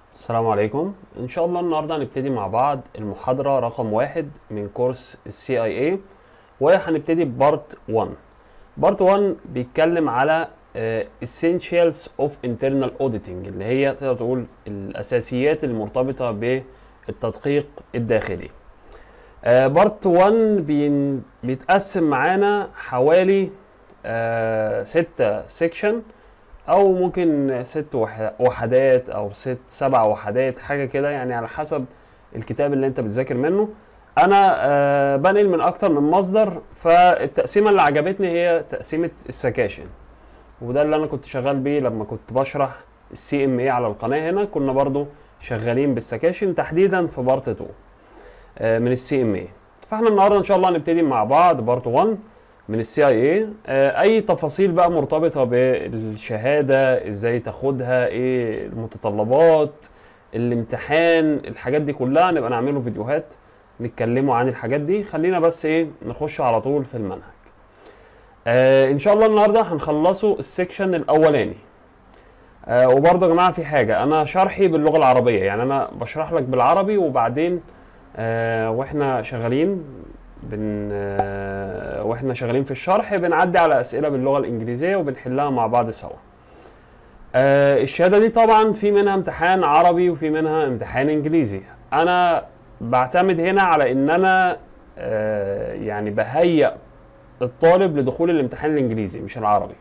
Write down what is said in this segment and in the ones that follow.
السلام عليكم ان شاء الله النهارده هنبتدي مع بعض المحاضره رقم واحد من كورس السي اي اي وهنبتدي ببارت 1 بارت 1 بيتكلم على آه، essentials of internal auditing اللي هي تقدر تقول الاساسيات المرتبطه بالتدقيق الداخلي آه، بارت 1 بين- بيتقسم معانا حوالي آه، ستة سيكشن او ممكن ست وح- وحدات او ست سبع وحدات حاجه كده يعني على حسب الكتاب اللي انت بتذاكر منه انا آه، بنقل من اكتر من مصدر فالتقسيمه اللي عجبتني هي تقسيمه السكاشن وده اللي انا كنت شغال بيه لما كنت بشرح السي ام اي على القناه هنا كنا برضو شغالين بالسكاشن تحديدا في بارت 2 آه، من السي ام اي فاحنا النهارده ان شاء الله هنبتدي مع بعض بارت 1 من السي اي اي اي تفاصيل بقى مرتبطه بالشهاده ازاي تاخدها ايه المتطلبات الامتحان الحاجات دي كلها نبقى نعمله فيديوهات نتكلموا عن الحاجات دي خلينا بس ايه نخش على طول في المنهج آه ان شاء الله النهارده هنخلصوا السكشن الاولاني آه وبرضه يا جماعه في حاجه انا شرحي باللغه العربيه يعني انا بشرح لك بالعربي وبعدين آه واحنا شغالين بن آه، واحنا شغالين في الشرح بنعدي على اسئله باللغه الانجليزيه وبنحلها مع بعض سوا آه، الشهاده دي طبعا في منها امتحان عربي وفي منها امتحان انجليزي انا بعتمد هنا على ان انا آه، يعني بهيئ الطالب لدخول الامتحان الانجليزي مش العربي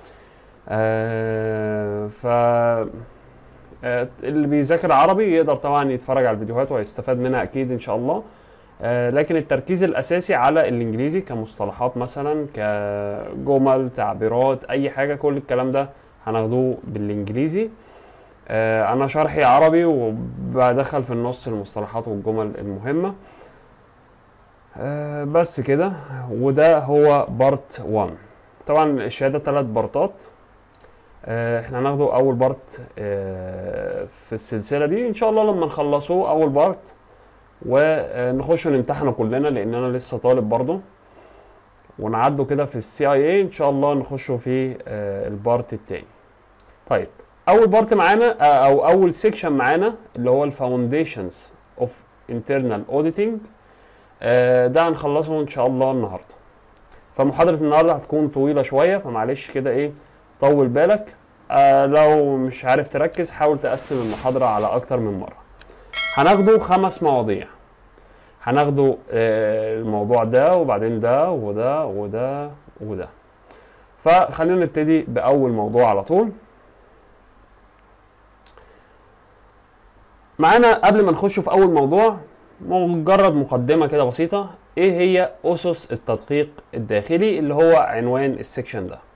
آه، ف آه، اللي بيذاكر عربي يقدر طبعا يتفرج على الفيديوهات وهيستفاد منها اكيد ان شاء الله آه، لكن التركيز الاساسي على الانجليزي كمصطلحات مثلا كجمل تعبيرات اي حاجه كل الكلام ده هناخدوه بالانجليزي آه، انا شرحي عربي وبدخل في النص المصطلحات والجمل المهمه آه، بس كده وده هو بارت 1 طبعا الشهاده ثلاث بارتات آه، احنا هناخده اول بارت آه، في السلسله دي ان شاء الله لما نخلصوه اول بارت ونخش نمتحنه كلنا لان انا لسه طالب برضه ونعدوا كده في السي اي اي ان شاء الله نخشوا في آه، البارت التاني طيب اول بارت معانا آه، او اول سيكشن معانا اللي هو الفاونديشنز اوف انترنال اوديتنج ده هنخلصه ان شاء الله النهارده فمحاضره النهارده هتكون طويله شويه فمعلش كده ايه طول بالك آه لو مش عارف تركز حاول تقسم المحاضره على اكتر من مره هناخده خمس مواضيع هناخده آه، الموضوع ده وبعدين ده وده وده وده فخلينا نبتدي بأول موضوع على طول معانا قبل ما نخش في أول موضوع مجرد مقدمة كده بسيطة إيه هي أسس التدقيق الداخلي اللي هو عنوان السكشن ده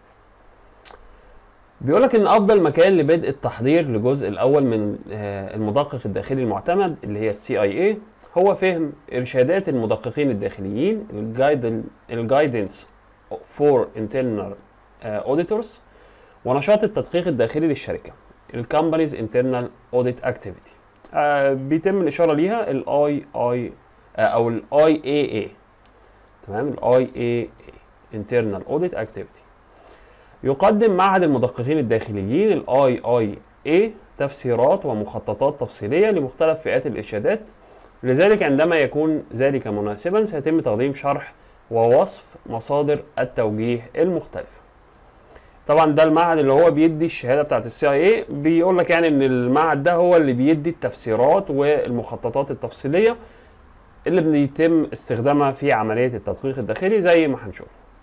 بيقولك ان افضل مكان لبدء التحضير للجزء الاول من آه، المدقق الداخلي المعتمد اللي هي السي اي اي هو فهم ارشادات المدققين الداخليين الجايد الجايدنس فور انترنال اوديتورز ونشاط التدقيق الداخلي للشركه الكومبانيز انترنال اوديت اكتيفيتي بيتم الاشاره ليها الاي اي او الاي اي اي تمام الاي اي اي انترنال اوديت اكتيفيتي يقدم معهد المدققين الداخليين الاي اي اي تفسيرات ومخططات تفصيليه لمختلف فئات الارشادات لذلك عندما يكون ذلك مناسبا سيتم تقديم شرح ووصف مصادر التوجيه المختلفه طبعا ده المعهد اللي هو بيدي الشهاده بتاعت السي اي اي بيقول لك يعني ان المعهد ده هو اللي بيدي التفسيرات والمخططات التفصيليه اللي بيتم استخدامها في عمليه التدقيق الداخلي زي ما هنشوف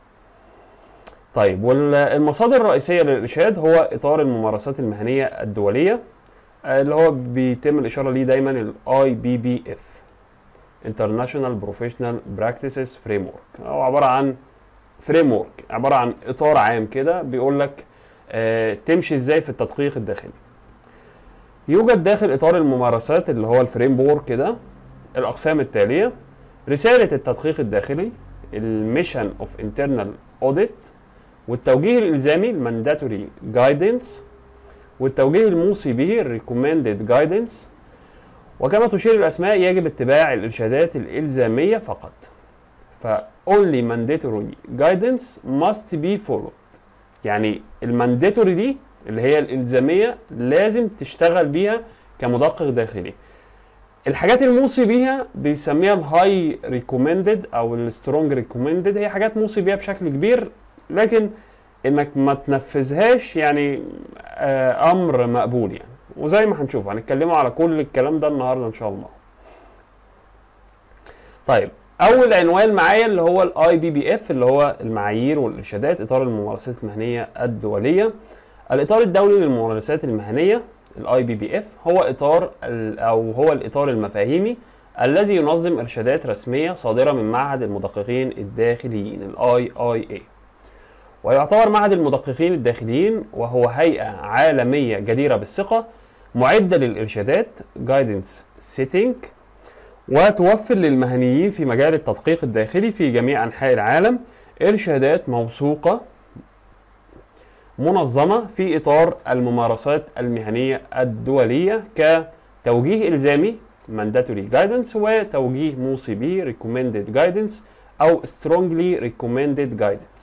طيب والمصادر الرئيسية للإرشاد هو إطار الممارسات المهنية الدولية آه، اللي هو بيتم الإشارة ليه دايما ال IBBF International Professional Practices Framework هو عبارة عن فريم عبارة عن إطار عام كده بيقول لك آه، تمشي إزاي في التدقيق الداخلي يوجد داخل إطار الممارسات اللي هو الفريم وورك كده الأقسام التالية رسالة التدقيق الداخلي الميشن اوف انترنال اوديت والتوجيه الالزامي المانداتوري جايدنس والتوجيه الموصي به الريكومندد جايدنس وكما تشير الاسماء يجب اتباع الارشادات الالزاميه فقط ف only mandatory guidance must be followed يعني المانداتوري دي اللي هي الالزاميه لازم تشتغل بيها كمدقق داخلي الحاجات الموصي بيها بيسميها الهاي ريكومندد او السترونج ريكومندد هي حاجات موصي بيها بشكل كبير لكن انك ما تنفذهاش يعني آه امر مقبول يعني وزي ما هنشوف هنتكلموا على كل الكلام ده النهارده ان شاء الله طيب اول عنوان معايا اللي هو الاي بي بي اف اللي هو المعايير والارشادات اطار الممارسات المهنيه الدوليه الاطار الدولي للممارسات المهنيه الاي بي بي اف هو اطار او هو الاطار المفاهيمي الذي ينظم ارشادات رسميه صادره من معهد المدققين الداخليين الاي اي اي ويعتبر معهد المدققين الداخليين وهو هيئه عالميه جديره بالثقه معده للارشادات جايدنس سيتنج وتوفر للمهنيين في مجال التدقيق الداخلي في جميع انحاء العالم ارشادات موثوقه منظمه في اطار الممارسات المهنيه الدوليه كتوجيه الزامي mandatory guidance وتوجيه موصي به recommended guidance او strongly recommended guidance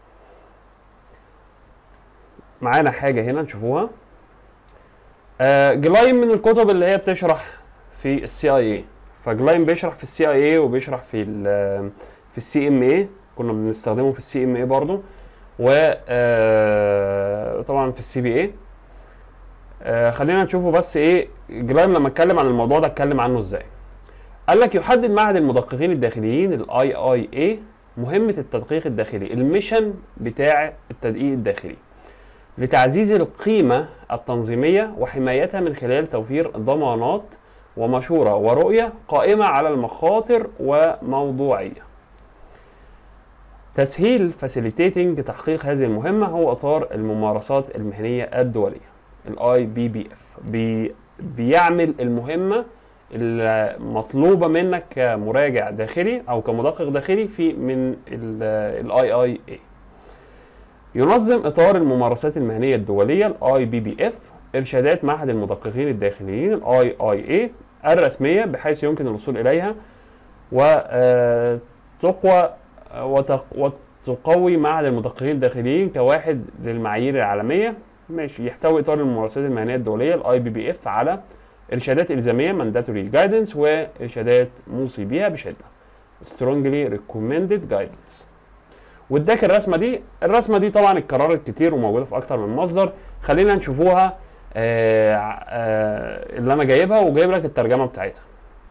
معانا حاجه هنا نشوفوها آه جلايم من الكتب اللي هي بتشرح في السي اي اي فجلايم بيشرح في السي اي اي وبيشرح في ال في السي ام اي كنا بنستخدمه في السي ام اي برضه و طبعا في السي بي اي خلينا نشوفه بس ايه جلايم لما اتكلم عن الموضوع ده اتكلم عنه ازاي قال لك يحدد معهد المدققين الداخليين الاي اي اي مهمه التدقيق الداخلي الميشن بتاع التدقيق الداخلي لتعزيز القيمه التنظيميه وحمايتها من خلال توفير ضمانات ومشورة ورؤية قائمة على المخاطر وموضوعية تسهيل facilitating تحقيق هذه المهمة هو إطار الممارسات المهنية الدولية الاي بي بي اف بي بيعمل المهمة المطلوبة منك كمراجع داخلي أو كمدقق داخلي في من الاي اي اي ينظم إطار الممارسات المهنية الدولية الاي بي بي اف ارشادات معهد المدققين الداخليين الاي اي اي الرسميه بحيث يمكن الوصول اليها وتقوى وتقوي معهد المدققين الداخليين كواحد للمعايير العالميه ماشي يحتوي اطار الممارسات المهنيه الدوليه الاي بي بي اف على ارشادات الزاميه مانداتوري جايدنس وارشادات موصي بها بشده strongly recommended guidance واداك الرسمه دي الرسمه دي طبعا اتكررت كتير وموجوده في اكتر من مصدر خلينا نشوفوها آه آه اللي انا جايبها وجايب لك الترجمه بتاعتها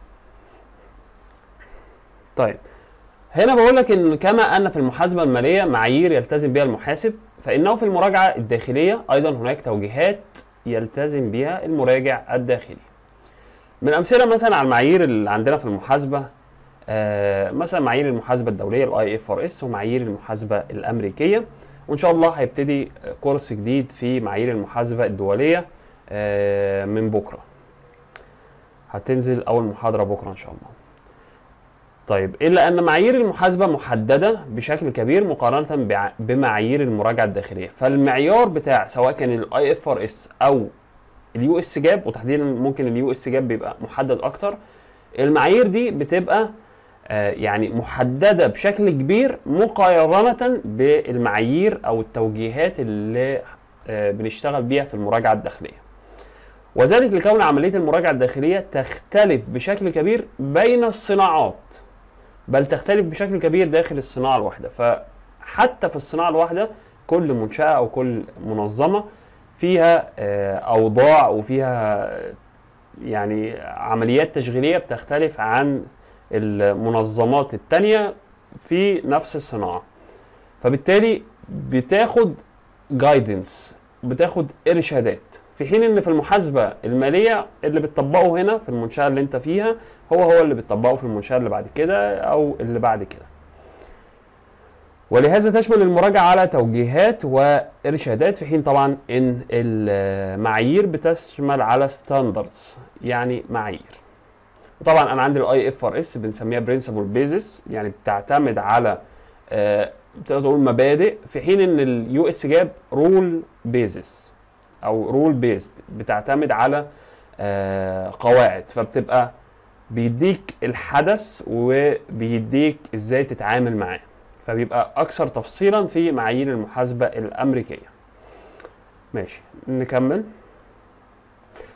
طيب هنا بقول لك ان كما ان في المحاسبه الماليه معايير يلتزم بها المحاسب فانه في المراجعه الداخليه ايضا هناك توجيهات يلتزم بها المراجع الداخلي من امثله مثلا على المعايير اللي عندنا في المحاسبه آه مثلا معايير المحاسبه الدوليه الاي اف ار اس ومعايير المحاسبه الامريكيه وان شاء الله هيبتدي كورس جديد في معايير المحاسبه الدوليه آه من بكره هتنزل اول محاضره بكره ان شاء الله طيب الا ان معايير المحاسبه محدده بشكل كبير مقارنه بمعايير المراجعه الداخليه فالمعيار بتاع سواء كان الاي اف ار اس او اليو اس جاب وتحديدا ممكن اليو اس جاب بيبقى محدد اكتر المعايير دي بتبقى يعني محدده بشكل كبير مقارنه بالمعايير او التوجيهات اللي بنشتغل بيها في المراجعه الداخليه وذلك لكون عمليه المراجعه الداخليه تختلف بشكل كبير بين الصناعات بل تختلف بشكل كبير داخل الصناعه الواحده فحتى في الصناعه الواحده كل منشاه او كل منظمه فيها اوضاع وفيها يعني عمليات تشغيليه بتختلف عن المنظمات التانية في نفس الصناعة فبالتالي بتاخد جايدنس بتاخد ارشادات في حين ان في المحاسبة المالية اللي بتطبقه هنا في المنشأة اللي انت فيها هو هو اللي بتطبقه في المنشأة اللي بعد كده او اللي بعد كده ولهذا تشمل المراجعة على توجيهات وإرشادات في حين طبعا إن المعايير بتشمل على ستاندردز يعني معايير طبعا انا عندي الاي اف ار اس بنسميها برنسبل بيزس يعني بتعتمد على آه تقدر تقول مبادئ في حين ان اليو اس جاب رول بيزس او رول بيزد بتعتمد على آه قواعد فبتبقى بيديك الحدث وبيديك ازاي تتعامل معاه فبيبقى اكثر تفصيلا في معايير المحاسبه الامريكيه ماشي نكمل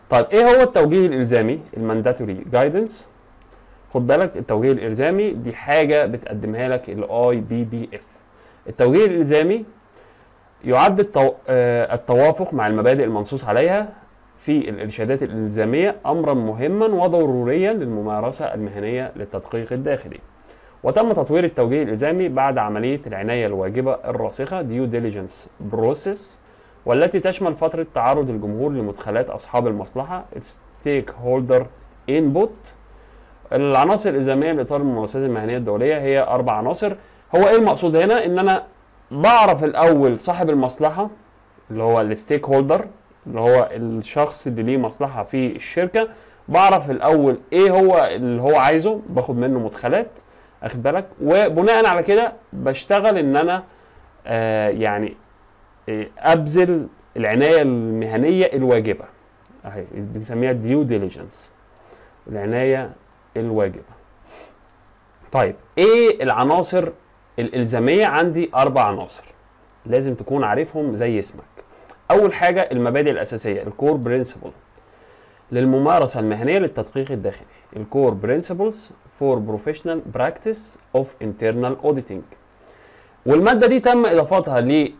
طيب ايه هو التوجيه الالزامي المانداتوري جايدنس خد بالك التوجيه الالزامي دي حاجه بتقدمها لك الاي بي بي اف التوجيه الالزامي يعد التو... آه، التوافق مع المبادئ المنصوص عليها في الارشادات الالزاميه امرا مهما وضروريا للممارسه المهنيه للتدقيق الداخلي وتم تطوير التوجيه الالزامي بعد عمليه العنايه الواجبه الراسخه ديو ديليجنس بروسيس والتي تشمل فتره تعرض الجمهور لمدخلات اصحاب المصلحه ستيك هولدر انبوت العناصر الالزاميه لاطار الممارسات المهنيه الدوليه هي اربع عناصر هو ايه المقصود هنا ان انا بعرف الاول صاحب المصلحه اللي هو الستيك هولدر اللي هو الشخص اللي ليه مصلحه في الشركه بعرف الاول ايه هو اللي هو عايزه باخد منه مدخلات اخد بالك وبناء على كده بشتغل ان انا آه يعني آه، ابذل العنايه المهنيه الواجبه اهي بنسميها ديو ديليجنس العنايه الواجبه طيب ايه العناصر الالزاميه عندي اربع عناصر لازم تكون عارفهم زي اسمك اول حاجه المبادئ الاساسيه الكور برنسبل للممارسه المهنيه للتدقيق الداخلي الكور برنسبلز فور بروفيشنال براكتس اوف انترنال اوديتنج والماده دي تم اضافتها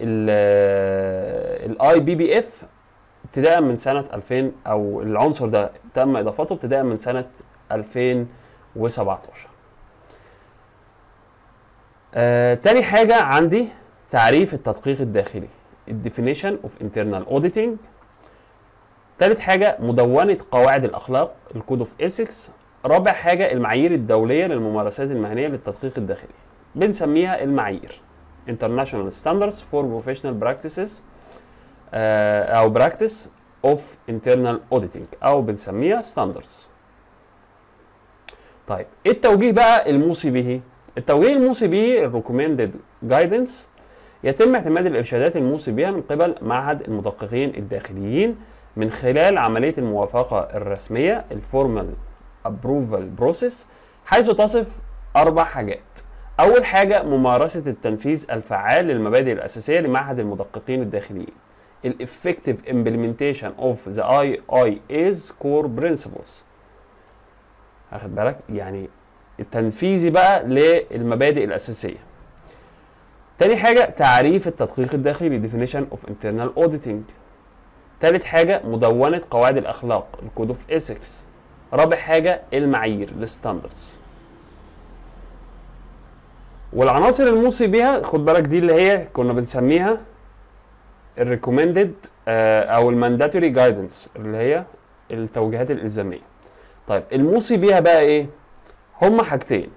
للاي بي بي اف ابتداء من سنه 2000 او العنصر ده تم اضافته ابتداء من سنه 2017 آه، تاني حاجة عندي تعريف التدقيق الداخلي الديفينيشن اوف internal auditing تالت حاجة مدونة قواعد الأخلاق الكود اوف ethics رابع حاجة المعايير الدولية للممارسات المهنية للتدقيق الداخلي بنسميها المعايير International Standards for Professional Practices آه، أو Practice of Internal Auditing أو بنسميها Standards طيب ايه التوجيه بقى الموصي به؟ التوجيه الموصي به الريكومندد جايدنس يتم اعتماد الارشادات الموصي بها من قبل معهد المدققين الداخليين من خلال عمليه الموافقه الرسميه الفورمال ابروفال بروسيس حيث تصف اربع حاجات اول حاجه ممارسه التنفيذ الفعال للمبادئ الاساسيه لمعهد المدققين الداخليين الافكتيف implementation of the IIA's core principles واخد بالك يعني التنفيذي بقى للمبادئ الأساسية تاني حاجة تعريف التدقيق الداخلي definition of internal auditing تالت حاجة مدونة قواعد الأخلاق الكود اوف ethics رابع حاجة المعايير الستاندردز والعناصر الموصي بيها خد بالك دي اللي هي كنا بنسميها الريكومندد او المانداتوري جايدنس اللي هي التوجيهات الالزاميه طيب الموصي بيها بقى ايه هما حاجتين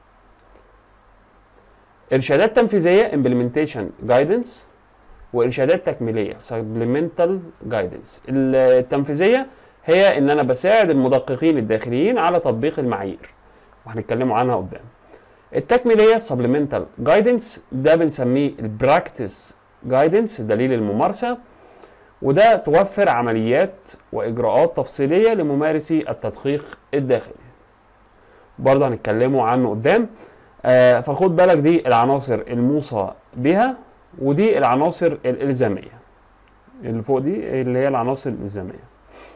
ارشادات تنفيذيه implementation guidance وارشادات تكميليه supplemental guidance التنفيذيه هي ان انا بساعد المدققين الداخليين على تطبيق المعايير وهنتكلموا عنها قدام التكميليه supplemental guidance ده بنسميه البراكتس جايدنس دليل الممارسه وده توفر عمليات واجراءات تفصيليه لممارسي التدقيق الداخلي برضه هنتكلموا عنه قدام آه فخد بالك دي العناصر الموصى بها ودي العناصر الالزاميه اللي فوق دي اللي هي العناصر الالزاميه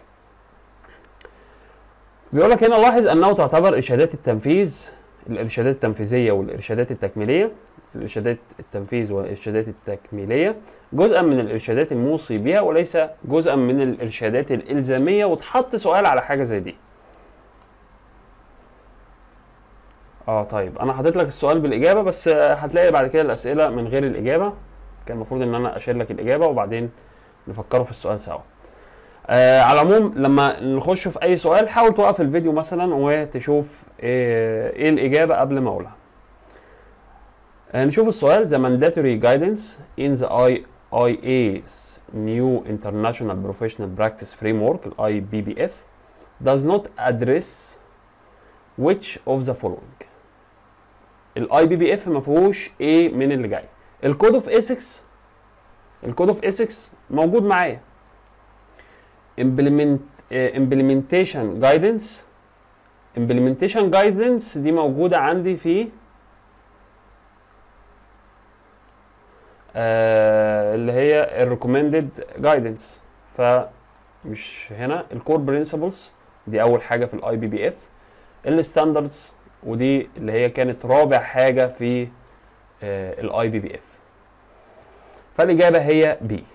بيقول لك هنا لاحظ انه تعتبر ارشادات التنفيذ الارشادات التنفيذيه والارشادات التكميليه الارشادات التنفيذ والارشادات التكميليه جزءا من الارشادات الموصي بها وليس جزءا من الارشادات الالزاميه وتحط سؤال على حاجه زي دي اه طيب انا حاطط لك السؤال بالاجابه بس هتلاقي بعد كده الاسئله من غير الاجابه كان المفروض ان انا اشير لك الاجابه وبعدين نفكروا في السؤال سوا آه على العموم لما نخش في اي سؤال حاول توقف الفيديو مثلا وتشوف ايه, إيه الاجابه قبل ما اقولها آه نشوف السؤال the mandatory guidance in the IIA's new international professional practice framework ال IBBF does not address which of the following الاي بي بي اف ما فيهوش ايه من اللي جاي الكود اوف ethics الكود اوف ethics موجود معايا implement uh, implementation guidance implementation guidance دي موجودة عندي في آه اللي هي ال recommended guidance ف مش هنا الكور برنسبلز دي اول حاجه في الاي بي بي اف الستاندردز ودي اللي هي كانت رابع حاجه في الاي بي بي اف فالاجابه هي بي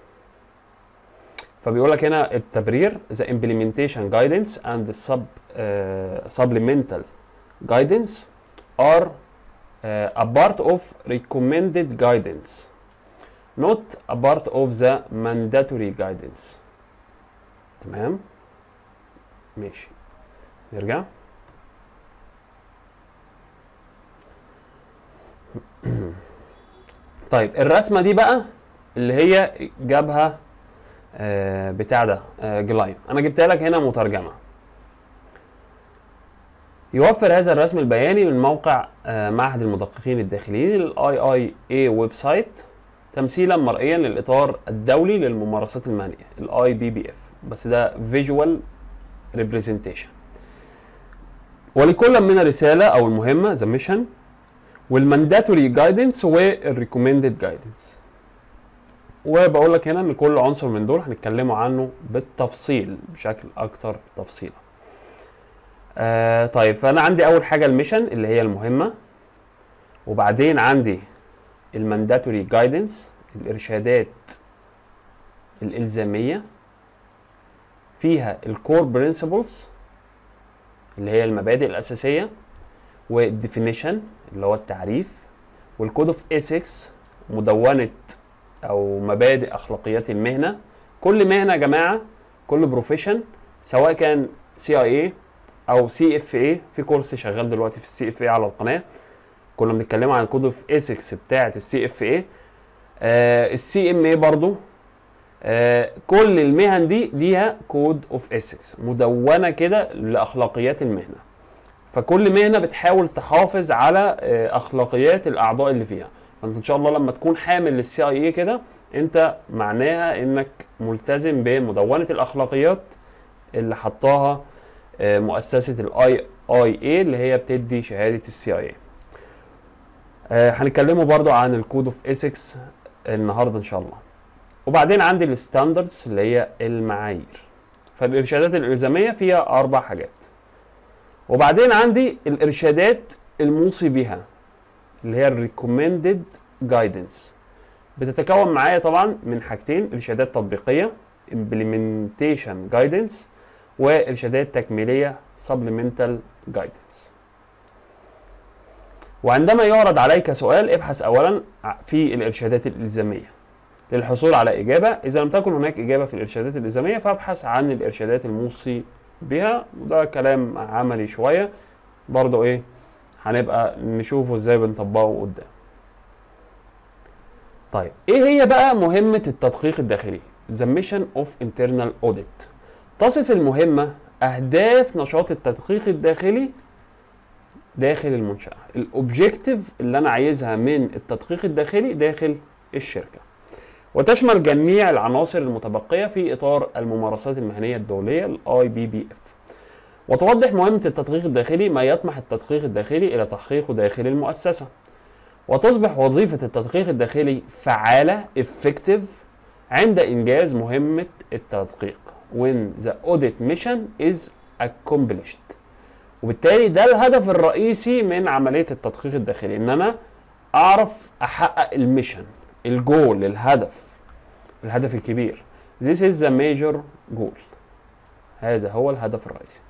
فبيقول لك هنا التبرير the implementation guidance and the sub uh, supplemental guidance are uh, a part of recommended guidance not a part of the mandatory guidance تمام ماشي نرجع طيب الرسمه دي بقى اللي هي جابها آه بتاع ده آه جلايم انا جبتها لك هنا مترجمه يوفر هذا الرسم البياني من موقع آه معهد المدققين الداخليين الاي اي اي ويب سايت تمثيلا مرئيا للاطار الدولي للممارسات المهنيه الاي بي بي اف بس ده فيجوال ريبريزنتيشن ولكل من الرساله او المهمه ذا ميشن والمانداتوري جايدنس والريكومندد جايدنس وبقول لك هنا ان كل عنصر من دول هنتكلموا عنه بالتفصيل بشكل اكتر تفصيلا آه طيب فانا عندي اول حاجه الميشن اللي هي المهمه وبعدين عندي المانداتوري جايدنس الارشادات الالزاميه فيها الكور برنسبلز اللي هي المبادئ الاساسيه والديفينيشن اللي هو التعريف والكود اوف ايثكس مدونه او مبادئ اخلاقيات المهنه كل مهنه يا جماعه كل بروفيشن سواء كان سي اي اي او سي اف اي في كورس شغال دلوقتي في السي اف اي على القناه كنا بنتكلم عن كود اوف ايثكس بتاعه السي اف اي السي ام اي برضو آه كل المهن دي ليها كود اوف ايثكس مدونه كده لاخلاقيات المهنه فكل مهنه بتحاول تحافظ على آه اخلاقيات الاعضاء اللي فيها فانت ان شاء الله لما تكون حامل للسي اي اي كده انت معناها انك ملتزم بمدونه الاخلاقيات اللي حطاها آه مؤسسه الاي اي اي اللي هي بتدي شهاده السي اي اي هنتكلموا برضو عن الكود اوف ايثكس النهارده ان شاء الله وبعدين عندي الستاندردز اللي هي المعايير فالارشادات الالزاميه فيها اربع حاجات وبعدين عندي الارشادات الموصي بها اللي هي الريكومندد جايدنس بتتكون معايا طبعا من حاجتين ارشادات تطبيقيه implementation guidance وارشادات تكميليه supplemental guidance وعندما يعرض عليك سؤال ابحث اولا في الارشادات الالزاميه للحصول على اجابه اذا لم تكن هناك اجابه في الارشادات الالزاميه فابحث عن الارشادات الموصي بها وده كلام عملي شويه برضو ايه هنبقى نشوفه ازاي بنطبقه قدام طيب ايه هي بقى مهمه التدقيق الداخلي The Mission of Internal Audit تصف المهمه اهداف نشاط التدقيق الداخلي داخل المنشأة الأوبجيكتيف اللي أنا عايزها من التدقيق الداخلي داخل الشركة وتشمل جميع العناصر المتبقية في إطار الممارسات المهنية الدولية ال IBBF وتوضح مهمة التدقيق الداخلي ما يطمح التدقيق الداخلي إلى تحقيقه داخل المؤسسة وتصبح وظيفة التدقيق الداخلي فعالة effective عند إنجاز مهمة التدقيق when the audit mission is accomplished وبالتالي ده الهدف الرئيسي من عمليه التدقيق الداخلي ان انا اعرف احقق الميشن الجول الهدف الهدف الكبير This is the major goal هذا هو الهدف الرئيسي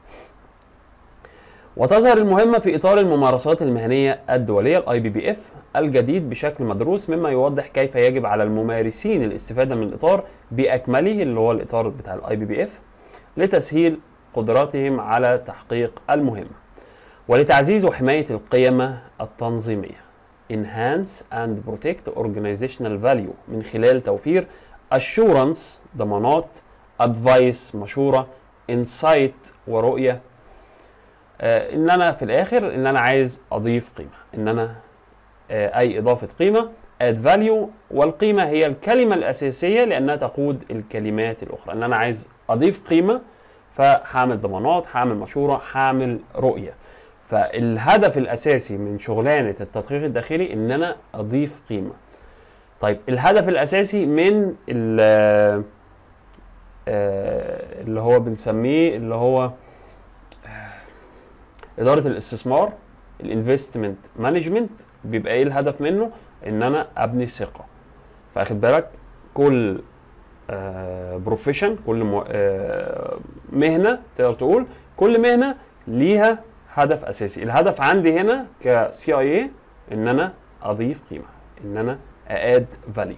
وتظهر المهمة في إطار الممارسات المهنية الدولية الاي بي بي اف الجديد بشكل مدروس مما يوضح كيف يجب على الممارسين الاستفادة من الإطار بأكمله اللي هو الإطار بتاع الاي بي بي اف لتسهيل قدراتهم على تحقيق المهمة ولتعزيز وحماية القيمة التنظيمية enhance and protect organizational value من خلال توفير assurance ضمانات advice مشورة insight ورؤية آه ان انا في الاخر ان انا عايز اضيف قيمة ان انا آه اي اضافة قيمة add value والقيمة هي الكلمة الاساسية لانها تقود الكلمات الاخرى ان انا عايز اضيف قيمة فهعمل ضمانات هعمل مشوره هعمل رؤيه فالهدف الاساسي من شغلانه التدقيق الداخلي ان انا اضيف قيمه طيب الهدف الاساسي من آه، اللي هو بنسميه اللي هو آه، اداره الاستثمار الانفستمنت مانجمنت بيبقى ايه الهدف منه ان انا ابني ثقه فاخد بالك كل بروفيشن كل مو- آه، مهنه تقدر تقول كل مهنه ليها هدف اساسي الهدف عندي هنا كسي اي اي ان انا اضيف قيمه ان انا اد فاليو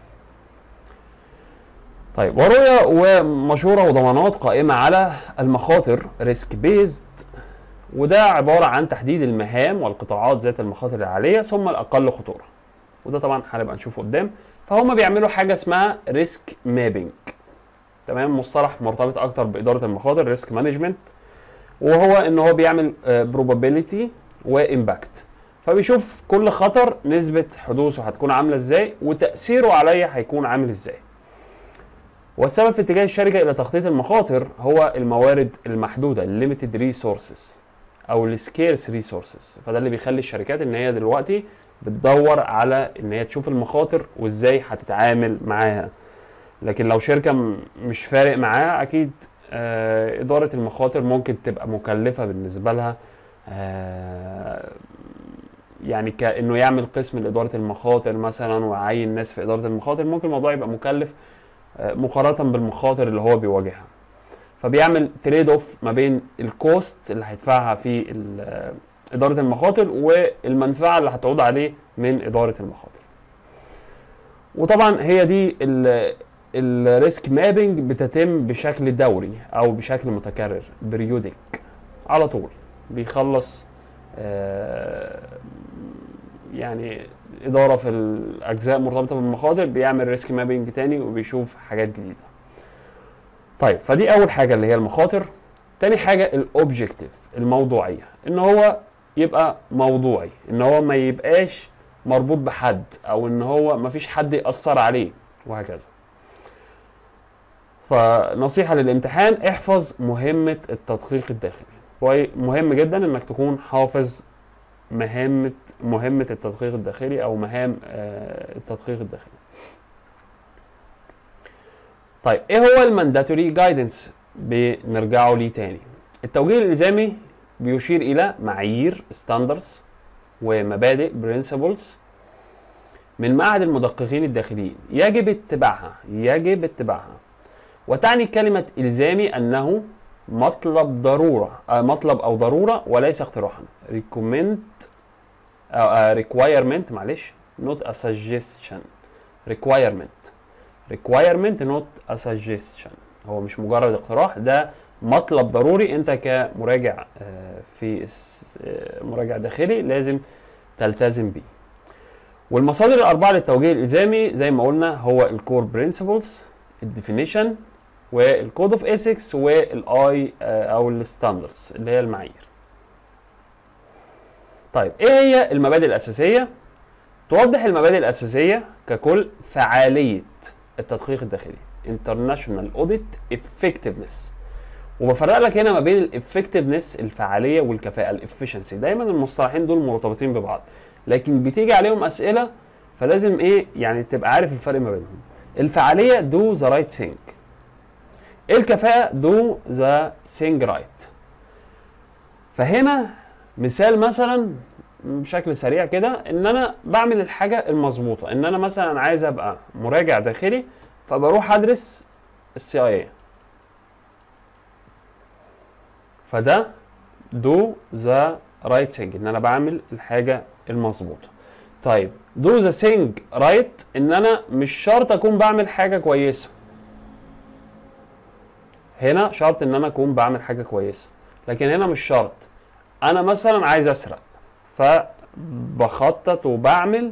طيب ورؤية ومشورة وضمانات قائمة على المخاطر ريسك بيزد وده عبارة عن تحديد المهام والقطاعات ذات المخاطر العالية ثم الأقل خطورة وده طبعا هنبقى نشوفه قدام فهم بيعملوا حاجة اسمها ريسك مابينج تمام مصطلح مرتبط أكتر بإدارة المخاطر ريسك مانجمنت وهو إن هو بيعمل probability وإمباكت فبيشوف كل خطر نسبة حدوثه هتكون عاملة ازاي وتأثيره عليا هيكون عامل ازاي والسبب في اتجاه الشركة إلى تخطيط المخاطر هو الموارد المحدودة limited resources أو السكيرس resources فده اللي بيخلي الشركات إن هي دلوقتي بتدور على إن هي تشوف المخاطر وإزاي هتتعامل معاها لكن لو شركة م- مش فارق معاها أكيد آه إدارة المخاطر ممكن تبقى مكلفة بالنسبة لها آه يعني كانه يعمل قسم لاداره المخاطر مثلا ويعين ناس في اداره المخاطر ممكن الموضوع يبقى مكلف آه، مقارنه بالمخاطر اللي هو بيواجهها فبيعمل تريد اوف ما بين الكوست اللي هيدفعها في ال- آه، اداره المخاطر والمنفعه اللي هتعود عليه من اداره المخاطر وطبعا هي دي الريسك مابينج بتتم بشكل دوري او بشكل متكرر بريودك على طول بيخلص آه، يعني إدارة في الأجزاء مرتبطة بالمخاطر بيعمل ريسك مابينج تاني وبيشوف حاجات جديدة. طيب فدي أول حاجة اللي هي المخاطر. تاني حاجة الأوبجكتيف الموضوعية إن هو يبقى موضوعي إن هو ما يبقاش مربوط بحد أو إن هو ما فيش حد يأثر عليه وهكذا. فنصيحة للامتحان احفظ مهمة التدقيق الداخلي. كوي- مهم جدا انك تكون حافظ مهمة مهمة التدقيق الداخلي او مهام آه، التدقيق الداخلي. طيب ايه هو المانداتوري جايدنس؟ بنرجعه ليه تاني. التوجيه الالزامي بيشير الى معايير ستاندردز ومبادئ برنسبلز من معهد المدققين الداخليين يجب اتباعها يجب اتباعها وتعني كلمة إلزامي أنه مطلب ضرورة آه مطلب أو ضرورة وليس اقتراحا recommend أو آه requirement معلش not a suggestion requirement requirement not a suggestion هو مش مجرد اقتراح ده مطلب ضروري انت كمراجع آه، في الس- آه، مراجع داخلي لازم تلتزم بيه والمصادر الأربعة للتوجيه الإلزامي زي ما قلنا هو الكور برنسبلز الديفينيشن والكود اوف ايثكس والاي او الستاندردز اللي هي المعايير طيب ايه هي المبادئ الاساسيه توضح المبادئ الاساسيه ككل فعاليه التدقيق الداخلي international audit effectiveness وبفرق لك هنا ما بين الافكتفنس الفعاليه والكفاءه الافشنسي دايما المصطلحين دول مرتبطين ببعض لكن بتيجي عليهم اسئله فلازم ايه يعني تبقى عارف الفرق ما بينهم الفعاليه دو ذا رايت ثينج الكفاءه دو ذا ثينج رايت فهنا مثال مثلا بشكل سريع كده ان انا بعمل الحاجه المظبوطه ان انا مثلا عايز ابقى مراجع داخلي فبروح ادرس السي اي فده دو ذا رايت ثينج ان انا بعمل الحاجه المظبوطه طيب دو ذا ثينج رايت ان انا مش شرط اكون بعمل حاجه كويسه هنا شرط ان انا اكون بعمل حاجه كويسه لكن هنا مش شرط انا مثلا عايز اسرق فبخطط وبعمل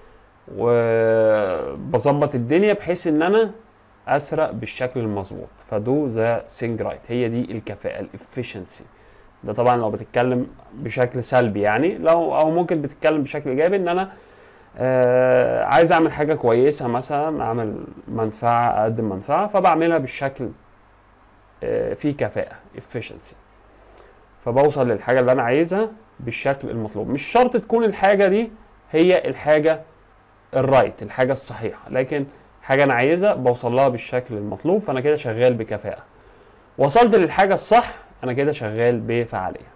وبظبط الدنيا بحيث ان انا اسرق بالشكل المظبوط فدو ذا ثينج رايت هي دي الكفاءه الافشنسي ده طبعا لو بتتكلم بشكل سلبي يعني لو او ممكن بتتكلم بشكل ايجابي ان انا آه عايز اعمل حاجه كويسه مثلا اعمل منفعه اقدم منفعه فبعملها بالشكل آه فيه كفاءه efficiency فبوصل للحاجه اللي انا عايزها بالشكل المطلوب مش شرط تكون الحاجه دي هي الحاجه الرايت الحاجه الصحيحه لكن حاجه انا عايزها بوصل لها بالشكل المطلوب فانا كده شغال بكفاءه وصلت للحاجه الصح انا كده شغال بفعاليه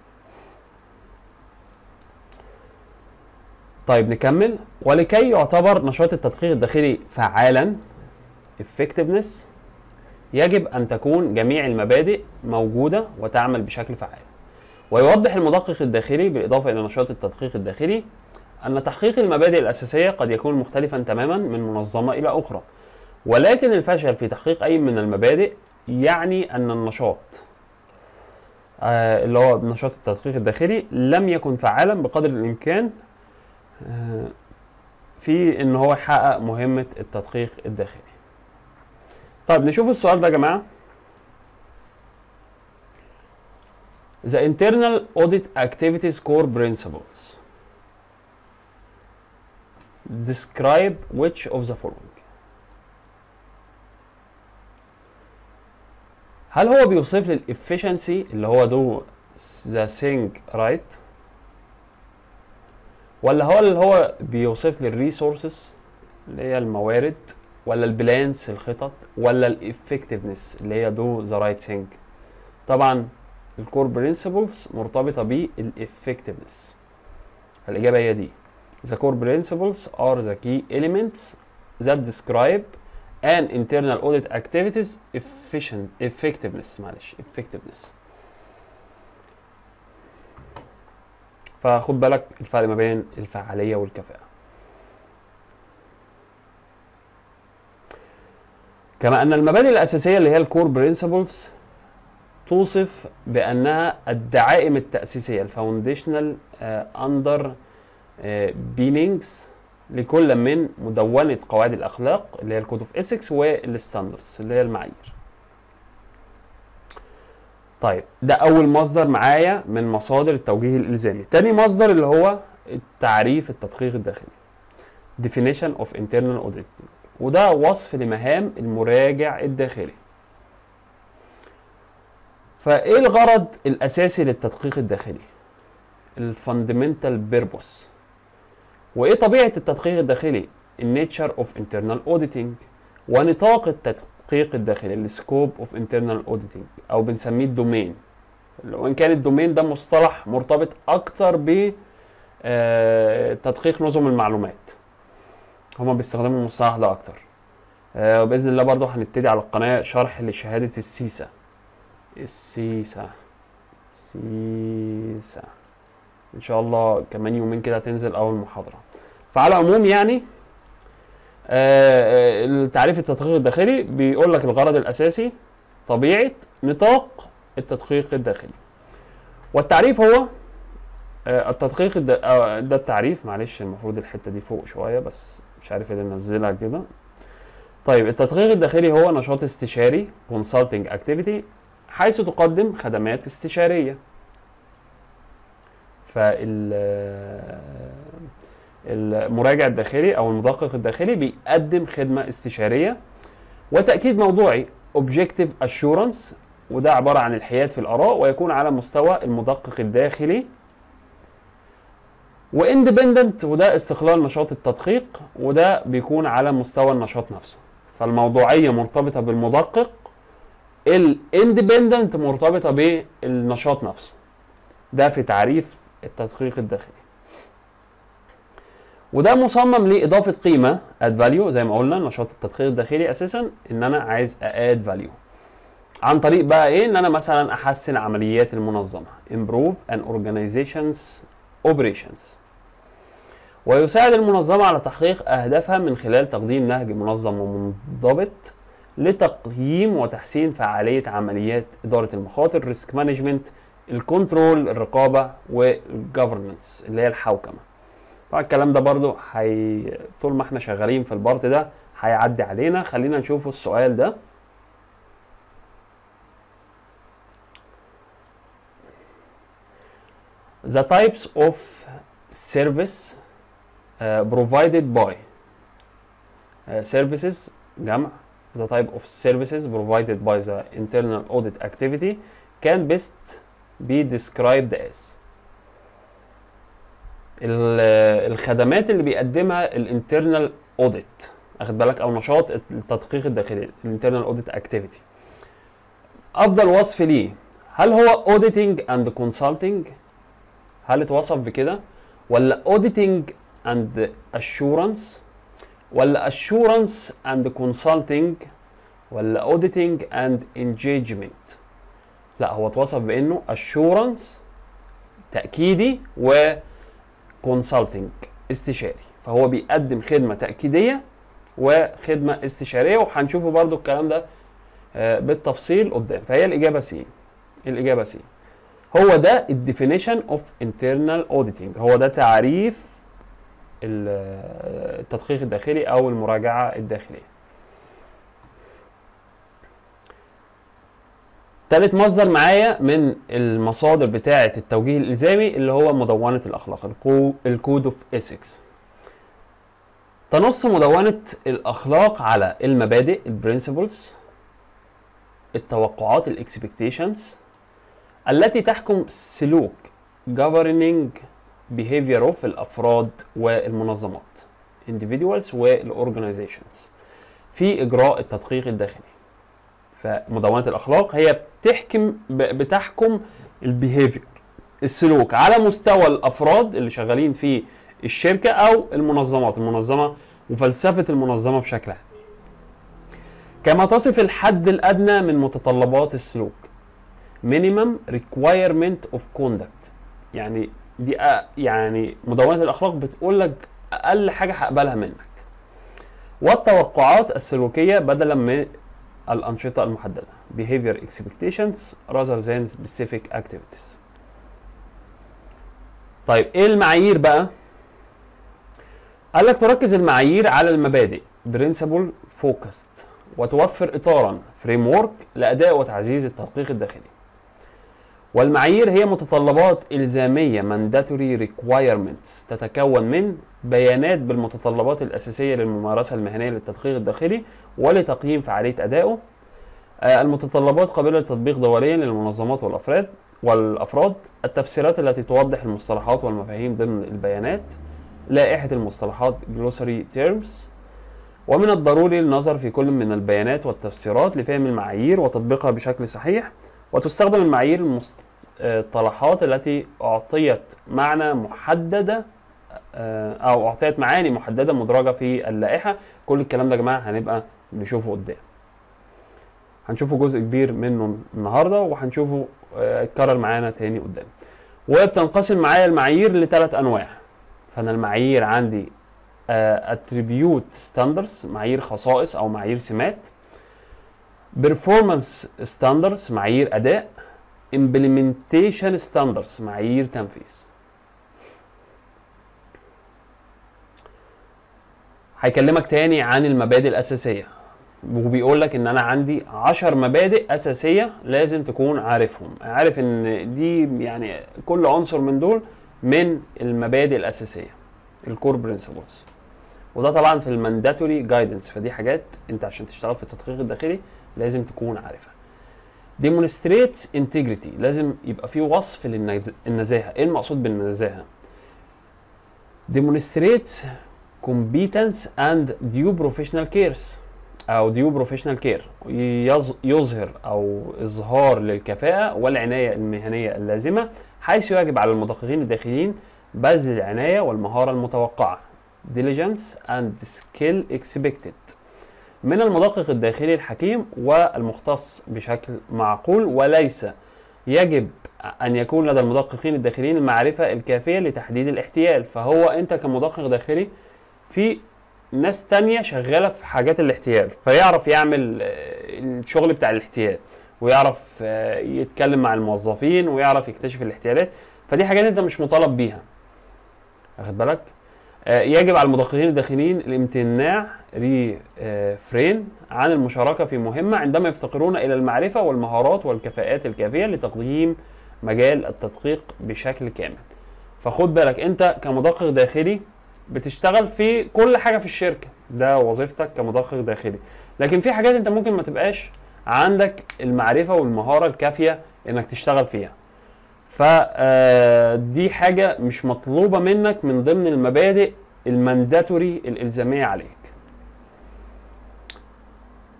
طيب نكمل ولكي يعتبر نشاط التدقيق الداخلي فعالا effectiveness يجب أن تكون جميع المبادئ موجودة وتعمل بشكل فعال ويوضح المدقق الداخلي بالإضافة إلى نشاط التدقيق الداخلي أن تحقيق المبادئ الأساسية قد يكون مختلفا تماما من منظمة إلى أخرى ولكن الفشل في تحقيق أي من المبادئ يعني أن النشاط آه اللي هو نشاط التدقيق الداخلي لم يكن فعالا بقدر الإمكان آه في إن هو يحقق مهمة التدقيق الداخلي طيب نشوف السؤال ده يا جماعة The internal audit activities core principles describe which of the following هل هو بيوصف لي الافشنسي اللي هو دو ذا thing right ولا هو اللي هو بيوصف لي الريسورسز اللي هي الموارد ولا البلانس الخطط ولا الافكتفنس اللي هي دو ذا رايت ثينج طبعا الكور برنسبلز مرتبطه بالافكتفنس الاجابه هي دي The core principles are the key elements that describe an internal audit activities efficient effectiveness معلش effectiveness فخد بالك الفرق ما بين الفعاليه والكفاءه كما ان المبادئ الاساسيه اللي هي الكور برنسبلز توصف بانها الدعائم التاسيسيه الفاونديشنال اندر بينينجز لكل من مدونه قواعد الاخلاق اللي هي الكود اوف اسكس والستاندردز اللي هي المعايير طيب ده اول مصدر معايا من مصادر التوجيه الالزامي تاني مصدر اللي هو التعريف التدقيق الداخلي definition of internal auditing وده وصف لمهام المراجع الداخلي فايه الغرض الاساسي للتدقيق الداخلي الفاندمنتال بيربوس وايه طبيعه التدقيق الداخلي النيتشر اوف انترنال اوديتنج ونطاق التدقيق الداخلي السكوب اوف انترنال اوديتنج او بنسميه الدومين وان كان الدومين ده مصطلح مرتبط اكتر ب تدقيق نظم المعلومات هما بيستخدموا المصطلح ده اكتر آه وباذن الله برضو هنبتدي على القناه شرح لشهاده السيسا السيسا سيسا ان شاء الله كمان يومين كده هتنزل اول محاضره فعلى العموم يعني آه التعريف التدقيق الداخلي بيقول لك الغرض الاساسي طبيعه نطاق التدقيق الداخلي والتعريف هو آه التدقيق الد... آه ده التعريف معلش المفروض الحته دي فوق شويه بس مش عارف ايه اللي منزلها كده طيب التدقيق الداخلي هو نشاط استشاري consulting activity حيث تقدم خدمات استشاريه فال المراجع الداخلي او المدقق الداخلي بيقدم خدمه استشاريه وتاكيد موضوعي objective assurance وده عباره عن الحياد في الاراء ويكون على مستوى المدقق الداخلي واندبندنت وده استقلال نشاط التدقيق وده بيكون على مستوى النشاط نفسه فالموضوعيه مرتبطه بالمدقق الاندبندنت مرتبطه بالنشاط نفسه ده في تعريف التدقيق الداخلي وده مصمم لاضافه قيمه اد فاليو زي ما قلنا نشاط التدقيق الداخلي اساسا ان انا عايز اد فاليو عن طريق بقى ايه ان انا مثلا احسن عمليات المنظمه improve an organization's operations ويساعد المنظمة على تحقيق أهدافها من خلال تقديم نهج منظم ومنضبط لتقييم وتحسين فعالية عمليات إدارة المخاطر ريسك مانجمنت الكنترول الرقابة والجفرنس اللي هي الحوكمة طبعا الكلام ده برضو حي... طول ما احنا شغالين في البارت ده هيعدي علينا خلينا نشوف السؤال ده The types of service uh, provided by uh, services جمع the type of services provided by the internal audit activity can best be described as الخدمات اللي بيقدمها الانترنال اوديت اخد بالك او نشاط التدقيق الداخلي الانترنال اوديت اكتيفيتي افضل وصف ليه هل هو اوديتنج اند كونسلتنج هل اتوصف بكده ولا اوديتنج اند اشورنس ولا اشورنس اند كونسلتنج ولا اوديتنج اند انجيجمنت لا هو اتوصف بانه اشورنس تاكيدي و كونسلتنج استشاري فهو بيقدم خدمه تاكيديه وخدمه استشاريه وهنشوفه برضو الكلام ده آه، بالتفصيل قدام فهي الاجابه سي الاجابه سي هو ده الديفينيشن اوف انترنال اوديتنج هو ده تعريف ال- التدقيق الداخلي او المراجعه الداخليه تالت مصدر معايا من المصادر بتاعة التوجيه الإلزامي اللي هو مدونة الأخلاق الكو الكود اوف إيثكس تنص مدونة الأخلاق على المبادئ البرنسبلز التوقعات الاكسبكتيشنز التي تحكم سلوك governing behavior of الأفراد والمنظمات individuals والorganizations في إجراء التدقيق الداخلي فمدونة الأخلاق هي بتحكم ب- بتحكم البيهيفير السلوك على مستوى الأفراد اللي شغالين في الشركة أو المنظمات المنظمة وفلسفة المنظمة بشكل عام كما تصف الحد الأدنى من متطلبات السلوك minimum requirement of conduct يعني دي أ- يعني مدونة الأخلاق بتقول لك أقل حاجة هقبلها منك والتوقعات السلوكية بدلا من الأنشطة المحددة behavior expectations rather than specific activities طيب ايه المعايير بقى قال لك تركز المعايير على المبادئ principle focused وتوفر اطارا framework لاداء وتعزيز التدقيق الداخلي والمعايير هي متطلبات إلزامية mandatory requirements تتكون من بيانات بالمتطلبات الأساسية للممارسة المهنية للتدقيق الداخلي ولتقييم فعالية أدائه آه، المتطلبات قابلة للتطبيق دوليا للمنظمات والأفراد والأفراد التفسيرات التي توضح المصطلحات والمفاهيم ضمن البيانات لائحة المصطلحات glossary terms ومن الضروري النظر في كل من البيانات والتفسيرات لفهم المعايير وتطبيقها بشكل صحيح وتستخدم المعايير المصطلحات التي أعطيت معنى محددة آه، أو أعطيت معاني محددة مدرجة في اللائحة كل الكلام ده يا جماعة هنبقى نشوفه قدام هنشوفه جزء كبير منه النهارده وهنشوفه آه، اتكرر معانا تاني قدام وبتنقسم معايا المعايير لثلاث انواع فانا المعايير عندي اتريبيوت ستاندرز معايير خصائص او معايير سمات بيرفورمانس ستاندرز معايير اداء implementation ستاندرز معايير تنفيذ هيكلمك تاني عن المبادئ الاساسيه وبيقول لك ان انا عندي عشر مبادئ اساسيه لازم تكون عارفهم عارف ان دي يعني كل عنصر من دول من المبادئ الاساسيه الكور برنسبلز وده طبعا في المانداتوري جايدنس فدي حاجات انت عشان تشتغل في التدقيق الداخلي لازم تكون عارفها demonstrates integrity لازم يبقى في وصف للنزاهه ايه المقصود بالنزاهه demonstrates competence and due professional cares او ديو بروفيشنال كير يظهر او اظهار للكفاءه والعنايه المهنيه اللازمه حيث يجب على المدققين الداخليين بذل العنايه والمهاره المتوقعه diligence and skill expected من المدقق الداخلي الحكيم والمختص بشكل معقول وليس يجب ان يكون لدى المدققين الداخليين المعرفه الكافيه لتحديد الاحتيال فهو انت كمدقق داخلي في ناس تانية شغالة في حاجات الاحتيال فيعرف يعمل آه، الشغل بتاع الاحتيال ويعرف آه، يتكلم مع الموظفين ويعرف يكتشف الاحتيالات فدي حاجات انت مش مطالب بيها واخد بالك آه، يجب على المدققين الداخليين الامتناع ري آه، فرين عن المشاركة في مهمة عندما يفتقرون إلى المعرفة والمهارات والكفاءات الكافية لتقديم مجال التدقيق بشكل كامل فخد بالك انت كمدقق داخلي بتشتغل في كل حاجه في الشركه ده وظيفتك كمدقق داخلي لكن في حاجات انت ممكن ما تبقاش عندك المعرفه والمهاره الكافيه انك تشتغل فيها فدي حاجه مش مطلوبه منك من ضمن المبادئ المانداتوري الالزاميه عليك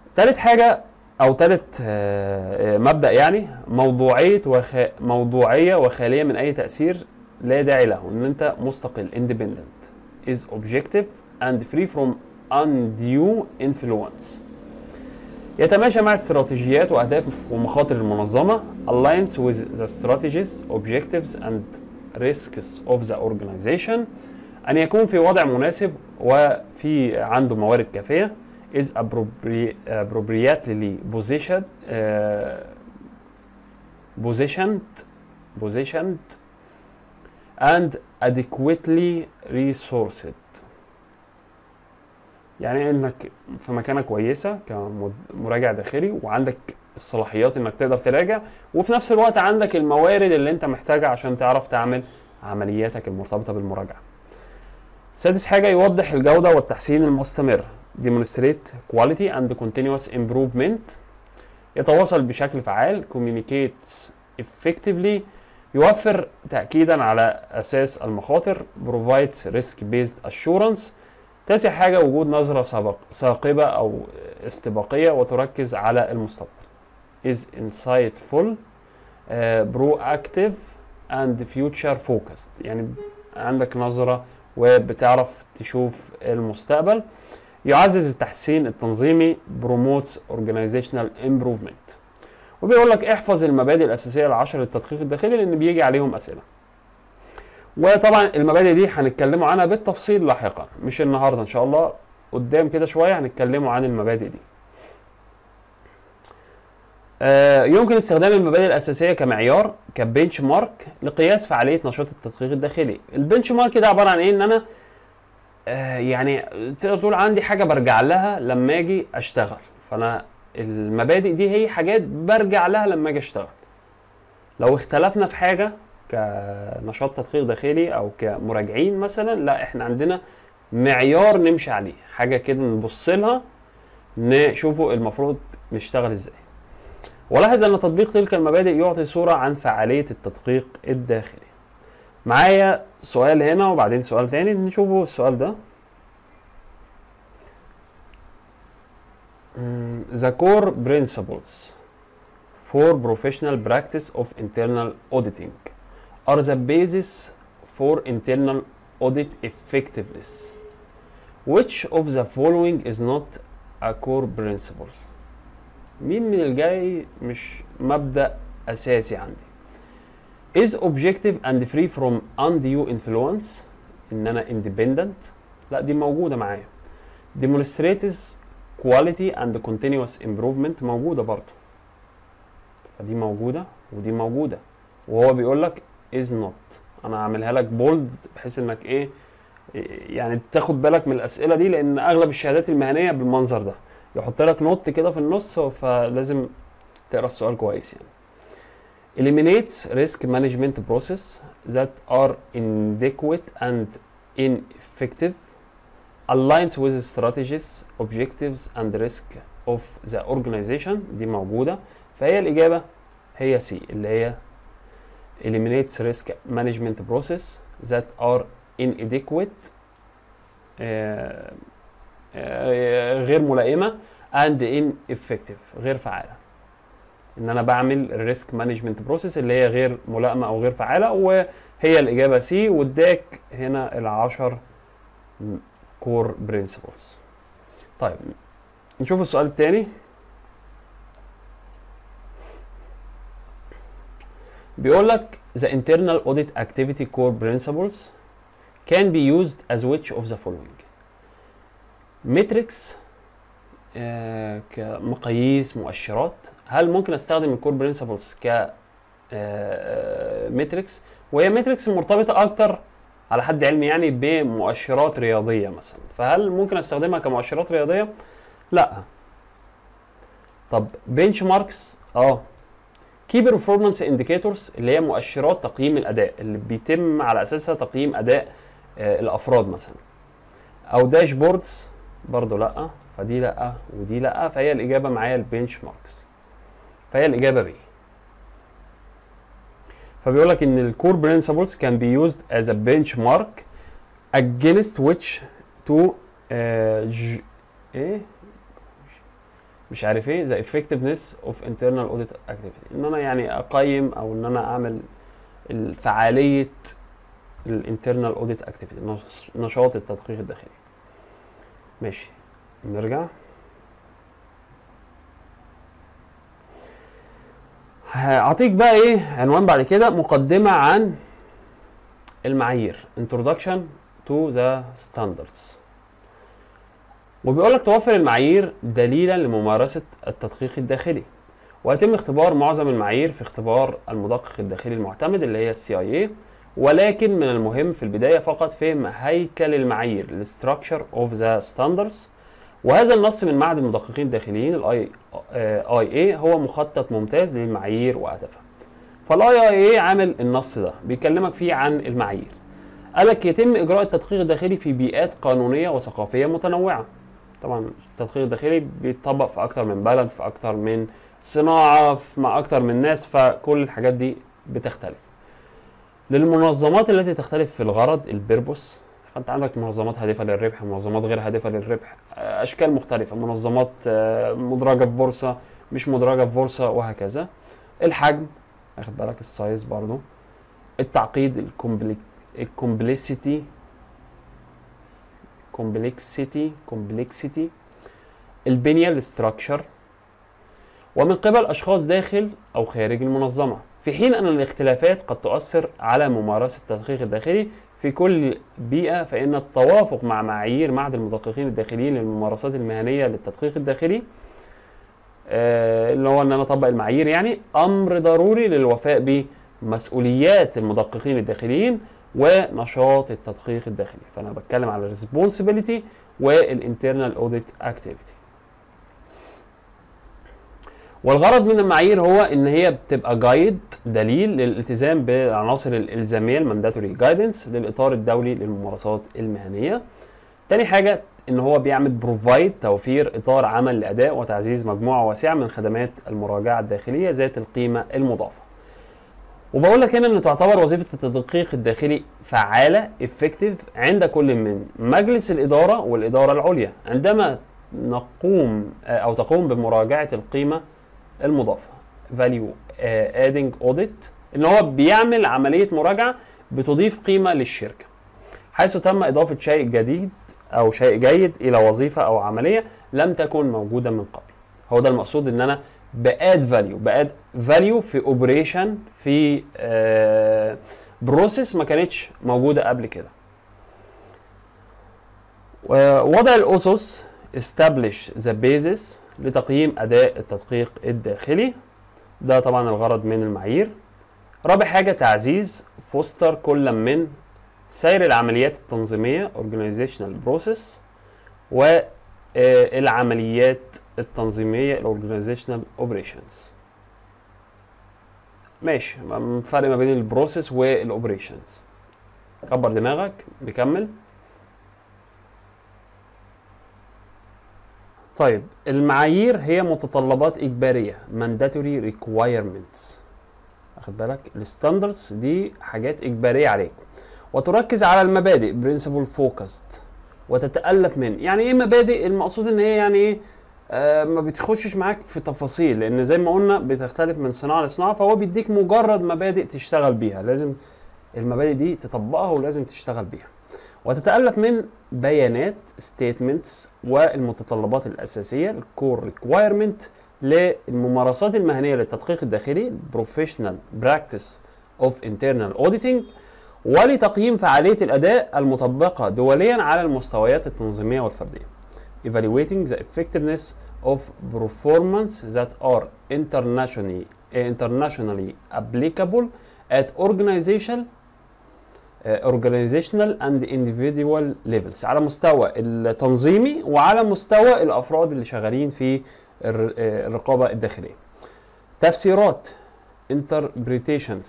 تالت حاجه او تالت آه، آه، مبدا يعني موضوعيه وخ... موضوعيه وخاليه من اي تاثير لا داعي له ان انت مستقل independent is objective and free from undue influence يتماشى مع استراتيجيات واهداف ومخاطر المنظمه aligns with the strategies objectives and risks of the organization ان يكون في وضع مناسب وفي عنده موارد كافيه is appropri- appropriately positioned uh, positioned positioned and adequately resourced يعني انك في مكانه كويسه كمراجع داخلي وعندك الصلاحيات انك تقدر تراجع وفي نفس الوقت عندك الموارد اللي انت محتاجها عشان تعرف تعمل عملياتك المرتبطه بالمراجعه. سادس حاجه يوضح الجوده والتحسين المستمر demonstrate quality and continuous improvement يتواصل بشكل فعال communicates effectively يوفر تأكيدا على أساس المخاطر provides risk based assurance تاسع حاجة وجود نظرة سابق ثاقبة أو استباقية وتركز على المستقبل is insightful uh, proactive and future focused يعني عندك نظرة وبتعرف تشوف المستقبل يعزز التحسين التنظيمي promotes organizational improvement وبيقول لك احفظ المبادئ الاساسيه العشر للتدقيق الداخلي لان بيجي عليهم اسئله وطبعا المبادئ دي هنتكلموا عنها بالتفصيل لاحقا مش النهارده ان شاء الله قدام كده شويه هنتكلموا عن المبادئ دي آه، يمكن استخدام المبادئ الاساسيه كمعيار كبنش مارك لقياس فعاليه نشاط التدقيق الداخلي البنش مارك ده عباره عن ايه ان انا آه، يعني تقدر تقول عندي حاجه برجع لها لما اجي اشتغل فانا المبادئ دي هي حاجات برجع لها لما اجي اشتغل لو اختلفنا في حاجه كنشاط تدقيق داخلي او كمراجعين مثلا لا احنا عندنا معيار نمشي عليه حاجه كده نبص لها نشوفه المفروض نشتغل ازاي ولاحظ ان تطبيق تلك المبادئ يعطي صوره عن فعاليه التدقيق الداخلي معايا سؤال هنا وبعدين سؤال تاني نشوفه السؤال ده Mm, the core principles for professional practice of internal auditing are the basis for internal audit effectiveness. Which of the following is not a core principle? مين من الجاي مش مبدأ أساسي عندي؟ Is objective and free from undue influence إن أنا independent؟ لا دي موجودة معايا. Demonstrates quality and continuous improvement موجودة برضو فدي موجودة ودي موجودة وهو بيقول لك is not انا هعملها لك بولد بحيث انك ايه يعني تاخد بالك من الاسئله دي لان اغلب الشهادات المهنيه بالمنظر ده يحط لك نوت كده في النص فلازم تقرا السؤال كويس يعني eliminates risk management process that are inadequate and ineffective aligns with strategies, objectives and risk of the organization دي موجودة فهي الإجابة هي C اللي هي eliminates risk management process that are inadequate آه، آه، غير ملائمة and ineffective غير فعالة ان انا بعمل الريسك مانجمنت بروسيس اللي هي غير ملائمه او غير فعاله وهي الاجابه سي واداك هنا العشر كور برنسبلز طيب نشوف السؤال الثاني بيقول لك the internal audit activity core principles can be used as which of the following metrics آه كمقاييس مؤشرات هل ممكن استخدم الكور برنسبلز ك ماتريكس وهي ماتريكس مرتبطه اكتر على حد علمي يعني بمؤشرات رياضيه مثلا فهل ممكن استخدمها كمؤشرات رياضيه لا طب بنش ماركس اه كي بيرفورمانس انديكيتورز اللي هي مؤشرات تقييم الاداء اللي بيتم على اساسها تقييم اداء آه الافراد مثلا او داشبوردز برضو لا فدي لا ودي لا فهي الاجابه معايا البنش ماركس فهي الاجابه بي فبيقول لك ان الكور برنسبلز كان بي يوزد از ا بنش مارك against which to uh, ج... ايه مش عارف ايه the effectiveness of internal audit activity ان انا يعني اقيم او ان انا اعمل فعاليه الانترنال اوديت اكتيفيتي نشاط التدقيق الداخلي ماشي نرجع هعطيك بقى ايه عنوان بعد كده مقدمة عن المعايير introduction to the standards وبيقول لك توفر المعايير دليلا لممارسة التدقيق الداخلي ويتم اختبار معظم المعايير في اختبار المدقق الداخلي المعتمد اللي هي السي اي اي ولكن من المهم في البداية فقط فهم هيكل المعايير الستراكشر اوف ذا ستاندردز وهذا النص من معهد المدققين الداخليين الاي اي اي هو مخطط ممتاز للمعايير وهدفها فالاي اي اي عامل النص ده بيكلمك فيه عن المعايير قالك يتم اجراء التدقيق الداخلي في بيئات قانونيه وثقافيه متنوعه طبعا التدقيق الداخلي بيتطبق في اكتر من بلد في اكتر من صناعه مع اكتر من ناس فكل الحاجات دي بتختلف للمنظمات التي تختلف في الغرض البيربوس فانت عندك منظمات هادفه للربح منظمات غير هادفه للربح اشكال مختلفه منظمات مدرجه في بورصه مش مدرجه في بورصه وهكذا الحجم واخد بالك السايز برضو التعقيد الكومبليك الكومبلكسيتي كومبلكسيتي كومبلكسيتي البنيه الاستراكشر ومن قبل اشخاص داخل او خارج المنظمه في حين ان الاختلافات قد تؤثر على ممارسه التدقيق الداخلي في كل بيئه فان التوافق مع معايير معهد المدققين الداخليين للممارسات المهنيه للتدقيق الداخلي آه اللي هو ان انا اطبق المعايير يعني امر ضروري للوفاء بمسؤوليات المدققين الداخليين ونشاط التدقيق الداخلي فانا بتكلم على الريسبونسبيلتي والانترنال اوديت اكتيفيتي والغرض من المعايير هو ان هي بتبقى جايد دليل للالتزام بالعناصر الالزاميه المانداتوري جايدنس للاطار الدولي للممارسات المهنيه تاني حاجه ان هو بيعمل بروفايد توفير اطار عمل لاداء وتعزيز مجموعه واسعه من خدمات المراجعه الداخليه ذات القيمه المضافه وبقول لك هنا ان تعتبر وظيفه التدقيق الداخلي فعاله افكتيف عند كل من مجلس الاداره والاداره العليا عندما نقوم او تقوم بمراجعه القيمه المضافه value adding audit ان هو بيعمل عمليه مراجعه بتضيف قيمه للشركه حيث تم اضافه شيء جديد او شيء جيد الى وظيفه او عمليه لم تكن موجوده من قبل هو ده المقصود ان انا باد فاليو باد فاليو في اوبريشن في بروسيس ما كانتش موجوده قبل كده وضع الاسس establish the basis لتقييم اداء التدقيق الداخلي ده طبعا الغرض من المعايير رابع حاجه تعزيز فوستر كل من سير العمليات التنظيميه organizational process والعمليات التنظيميه الاورجانيزيشنال اوبريشنز ماشي فرق ما بين البروسيس والاوبريشنز كبر دماغك بكمل طيب المعايير هي متطلبات اجباريه mandatory requirements واخد بالك الستاندردز دي حاجات اجباريه عليك وتركز على المبادئ principle focused وتتالف من يعني ايه مبادئ المقصود ان هي يعني ايه آه ما بتخشش معاك في تفاصيل لان زي ما قلنا بتختلف من صناعه لصناعه فهو بيديك مجرد مبادئ تشتغل بيها لازم المبادئ دي تطبقها ولازم تشتغل بيها وتتألف من بيانات statements والمتطلبات الأساسية الكور ريكوايرمنت للممارسات المهنية للتدقيق الداخلي professional practice of internal auditing ولتقييم فعالية الأداء المطبقة دوليا على المستويات التنظيمية والفردية evaluating the effectiveness of performance that are internationally internationally applicable at organization organizational and individual levels على مستوى التنظيمي وعلى مستوى الافراد اللي شغالين في الرقابه الداخليه. تفسيرات interpretations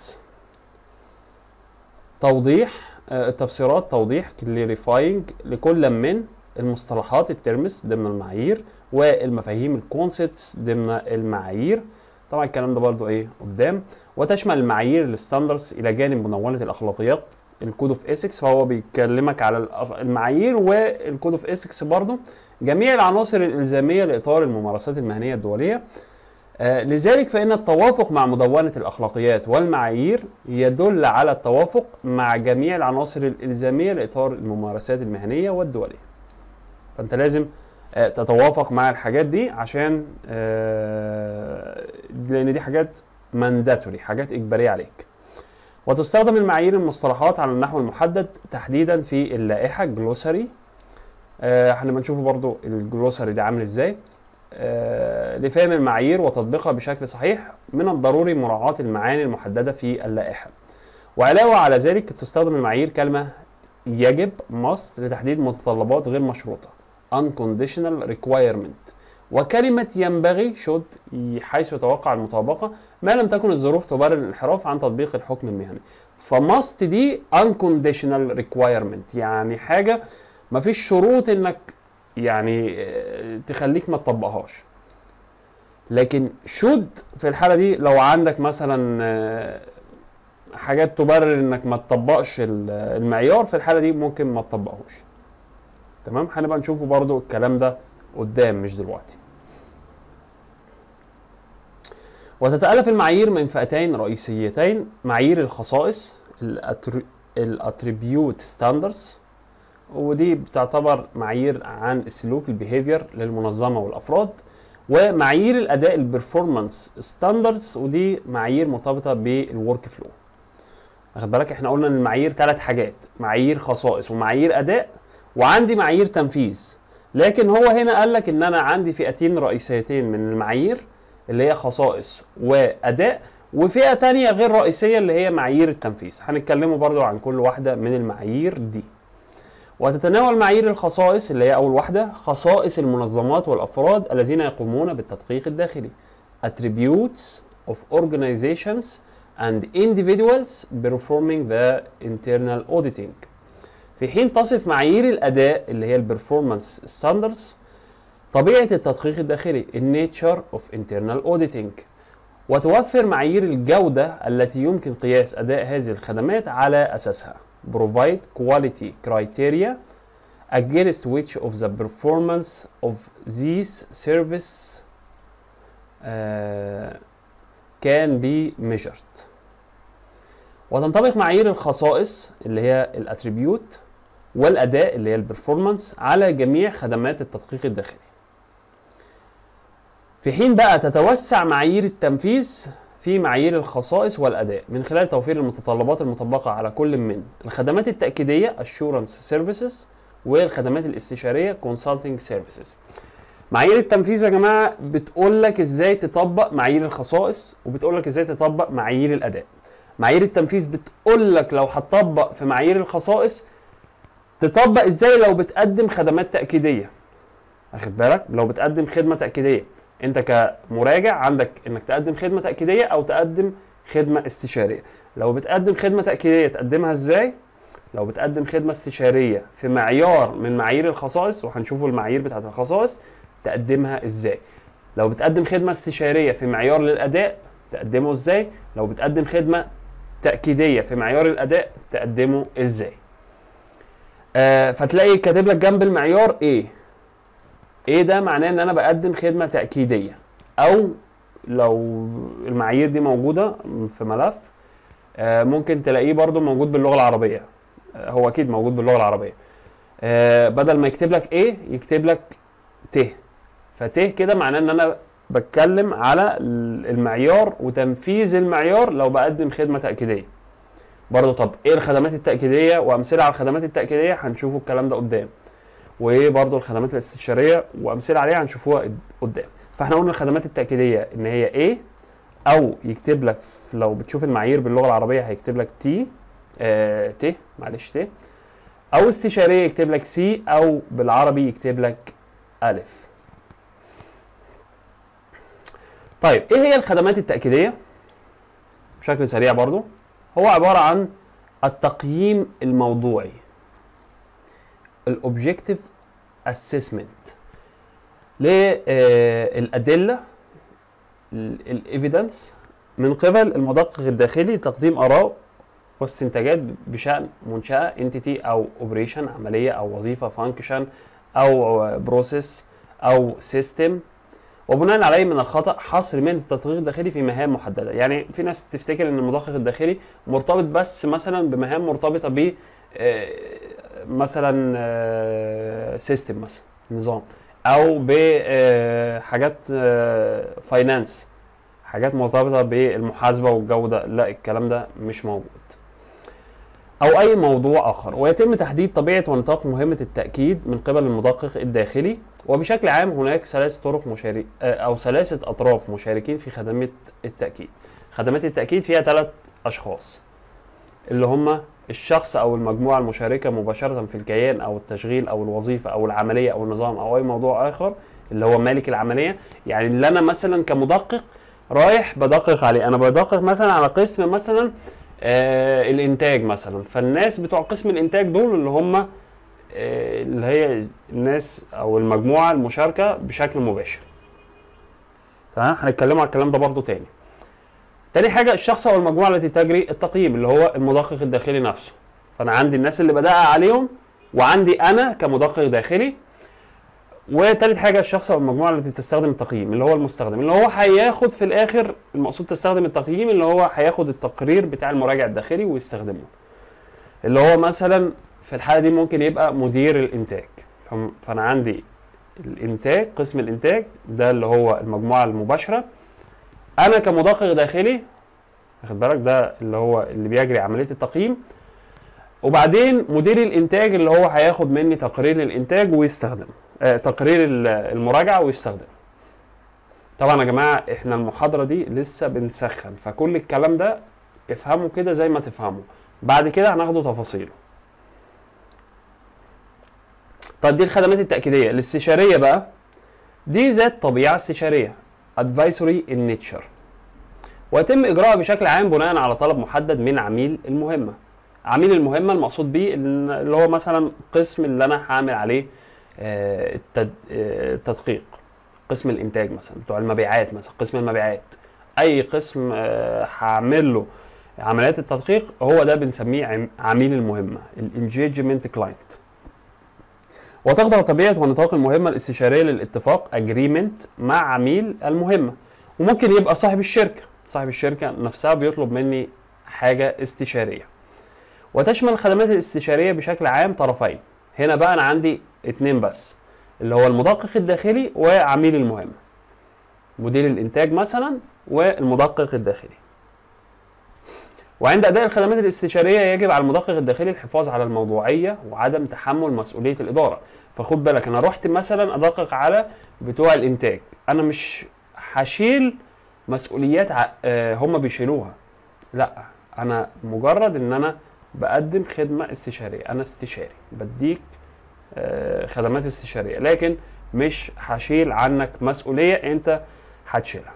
توضيح التفسيرات توضيح clarifying لكل من المصطلحات الترمس ضمن المعايير والمفاهيم الكونسبتس ضمن المعايير طبعا الكلام ده برضو ايه قدام وتشمل المعايير الستاندردز الى جانب منونه الاخلاقيات الكود اوف اسكس فهو بيكلمك على المعايير والكود اوف اسكس برضو جميع العناصر الإلزامية لإطار الممارسات المهنية الدولية آه، لذلك فإن التوافق مع مدونة الأخلاقيات والمعايير يدل على التوافق مع جميع العناصر الإلزامية لإطار الممارسات المهنية والدولية فأنت لازم آه، تتوافق مع الحاجات دي عشان آه، لأن دي حاجات مانداتوري حاجات إجبارية عليك وتستخدم المعايير المصطلحات على النحو المحدد تحديدا في اللائحة جلوسري هنبقى نشوف برضو الجلوسري ده عامل ازاي آه، لفهم المعايير وتطبيقها بشكل صحيح من الضروري مراعاة المعاني المحددة في اللائحة وعلاوة على ذلك تستخدم المعايير كلمة يجب must لتحديد متطلبات غير مشروطة unconditional requirement وكلمة ينبغي should حيث يتوقع المطابقة ما لم تكن الظروف تبرر الانحراف عن تطبيق الحكم المهني فماست دي unconditional requirement يعني حاجة مفيش شروط انك يعني آه، تخليك ما تطبقهاش لكن شود في الحاله دي لو عندك مثلا آه، حاجات تبرر انك ما تطبقش المعيار في الحاله دي ممكن ما تطبقهوش تمام هنبقى نشوفه برضو الكلام ده قدام مش دلوقتي وتتألف المعايير من فئتين رئيسيتين معايير الخصائص الاتريبيوت ستاندرز ودي بتعتبر معايير عن السلوك البيهيفير للمنظمه والافراد ومعايير الاداء البرفورمانس ستاندردز ودي معايير مرتبطه بالورك فلو واخد بالك احنا قلنا ان المعايير ثلاث حاجات معايير خصائص ومعايير اداء وعندي معايير تنفيذ لكن هو هنا قال لك ان انا عندي فئتين رئيسيتين من المعايير اللي هي خصائص واداء وفئه تانية غير رئيسيه اللي هي معايير التنفيذ هنتكلموا برضو عن كل واحده من المعايير دي وتتناول معايير الخصائص اللي هي أول واحدة خصائص المنظمات والأفراد الذين يقومون بالتدقيق الداخلي attributes of organizations and individuals performing the internal auditing في حين تصف معايير الأداء اللي هي البرفورمانس ستاندردز طبيعة التدقيق الداخلي nature of internal auditing وتوفر معايير الجودة التي يمكن قياس أداء هذه الخدمات على أساسها provide quality criteria against which of the performance of these service uh, can be measured وتنطبق معايير الخصائص اللي هي الاتريبيوت والاداء اللي هي البرفورمانس على جميع خدمات التدقيق الداخلي في حين بقى تتوسع معايير التنفيذ في معايير الخصائص والأداء من خلال توفير المتطلبات المطبقة على كل من الخدمات التأكيدية Assurance Services والخدمات الاستشارية Consulting Services معايير التنفيذ يا جماعة بتقول لك ازاي تطبق معايير الخصائص وبتقول لك ازاي تطبق معايير الأداء معايير التنفيذ بتقول لك لو هتطبق في معايير الخصائص تطبق ازاي لو بتقدم خدمات تأكيدية واخد بالك لو بتقدم خدمة تأكيدية انت كمراجع عندك انك تقدم خدمه تاكيديه او تقدم خدمه استشاريه لو بتقدم خدمه تاكيديه تقدمها ازاي لو بتقدم خدمه استشاريه في معيار من معايير الخصائص وهنشوفوا المعايير بتاعه الخصائص تقدمها ازاي لو بتقدم خدمه استشاريه في معيار للاداء تقدمه ازاي لو بتقدم خدمه تاكيديه في معيار الاداء تقدمه ازاي آه فتلاقي كاتب لك جنب المعيار ايه ايه ده معناه ان انا بقدم خدمه تاكيديه او لو المعايير دي موجوده في ملف آه، ممكن تلاقيه برضو موجود باللغه العربيه آه، هو اكيد موجود باللغه العربيه آه، بدل ما يكتب لك ايه يكتب لك ت فت كده معناه ان انا بتكلم على المعيار وتنفيذ المعيار لو بقدم خدمه تاكيديه برضو طب ايه الخدمات التاكيديه وامثله على الخدمات التاكيديه هنشوفوا الكلام ده قدام وبرضه الخدمات الاستشاريه وامثله عليها هنشوفوها قدام فاحنا قلنا الخدمات التاكيديه ان هي ايه او يكتب لك لو بتشوف المعايير باللغه العربيه هيكتب لك تي آه ت معلش ت او استشاريه يكتب لك سي او بالعربي يكتب لك الف طيب ايه هي الخدمات التاكيديه بشكل سريع برضو هو عباره عن التقييم الموضوعي الاوبجكتيف اسسمنت للادله الايفيدنس من قبل المدقق الداخلي لتقديم اراء واستنتاجات بشان منشاه انتيتي او اوبريشن عمليه او وظيفه فانكشن او بروسيس او سيستم وبناء عليه من الخطا حصر مهنه التدقيق الداخلي في مهام محدده يعني في ناس تفتكر ان المدقق الداخلي مرتبط بس مثلا بمهام مرتبطه ب آه، مثلا سيستم مثلا نظام او بحاجات فاينانس حاجات مرتبطه بالمحاسبه والجوده لا الكلام ده مش موجود او اي موضوع اخر ويتم تحديد طبيعه ونطاق مهمه التاكيد من قبل المدقق الداخلي وبشكل عام هناك ثلاث طرق مشارك او ثلاثه اطراف مشاركين في خدمات التاكيد خدمات التاكيد فيها ثلاث اشخاص اللي هم الشخص او المجموعه المشاركه مباشره في الكيان او التشغيل او الوظيفه او العمليه او النظام او اي موضوع اخر اللي هو مالك العمليه يعني اللي انا مثلا كمدقق رايح بدقق عليه انا بدقق مثلا على قسم مثلا آه الانتاج مثلا فالناس بتوع قسم الانتاج دول اللي هم آه اللي هي الناس او المجموعه المشاركه بشكل مباشر تمام هنتكلم على الكلام ده برضو تاني تاني حاجه الشخص او المجموعه التي تجري التقييم اللي هو المدقق الداخلي نفسه فانا عندي الناس اللي بدقق عليهم وعندي انا كمدقق داخلي وتالت حاجه الشخص او المجموعه التي تستخدم التقييم اللي هو المستخدم اللي هو هياخد في الاخر المقصود تستخدم التقييم اللي هو هياخد التقرير بتاع المراجع الداخلي ويستخدمه اللي هو مثلا في الحاله دي ممكن يبقى مدير الانتاج فانا عندي الانتاج قسم الانتاج ده اللي هو المجموعه المباشره انا كمدقق داخلي واخد بالك ده اللي هو اللي بيجري عمليه التقييم وبعدين مدير الانتاج اللي هو هياخد مني تقرير الانتاج ويستخدمه آه تقرير المراجعه ويستخدمه طبعا يا جماعه احنا المحاضره دي لسه بنسخن فكل الكلام ده افهموا كده زي ما تفهموا بعد كده هناخده تفاصيله طب دي الخدمات التاكيديه الاستشاريه بقى دي ذات طبيعه استشاريه advisory in nature ويتم اجراءها بشكل عام بناء على طلب محدد من عميل المهمه عميل المهمه المقصود بيه اللي هو مثلا قسم اللي انا هعمل عليه التدقيق قسم الانتاج مثلا بتوع المبيعات مثلا قسم المبيعات اي قسم هعمل له عمليات التدقيق هو ده بنسميه عميل المهمه الانجيجمنت كلاينت وتخضع طبيعه ونطاق المهمه الاستشاريه للاتفاق اجريمنت مع عميل المهمه وممكن يبقى صاحب الشركه صاحب الشركه نفسها بيطلب مني حاجه استشاريه وتشمل الخدمات الاستشاريه بشكل عام طرفين هنا بقى انا عندي اتنين بس اللي هو المدقق الداخلي وعميل المهمه مدير الانتاج مثلا والمدقق الداخلي وعند اداء الخدمات الاستشاريه يجب على المدقق الداخلي الحفاظ على الموضوعيه وعدم تحمل مسؤوليه الاداره فخد بالك انا رحت مثلا ادقق على بتوع الانتاج انا مش هشيل مسؤوليات هم بيشيلوها لا انا مجرد ان انا بقدم خدمه استشاريه انا استشاري بديك خدمات استشاريه لكن مش هشيل عنك مسؤوليه انت هتشيلها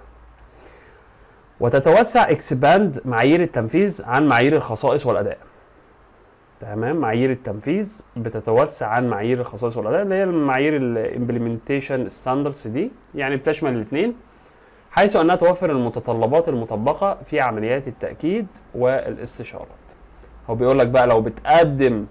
وتتوسع اكسباند معايير التنفيذ عن معايير الخصائص والاداء تمام معايير التنفيذ بتتوسع عن معايير الخصائص والاداء اللي هي معايير الامبلمنتيشن ستاندردز دي يعني بتشمل الاثنين حيث انها توفر المتطلبات المطبقه في عمليات التاكيد والاستشارات هو بيقول لك بقى لو بتقدم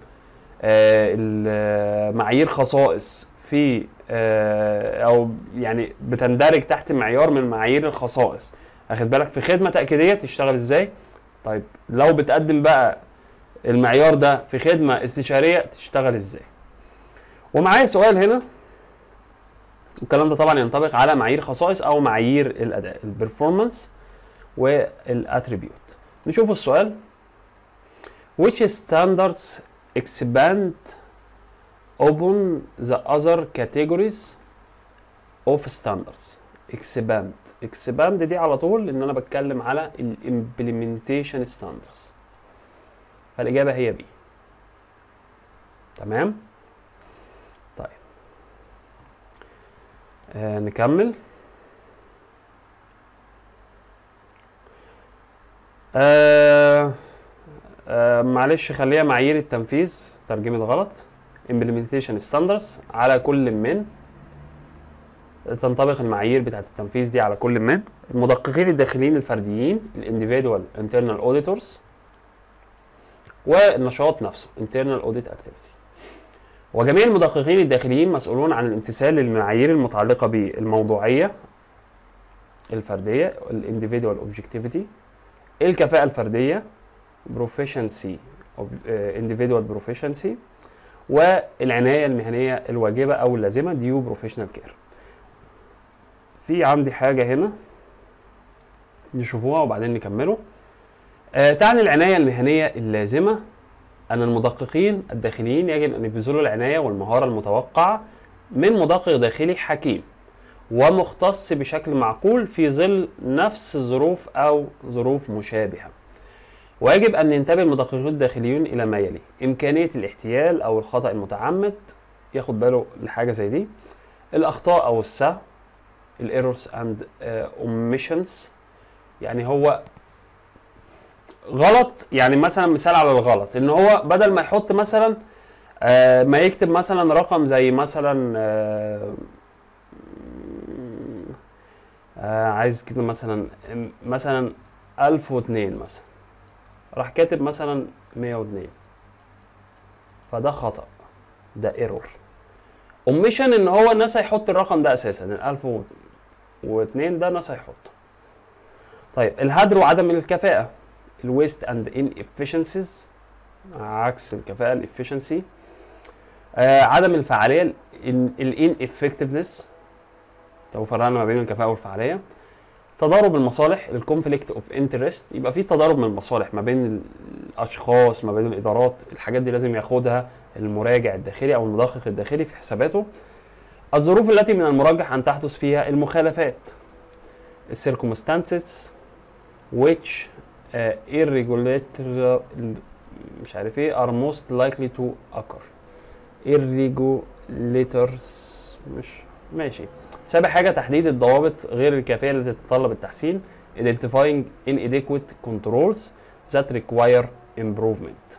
آه معايير خصائص في آه او يعني بتندرج تحت معيار من معايير الخصائص اخد بالك في خدمه تاكيديه تشتغل ازاي طيب لو بتقدم بقى المعيار ده في خدمه استشاريه تشتغل ازاي ومعايا سؤال هنا الكلام ده طبعا ينطبق على معايير خصائص او معايير الاداء البرفورمانس والاتريبيوت نشوف السؤال which standards expand upon the other categories of standards expand expand دي على طول ان انا بتكلم على الامبلمنتيشن ستاندردز فالاجابه هي بي تمام طيب آه نكمل آه آه معلش خليها معايير التنفيذ ترجمة غلط implementation standards على كل من تنطبق المعايير بتاعة التنفيذ دي على كل من المدققين الداخليين الفرديين individual internal auditors والنشاط نفسه internal audit activity وجميع المدققين الداخليين مسؤولون عن الامتثال للمعايير المتعلقة بالموضوعية الفردية الانديفيدوال اوبجكتيفيتي الكفاءة الفردية proficiency individual proficiency والعناية المهنية الواجبة أو اللازمة ديو بروفيشنال كير في عندي حاجة هنا نشوفوها وبعدين نكمله آه تعني العناية المهنية اللازمة أن المدققين الداخليين يجب أن يبذلوا العناية والمهارة المتوقعة من مدقق داخلي حكيم ومختص بشكل معقول في ظل نفس الظروف أو ظروف مشابهة ويجب أن ينتبه المدققون الداخليون إلى ما يلي إمكانية الاحتيال أو الخطأ المتعمد ياخد باله لحاجة زي دي الأخطاء أو السهو الايرورز اند اوميشنز يعني هو غلط يعني مثلا مثال على الغلط ان هو بدل ما يحط مثلا آه ما يكتب مثلا رقم زي مثلا آه آه عايز كده مثلا مثلا 1002 مثلا راح كاتب مثلا 102 فده خطأ ده ايرور اوميشن ان هو الناس هيحط الرقم ده اساسا ال 1002 ده الناس هيحطه طيب الهدر وعدم الكفاءة الويست اند ان افشنسيز عكس الكفاءة الافشنسي آه عدم الفعالية الان افكتفنس لو فرقنا ما بين الكفاءة والفعالية تضارب المصالح الكونفليكت اوف انترست يبقى في تضارب من المصالح ما بين الاشخاص ما بين الادارات الحاجات دي لازم ياخدها المراجع الداخلي او المدقق الداخلي في حساباته الظروف التي من المرجح ان تحدث فيها المخالفات السيركمستانسز which uh, irregular مش عارف ايه are most likely to occur irregulators مش ماشي سابع حاجه تحديد الضوابط غير الكافيه التي تتطلب التحسين identifying inadequate controls that require improvement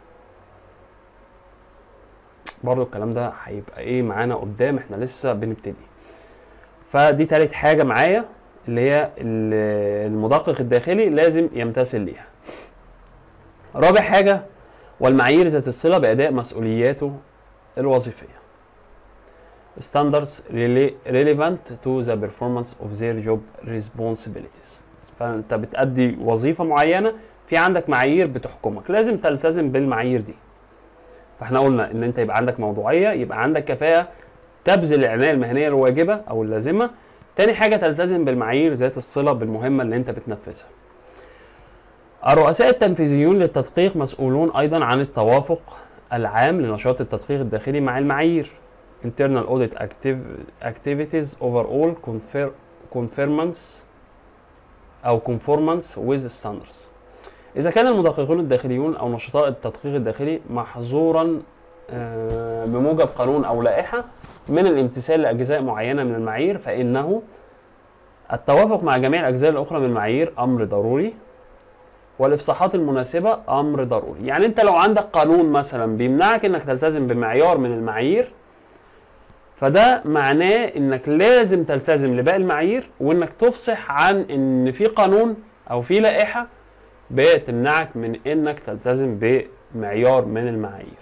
برضو الكلام ده هيبقى ايه معانا قدام احنا لسه بنبتدي فدي تالت حاجه معايا اللي هي المدقق الداخلي لازم يمتثل ليها رابع حاجه والمعايير ذات الصله باداء مسؤولياته الوظيفيه standards relevant to the performance of their job responsibilities فانت بتأدي وظيفه معينه في عندك معايير بتحكمك لازم تلتزم بالمعايير دي فاحنا قلنا ان انت يبقى عندك موضوعيه يبقى عندك كفاءه تبذل العنايه المهنيه الواجبه او اللازمه تاني حاجه تلتزم بالمعايير ذات الصله بالمهمه اللي انت بتنفذها الرؤساء التنفيذيون للتدقيق مسؤولون ايضا عن التوافق العام لنشاط التدقيق الداخلي مع المعايير internal audit activities overall conformance او conformance with standards إذا كان المدققون الداخليون أو نشطاء التدقيق الداخلي محظورا بموجب قانون أو لائحة من الامتثال لأجزاء معينة من المعايير فإنه التوافق مع جميع الأجزاء الأخرى من المعايير أمر ضروري والإفصاحات المناسبة أمر ضروري يعني أنت لو عندك قانون مثلا بيمنعك إنك تلتزم بمعيار من المعايير فده معناه إنك لازم تلتزم لباقي المعايير وإنك تفصح عن إن في قانون أو في لائحة بتمنعك من انك تلتزم بمعيار من المعايير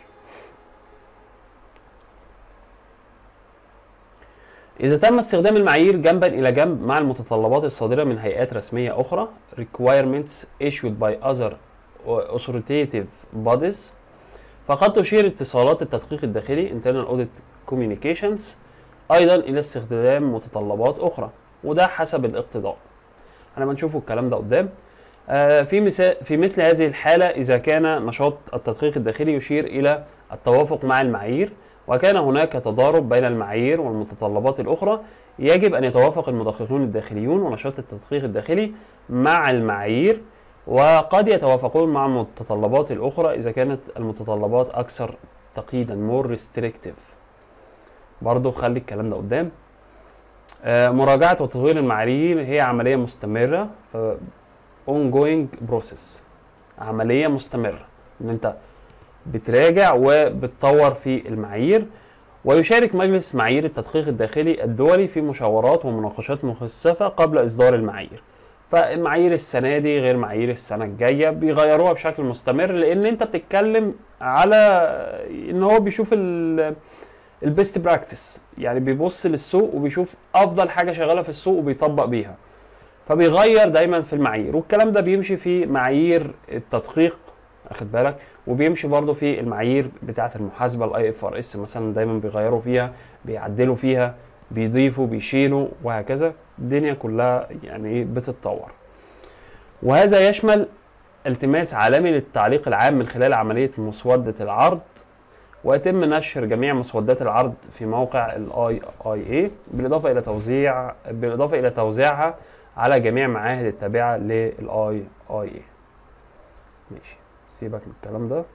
إذا تم استخدام المعايير جنبا إلى جنب مع المتطلبات الصادرة من هيئات رسمية أخرى requirements issued by other authoritative bodies فقد تشير اتصالات التدقيق الداخلي internal audit communications أيضا إلى استخدام متطلبات أخرى وده حسب الاقتضاء هنبقى نشوفوا الكلام ده قدام في مثال في مثل هذه الحالة إذا كان نشاط التدقيق الداخلي يشير إلى التوافق مع المعايير وكان هناك تضارب بين المعايير والمتطلبات الأخرى يجب أن يتوافق المدققون الداخليون ونشاط التدقيق الداخلي مع المعايير وقد يتوافقون مع المتطلبات الأخرى إذا كانت المتطلبات أكثر تقييدا more restrictive برضو خلي الكلام ده قدام مراجعة وتطوير المعايير هي عملية مستمرة ف ongoing process عمليه مستمره ان انت بتراجع وبتطور في المعايير ويشارك مجلس معايير التدقيق الداخلي الدولي في مشاورات ومناقشات مكثفه قبل اصدار المعايير فالمعايير السنه دي غير معايير السنه الجايه بيغيروها بشكل مستمر لان انت بتتكلم على ان هو بيشوف البيست براكتس يعني بيبص للسوق وبيشوف افضل حاجه شغاله في السوق وبيطبق بيها فبيغير دايما في المعايير والكلام ده بيمشي في معايير التدقيق اخد بالك وبيمشي برضه في المعايير بتاعه المحاسبه الاي اف ار اس مثلا دايما بيغيروا فيها بيعدلوا فيها بيضيفوا بيشيلوا وهكذا الدنيا كلها يعني ايه بتتطور وهذا يشمل التماس عالمي للتعليق العام من خلال عمليه مسوده العرض ويتم نشر جميع مسودات العرض في موقع الاي اي اي بالاضافه الى توزيع بالاضافه الى توزيعها على جميع معاهد التابعه للاي اي اي ماشي سيبك من الكلام ده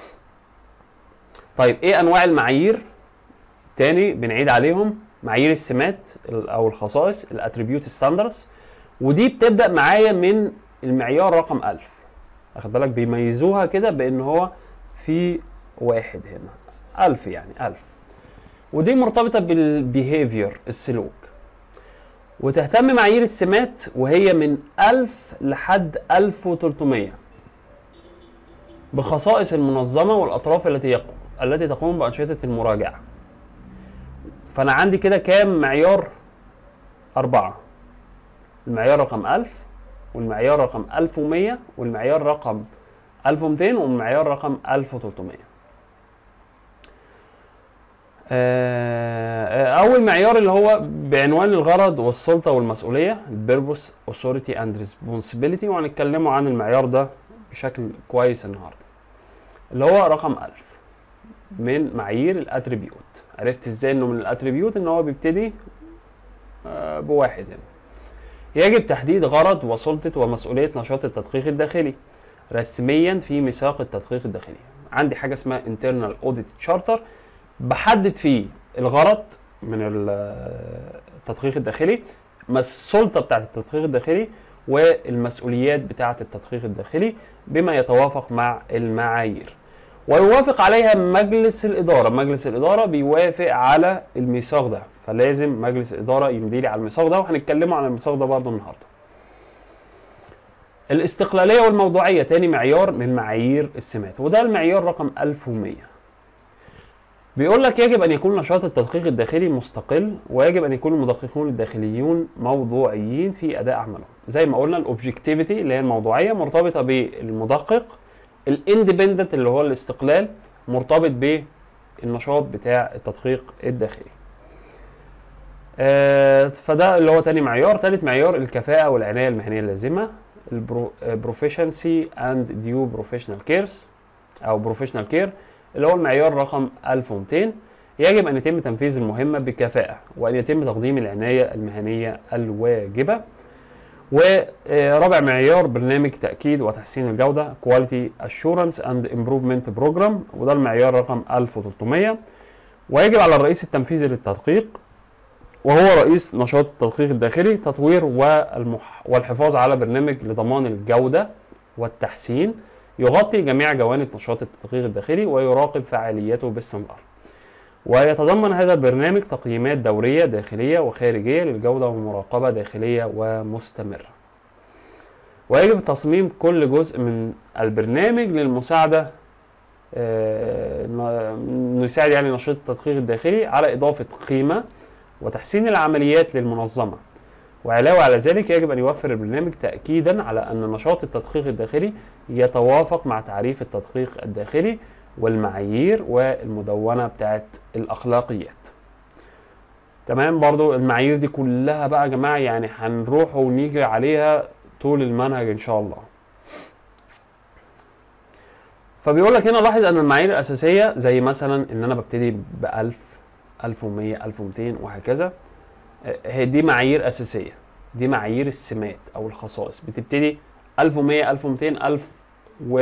طيب ايه انواع المعايير تاني بنعيد عليهم معايير السمات ال- او الخصائص الاتريبيوت ستاندردز ودي بتبدا معايا من المعيار رقم 1000 واخد بالك بيميزوها كده بان هو في واحد هنا 1000 يعني 1000 ودي مرتبطه بالبيهيفير السلوك وتهتم معايير السمات وهي من 1000 لحد 1300 بخصائص المنظمة والأطراف التي يق... التي تقوم بأنشطة المراجعة. فأنا عندي كده كام معيار؟ أربعة. المعيار رقم 1000 والمعيار رقم 1100 والمعيار رقم 1200 والمعيار رقم 1300. آه، أول معيار اللي هو بعنوان الغرض والسلطة والمسؤولية البيربوس authority and responsibility وهنتكلموا عن المعيار ده بشكل كويس النهارده اللي هو رقم 1000 من معايير الاتريبيوت عرفت ازاي انه من الاتريبيوت ان هو بيبتدي آه، بواحد هنا يجب تحديد غرض وسلطة ومسؤولية نشاط التدقيق الداخلي رسميا في ميثاق التدقيق الداخلي عندي حاجة اسمها internal audit charter بحدد فيه الغرض من ال- التدقيق الداخلي ما السلطة بتاعت التدقيق الداخلي والمسؤوليات بتاعة التدقيق الداخلي بما يتوافق مع المعايير ويوافق عليها مجلس الإدارة مجلس الإدارة بيوافق على الميثاق ده فلازم مجلس الإدارة يمضي لي على الميثاق ده وهنتكلموا عن الميثاق ده برضه النهارده الاستقلالية والموضوعية تاني معيار من معايير السمات وده المعيار رقم 1100 بيقول لك يجب ان يكون نشاط التدقيق الداخلي مستقل ويجب ان يكون المدققون الداخليون موضوعيين في اداء اعمالهم زي ما قلنا الاوبجكتيفيتي اللي هي الموضوعيه مرتبطه بالمدقق الاندبندنت اللي هو الاستقلال مرتبط بالنشاط بتاع التدقيق الداخلي آه فده اللي هو تاني معيار تالت معيار الكفاءة والعناية المهنية اللازمة البروفيشنسي اند ديو بروفيشنال كيرز او بروفيشنال كير اللي هو المعيار رقم 1200 يجب أن يتم تنفيذ المهمة بكفاءة وأن يتم تقديم العناية المهنية الواجبة ورابع معيار برنامج تأكيد وتحسين الجودة Quality Assurance and Improvement Program وده المعيار رقم 1300 ويجب على الرئيس التنفيذي للتدقيق وهو رئيس نشاط التدقيق الداخلي تطوير والمح والحفاظ على برنامج لضمان الجودة والتحسين يغطي جميع جوانب نشاط التدقيق الداخلي ويراقب فعاليته باستمرار ويتضمن هذا البرنامج تقييمات دورية داخلية وخارجية للجودة ومراقبة داخلية ومستمرة ويجب تصميم كل جزء من البرنامج للمساعدة آه، انه يساعد يعني نشاط التدقيق الداخلي على إضافة قيمة وتحسين العمليات للمنظمة وعلاوة على ذلك يجب أن يوفر البرنامج تأكيدا على أن نشاط التدقيق الداخلي يتوافق مع تعريف التدقيق الداخلي والمعايير والمدونة بتاعت الأخلاقيات تمام برضو المعايير دي كلها بقى يا جماعة يعني هنروح ونيجي عليها طول المنهج إن شاء الله فبيقول لك هنا لاحظ أن المعايير الأساسية زي مثلا إن أنا ببتدي ب 1000 1100 1200 وهكذا هي دي معايير اساسيه دي معايير السمات او الخصائص بتبتدي 1100 1200 1000 و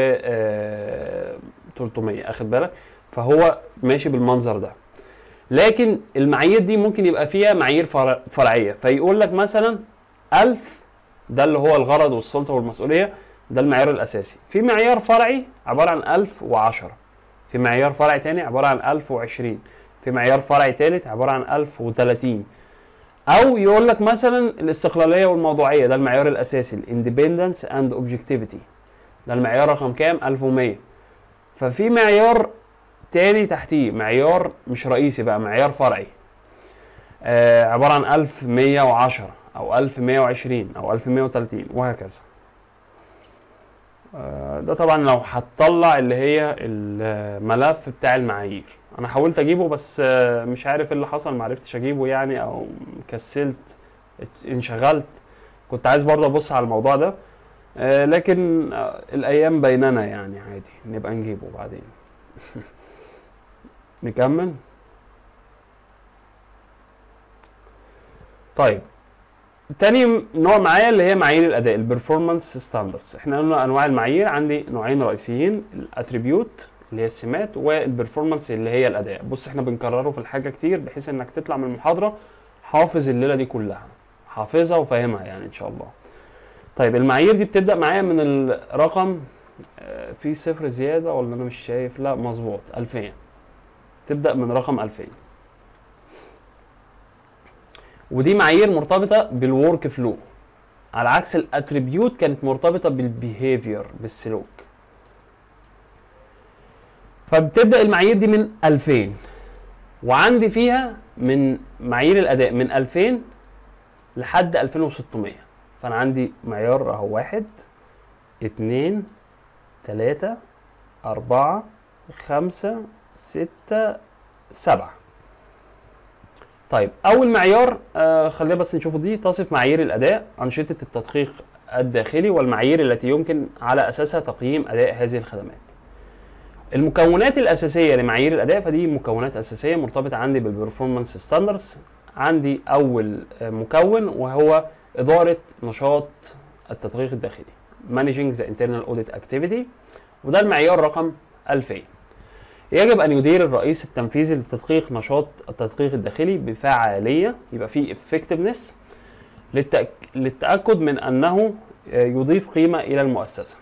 300 اخد بالك فهو ماشي بالمنظر ده لكن المعايير دي ممكن يبقى فيها معايير فرع- فرعيه فيقول لك مثلا 1000 ده اللي هو الغرض والسلطه والمسؤوليه ده المعيار الاساسي في معيار فرعي عباره عن 1010 في معيار فرعي تاني عباره عن 1020 في معيار فرعي ثالث عباره عن 1030 او يقول لك مثلا الاستقلاليه والموضوعيه ده المعيار الاساسي الاندبندنس اند اوبجكتيفيتي ده المعيار رقم كام 1100 ففي معيار تاني تحتيه معيار مش رئيسي بقى معيار فرعي آه عبارة عن 1110 أو 1120 أو 1130 وهكذا آه ده طبعا لو هتطلع اللي هي الملف بتاع المعايير انا حاولت اجيبه بس آه مش عارف ايه اللي حصل معرفتش اجيبه يعني او كسلت انشغلت كنت عايز برضه ابص على الموضوع ده آه لكن آه الايام بيننا يعني عادي نبقى نجيبه بعدين نكمل طيب تاني نوع معايا اللي هي معايير الاداء البرفورمانس ستاندردز احنا قلنا انواع المعايير عندي نوعين رئيسيين الاتريبيوت اللي هي السمات والبرفورمانس اللي هي الاداء بص احنا بنكرره في الحاجه كتير بحيث انك تطلع من المحاضره حافظ الليله دي كلها حافظها وفاهمها يعني ان شاء الله طيب المعايير دي بتبدا معايا من الرقم آه، في صفر زياده ولا انا مش شايف لا مظبوط 2000 تبدا من رقم 2000 ودي معايير مرتبطه بالورك فلو على عكس الاتريبيوت كانت مرتبطه بالبيهيفير بالسلوك فبتبدا المعايير دي من 2000 وعندي فيها من معايير الاداء من 2000 لحد 2600 فانا عندي معيار اهو واحد اتنين تلاتة أربعة خمسة ستة سبعة طيب أول معيار آه خلينا بس نشوفه دي تصف معايير الأداء أنشطة التدقيق الداخلي والمعايير التي يمكن على أساسها تقييم أداء هذه الخدمات المكونات الأساسية لمعايير الأداء فدي مكونات أساسية مرتبطة عندي بالبرفورمانس ستاندردز عندي أول آه، مكون وهو إدارة نشاط التدقيق الداخلي Managing the Internal Audit Activity وده المعيار رقم 2000 يجب أن يدير الرئيس التنفيذي لتدقيق نشاط التدقيق الداخلي بفعالية يبقى فيه effectiveness للتأك... للتأكد من أنه آه، يضيف قيمة إلى المؤسسة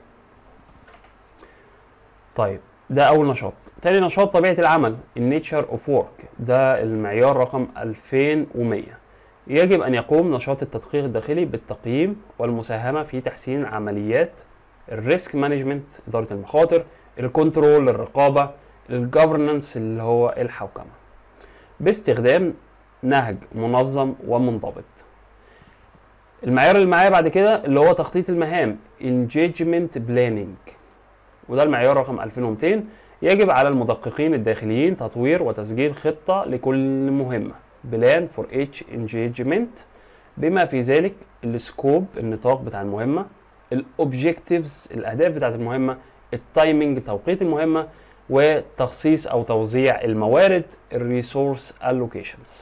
طيب ده أول نشاط تاني نشاط طبيعة العمل النيتشر اوف ورك ده المعيار رقم 2100 يجب أن يقوم نشاط التدقيق الداخلي بالتقييم والمساهمة في تحسين عمليات الريسك مانجمنت إدارة المخاطر الكنترول الرقابة الجفرنانس اللي هو الحوكمة باستخدام نهج منظم ومنضبط المعيار اللي معايا بعد كده اللي هو تخطيط المهام engagement planning وده المعيار رقم 2200 يجب على المدققين الداخليين تطوير وتسجيل خطة لكل مهمة بلان فور اتش انجيجمنت بما في ذلك السكوب النطاق بتاع المهمة الاوبجكتيفز الاهداف بتاعت المهمة التايمنج توقيت المهمة وتخصيص او توزيع الموارد الريسورس الوكيشنز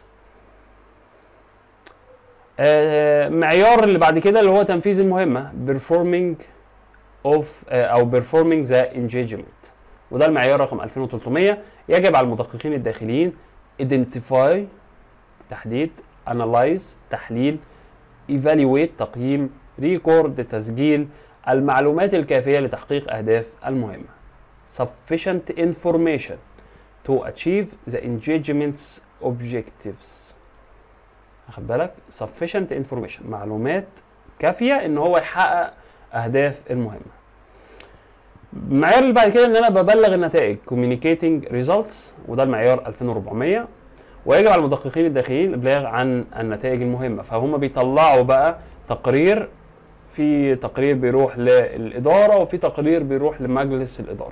معيار اللي بعد كده اللي هو تنفيذ المهمة performing of آه، او performing the engagement وده المعيار رقم 2300 يجب على المدققين الداخليين identify تحديد analyze تحليل evaluate تقييم record تسجيل المعلومات الكافية لتحقيق أهداف المهمة sufficient information to achieve the engagement's objectives واخد بالك sufficient information معلومات كافية ان هو يحقق اهداف المهمة المعيار اللي بعد كده ان انا ببلغ النتائج communicating results وده المعيار 2400 ويجب على المدققين الداخليين الابلاغ عن النتائج المهمه فهم بيطلعوا بقى تقرير في تقرير بيروح للاداره وفي تقرير بيروح لمجلس الاداره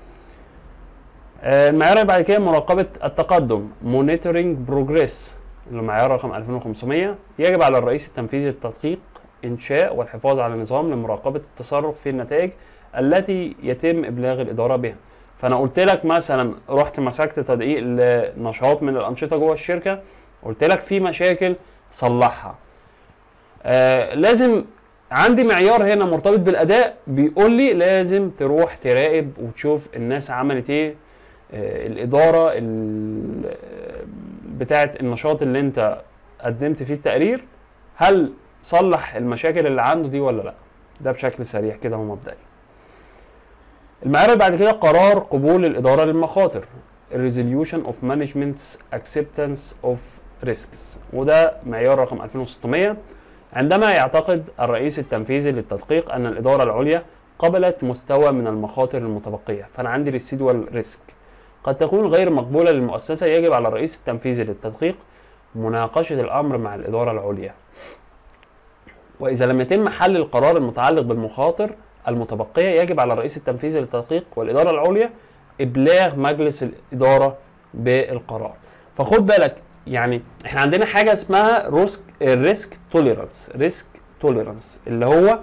آه، المعيار اللي بعد كده مراقبه التقدم monitoring progress المعيار رقم 2500 يجب على الرئيس التنفيذي للتدقيق انشاء والحفاظ على نظام لمراقبه التصرف في النتائج التي يتم ابلاغ الاداره بها فانا قلت لك مثلا رحت مسكت تدقيق لنشاط من الانشطه جوه الشركه قلت لك في مشاكل صلحها آه لازم عندي معيار هنا مرتبط بالاداء بيقول لي لازم تروح تراقب وتشوف الناس عملت ايه آه الاداره ال- آه، بتاعه النشاط اللي انت قدمت فيه التقرير هل صلح المشاكل اللي عنده دي ولا لا ده بشكل سريع كده ومبدئي المعيار اللي بعد كده قرار قبول الإدارة للمخاطر resolution of management's acceptance of risks وده معيار رقم 2600 عندما يعتقد الرئيس التنفيذي للتدقيق أن الإدارة العليا قبلت مستوى من المخاطر المتبقية فأنا عندي residual risk قد تكون غير مقبولة للمؤسسة يجب على الرئيس التنفيذي للتدقيق مناقشة الأمر مع الإدارة العليا وإذا لم يتم حل القرار المتعلق بالمخاطر المتبقية يجب على الرئيس التنفيذي للتدقيق والإدارة العليا إبلاغ مجلس الإدارة بالقرار فخد بالك يعني احنا عندنا حاجة اسمها روسك ريسك توليرانس ريسك توليرانس اللي هو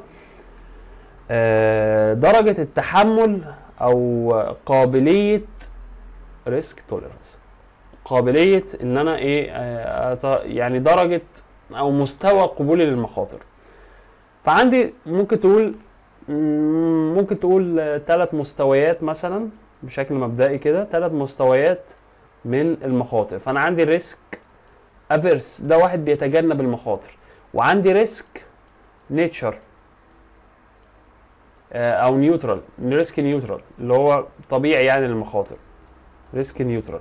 آه، درجة التحمل أو قابلية ريسك توليرانس قابلية إن أنا إيه آه، أت- يعني درجة أو مستوى قبولي للمخاطر فعندي ممكن تقول مم، ممكن تقول ثلاث مستويات مثلا بشكل مبدئي كده ثلاث مستويات من المخاطر فانا عندي ريسك افيرس ده واحد بيتجنب المخاطر وعندي ريسك نيتشر او نيوترال ريسك نيوترال اللي هو طبيعي يعني للمخاطر ريسك نيوترال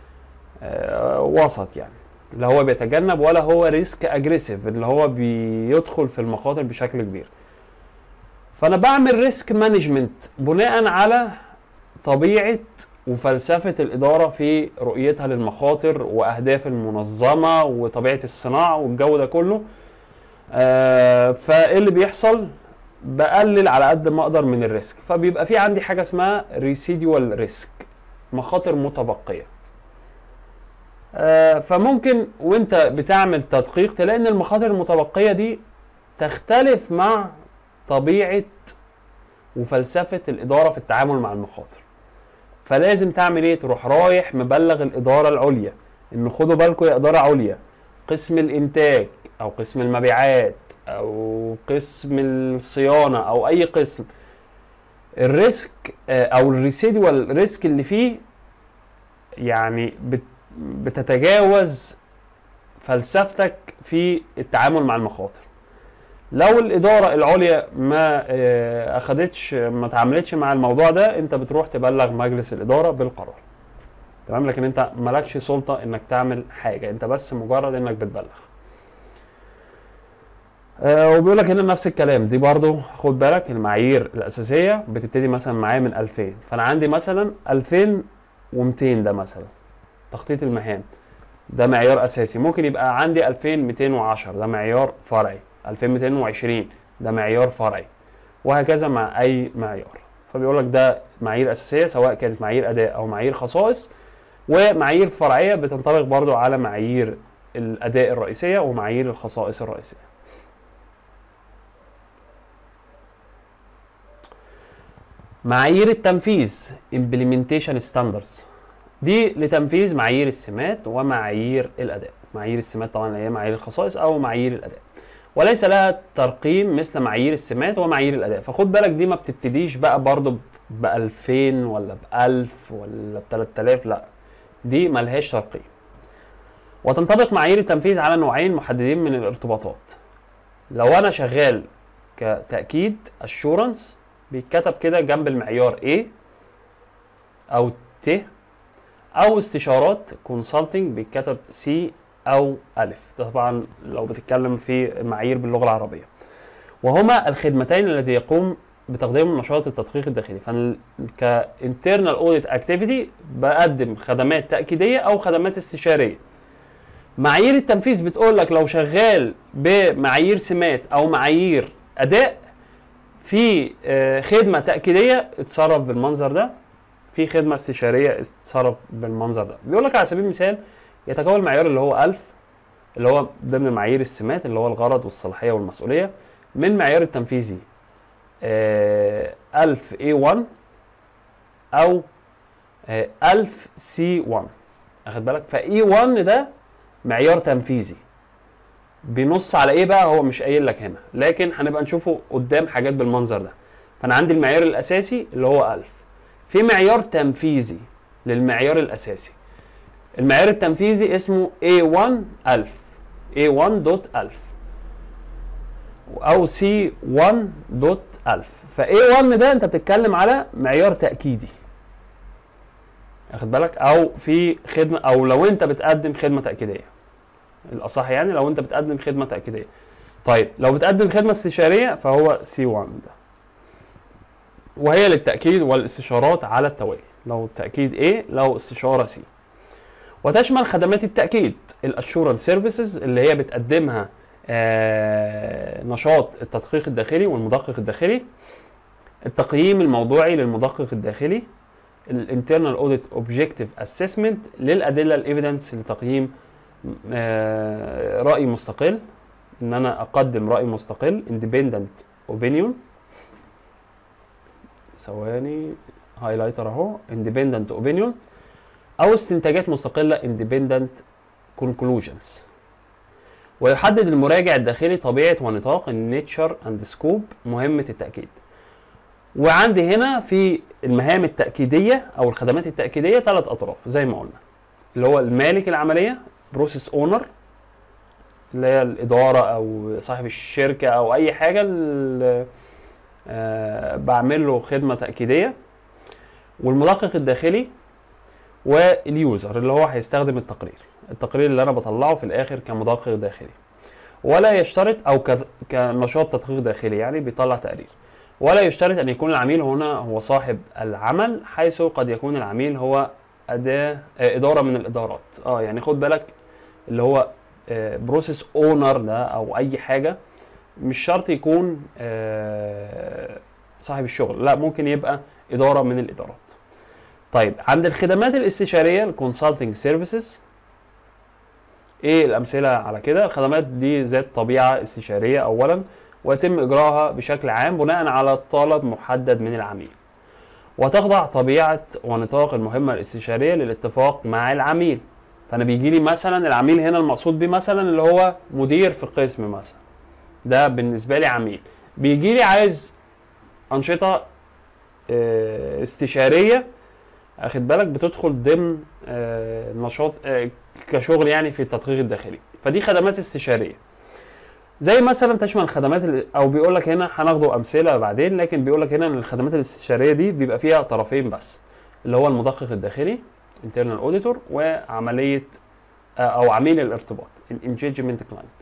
وسط يعني لا هو بيتجنب ولا هو ريسك اجريسيف اللي هو بيدخل في المخاطر بشكل كبير فانا بعمل ريسك مانجمنت بناء على طبيعه وفلسفه الاداره في رؤيتها للمخاطر واهداف المنظمه وطبيعه الصناعه والجو ده كله آه فايه اللي بيحصل بقلل على قد ما اقدر من الريسك فبيبقى في عندي حاجه اسمها ريسيديوال ريسك مخاطر متبقيه آه فممكن وانت بتعمل تدقيق تلاقي ان المخاطر المتبقيه دي تختلف مع طبيعه وفلسفه الاداره في التعامل مع المخاطر فلازم تعمل ايه تروح رايح مبلغ الاداره العليا ان خدوا بالكم يا اداره عليا قسم الانتاج او قسم المبيعات او قسم الصيانه او اي قسم الريسك آه، او الريسيدوال ريسك اللي فيه يعني بت بتتجاوز فلسفتك في التعامل مع المخاطر لو الاداره العليا ما آه، اخدتش ما تعاملتش مع الموضوع ده انت بتروح تبلغ مجلس الاداره بالقرار تمام لكن انت مالكش سلطه انك تعمل حاجه انت بس مجرد انك بتبلغ آه وبيقول لك هنا نفس الكلام دي برضو خد بالك المعايير الاساسيه بتبتدي مثلا معايا من 2000 فانا عندي مثلا 2200 ده مثلا تخطيط المهام ده معيار اساسي ممكن يبقى عندي 2210 ده معيار فرعي 2220 ده معيار فرعي وهكذا مع اي معيار فبيقول لك ده معايير اساسيه سواء كانت معايير اداء او معايير خصائص ومعايير فرعيه بتنطبق برضو على معايير الاداء الرئيسيه ومعايير الخصائص الرئيسيه معايير التنفيذ implementation standards دي لتنفيذ معايير السمات ومعايير الاداء معايير السمات طبعا اللي هي معايير الخصائص او معايير الاداء وليس لها ترقيم مثل معايير السمات ومعايير الاداء فخد بالك دي ما بتبتديش بقى برضو ب 2000 ولا ب 1000 ولا ب 3000 لا دي ملهاش ترقيم وتنطبق معايير التنفيذ على نوعين محددين من الارتباطات لو انا شغال كتاكيد اشورنس بيتكتب كده جنب المعيار A او T او استشارات كونسلتنج بيتكتب سي او الف ده طبعا لو بتتكلم في معايير باللغه العربيه وهما الخدمتين التي يقوم بتقديم نشاط التدقيق الداخلي فانا كانترنال اوديت اكتيفيتي بقدم خدمات تاكيديه او خدمات استشاريه معايير التنفيذ بتقول لك لو شغال بمعايير سمات او معايير اداء في آه، خدمه تاكيديه اتصرف بالمنظر ده في خدمه استشاريه اتصرف بالمنظر ده بيقول لك على سبيل المثال يتكون المعيار اللي هو 1000 اللي هو ضمن معايير السمات اللي هو الغرض والصلاحيه والمسؤوليه من معيار التنفيذي آه، 1000 A1 او آه، 1000 C1 اخد بالك ف E1 ده معيار تنفيذي بينص على ايه بقى هو مش قايل لك هنا لكن هنبقى نشوفه قدام حاجات بالمنظر ده فانا عندي المعيار الاساسي اللي هو 1000 في معيار تنفيذي للمعيار الاساسي المعيار التنفيذي اسمه A1 1000 A1 دوت 1000 او C1 دوت 1000 ف A1 ده انت بتتكلم على معيار تأكيدي واخد بالك او في خدمه او لو انت بتقدم خدمه تأكيديه الاصح يعني لو انت بتقدم خدمه تأكيديه طيب لو بتقدم خدمه استشاريه فهو C1 ده وهي للتأكيد والاستشارات على التوالي لو التأكيد A لو استشارة C وتشمل خدمات التأكيد الاشورنس سيرفيسز اللي هي بتقدمها آه، نشاط التدقيق الداخلي والمدقق الداخلي التقييم الموضوعي للمدقق الداخلي الانترنال اوديت اوبجكتيف اسسمنت للادله الايفيدنس لتقييم آه، راي مستقل ان انا اقدم راي مستقل اندبندنت اوبينيون ثواني هايلايتر اهو اندبندنت اوبينيون او استنتاجات مستقله اندبندنت كونكلوجنز ويحدد المراجع الداخلي طبيعه ونطاق النيتشر اند سكوب مهمه التاكيد وعندي هنا في المهام التاكيديه او الخدمات التاكيديه ثلاث اطراف زي ما قلنا اللي هو المالك العمليه بروسيس اونر اللي هي الاداره او صاحب الشركه او اي حاجه اللي آه بعمل له خدمه تاكيديه والمدقق الداخلي واليوزر اللي هو هيستخدم التقرير التقرير اللي انا بطلعه في الاخر كمدقق داخلي ولا يشترط او ك- كنشاط تدقيق داخلي يعني بيطلع تقرير ولا يشترط ان يكون العميل هنا هو صاحب العمل حيث قد يكون العميل هو اداه آه، اداره من الادارات اه يعني خد بالك اللي هو بروسيس اونر ده او اي حاجه مش شرط يكون آه، صاحب الشغل لا ممكن يبقى اداره من الادارات طيب عند الخدمات الاستشاريه الكونسلتنج سيرفيسز ايه الامثله على كده الخدمات دي ذات طبيعه استشاريه اولا ويتم اجراءها بشكل عام بناء على طلب محدد من العميل وتخضع طبيعه ونطاق المهمه الاستشاريه للاتفاق مع العميل فانا بيجي لي مثلا العميل هنا المقصود بيه مثلا اللي هو مدير في قسم مثلا ده بالنسبه لي عميل بيجي لي عايز انشطه آه، استشاريه اخد بالك بتدخل ضمن آه، نشاط آه، كشغل يعني في التدقيق الداخلي فدي خدمات استشاريه زي مثلا تشمل الخدمات ال- او بيقول لك هنا هناخده امثله بعدين لكن بيقول لك هنا ان الخدمات الاستشاريه دي بيبقى فيها طرفين بس اللي هو المدقق الداخلي internal auditor وعمليه آه، او عميل الارتباط الانجيجمنت كلاينت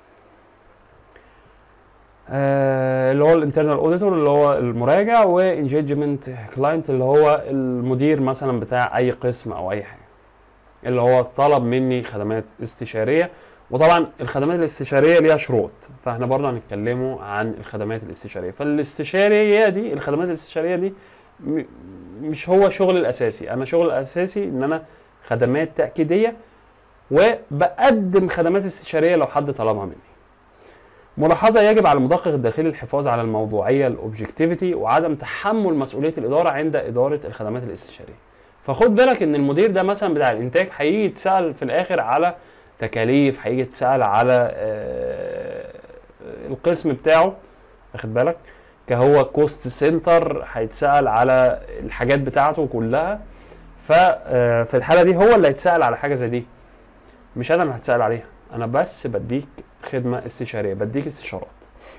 اللي هو الانترنال اوديتور اللي هو المراجع وانجيجمنت كلاينت اللي هو المدير مثلا بتاع اي قسم او اي حاجه اللي هو طلب مني خدمات استشاريه وطبعا الخدمات الاستشاريه ليها شروط فاحنا برضه هنتكلموا عن الخدمات الاستشاريه فالاستشاريه دي الخدمات الاستشاريه دي م- مش هو شغل الاساسي انا شغل الاساسي ان انا خدمات تاكيديه وبقدم خدمات استشاريه لو حد طلبها مني ملاحظة يجب على المدقق الداخلي الحفاظ على الموضوعية الاوبجكتيفيتي وعدم تحمل مسؤولية الإدارة عند إدارة الخدمات الاستشارية. فخد بالك إن المدير ده مثلا بتاع الإنتاج هيجي يتسأل في الآخر على تكاليف، هيجي يتسأل على آه، القسم بتاعه واخد بالك؟ كهو كوست سنتر هيتسأل على الحاجات بتاعته كلها ففي الحالة دي هو اللي هيتسأل على حاجة زي دي مش أنا اللي هتسأل عليها أنا بس بديك خدمه استشاريه بديك استشارات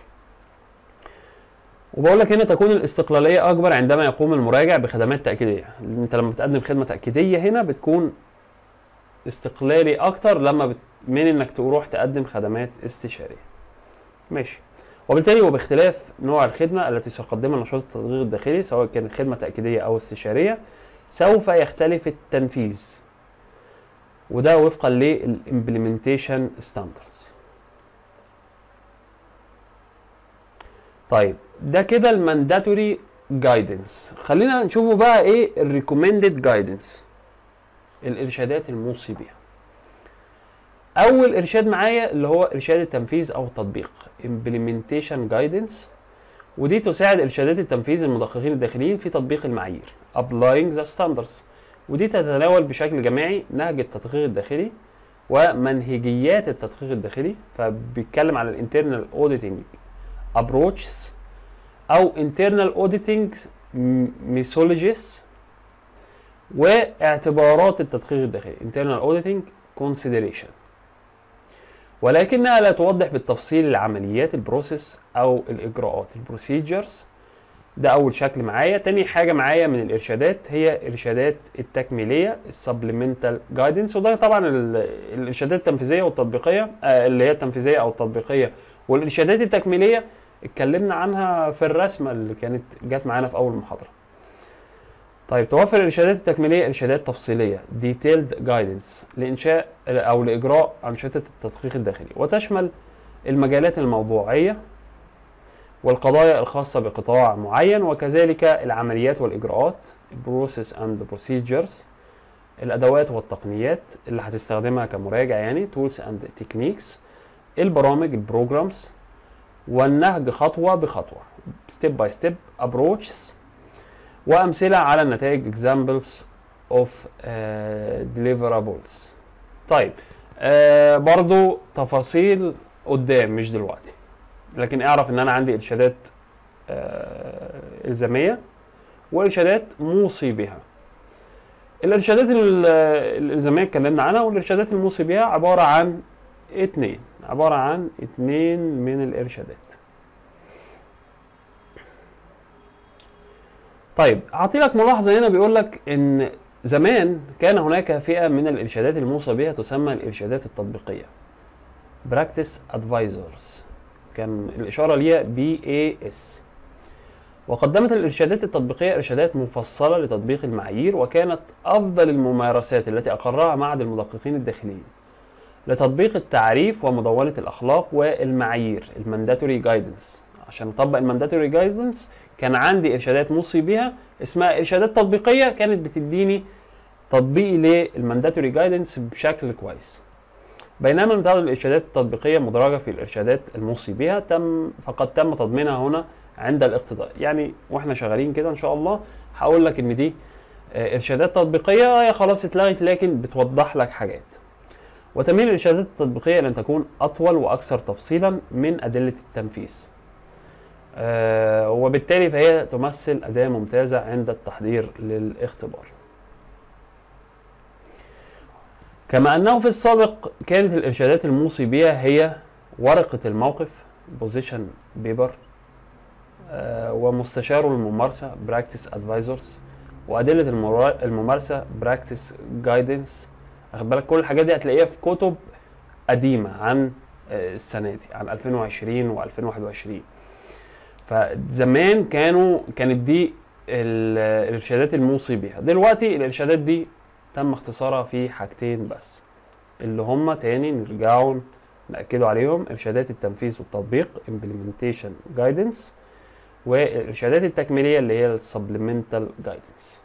وبقول لك هنا تكون الاستقلاليه اكبر عندما يقوم المراجع بخدمات تاكيديه انت لما بتقدم خدمه تاكيديه هنا بتكون استقلالي اكتر لما بت... من انك تروح تقدم خدمات استشاريه ماشي وبالتالي وباختلاف نوع الخدمه التي سيقدمها نشاط التدقيق الداخلي سواء كانت خدمه تاكيديه او استشاريه سوف يختلف التنفيذ وده وفقا للامبلمنتيشن ستاندردز طيب ده كده المانداتوري جايدنس خلينا نشوفوا بقى ايه الريكومندد جايدنس الارشادات الموصي بيها اول ارشاد معايا اللي هو ارشاد التنفيذ او التطبيق implementation guidance ودي تساعد ارشادات التنفيذ المدققين الداخليين في تطبيق المعايير applying the standards ودي تتناول بشكل جماعي نهج التدقيق الداخلي ومنهجيات التدقيق الداخلي فبيتكلم على الانترنال اوديتنج approaches او internal auditing methodologies واعتبارات التدقيق الداخلي internal auditing consideration ولكنها لا توضح بالتفصيل العمليات البروسيس او الاجراءات البروسيجرز ده اول شكل معايا تاني حاجه معايا من الارشادات هي ارشادات التكميليه السبلمنتال جايدنس وده طبعا ال- الارشادات التنفيذيه والتطبيقيه آه، اللي هي التنفيذيه او التطبيقيه والارشادات التكميليه اتكلمنا عنها في الرسمه اللي كانت جت معانا في اول محاضره طيب توفر الارشادات التكميليه ارشادات تفصيليه detailed guidance لانشاء او لاجراء انشطه التدقيق الداخلي وتشمل المجالات الموضوعيه والقضايا الخاصه بقطاع معين وكذلك العمليات والاجراءات process and procedures الادوات والتقنيات اللي هتستخدمها كمراجع يعني tools and techniques البرامج البروجرامز والنهج خطوه بخطوه step by step approaches وامثله على النتائج examples of uh, deliverables طيب آه برضو تفاصيل قدام مش دلوقتي لكن اعرف ان انا عندي ارشادات آه الزاميه وارشادات موصي بها الارشادات الالزاميه اتكلمنا عنها والارشادات الموصي بها عباره عن اتنين عباره عن اتنين من الارشادات طيب اعطي لك ملاحظه هنا بيقول لك ان زمان كان هناك فئه من الارشادات الموصى بها تسمى الارشادات التطبيقيه براكتس ادفايزرز كان الاشاره ليها بي اي اس وقدمت الارشادات التطبيقيه ارشادات مفصله لتطبيق المعايير وكانت افضل الممارسات التي اقرها معهد المدققين الداخليين لتطبيق التعريف ومدونه الاخلاق والمعايير المانداتوري جايدنس عشان اطبق المانداتوري جايدنس كان عندي ارشادات موصي بها اسمها ارشادات تطبيقيه كانت بتديني تطبيقي للمانداتوري جايدنس بشكل كويس بينما مثال الارشادات التطبيقيه مدرجه في الارشادات الموصي بها تم فقد تم تضمينها هنا عند الاقتضاء يعني واحنا شغالين كده ان شاء الله هقول لك ان دي ارشادات تطبيقيه هي خلاص اتلغت لكن بتوضح لك حاجات وتميل الارشادات التطبيقيه لان تكون اطول واكثر تفصيلا من ادله التنفيذ آه وبالتالي فهي تمثل أداة ممتازة عند التحضير للاختبار كما أنه في السابق كانت الإرشادات الموصي بها هي ورقة الموقف بوزيشن بيبر آه ومستشار الممارسة براكتس ادفايزرز وأدلة الممارسة براكتس جايدنس واخد بالك كل الحاجات دي هتلاقيها في كتب قديمة عن آه السنة دي عن 2020 و2021 فزمان كانوا كانت دي الارشادات الموصي بها دلوقتي الارشادات دي تم اختصارها في حاجتين بس اللي هما تاني نرجعوا نأكدوا عليهم ارشادات التنفيذ والتطبيق implementation guidance والارشادات التكميليه اللي هي السبلمنتال جايدنس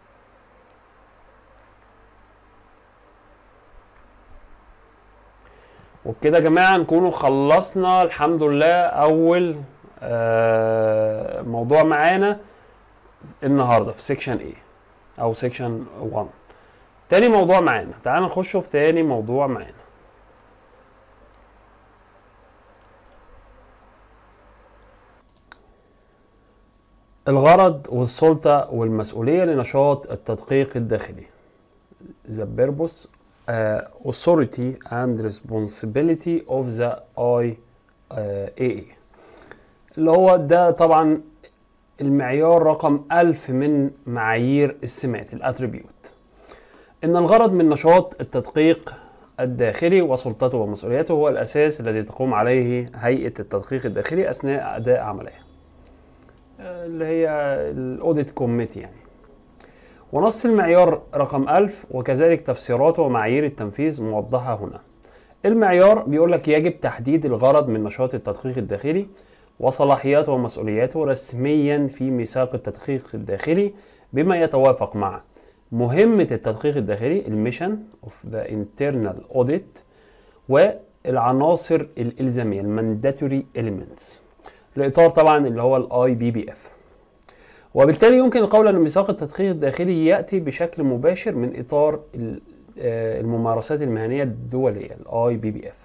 وبكده يا جماعه نكونوا خلصنا الحمد لله اول آه موضوع معانا النهارده في سيكشن A او سيكشن 1 تاني موضوع معانا تعال نخش في تاني موضوع معانا الغرض والسلطة والمسؤولية لنشاط التدقيق الداخلي The purpose uh, authority and responsibility of the IAA اللي هو ده طبعا المعيار رقم ألف من معايير السمات الاتريبيوت إن الغرض من نشاط التدقيق الداخلي وسلطته ومسؤوليته هو الأساس الذي تقوم عليه هيئة التدقيق الداخلي أثناء أداء عملها اللي هي الأوديت كوميتي يعني ونص المعيار رقم ألف وكذلك تفسيراته ومعايير التنفيذ موضحة هنا المعيار بيقول لك يجب تحديد الغرض من نشاط التدقيق الداخلي وصلاحياته ومسؤولياته رسميا في ميثاق التدقيق الداخلي بما يتوافق مع مهمة التدقيق الداخلي الميشن اوف ذا internal audit والعناصر الإلزامية المانداتوري elements الإطار طبعا اللي هو الاي بي بي اف وبالتالي يمكن القول أن ميثاق التدقيق الداخلي يأتي بشكل مباشر من إطار الممارسات المهنية الدولية الاي بي بي اف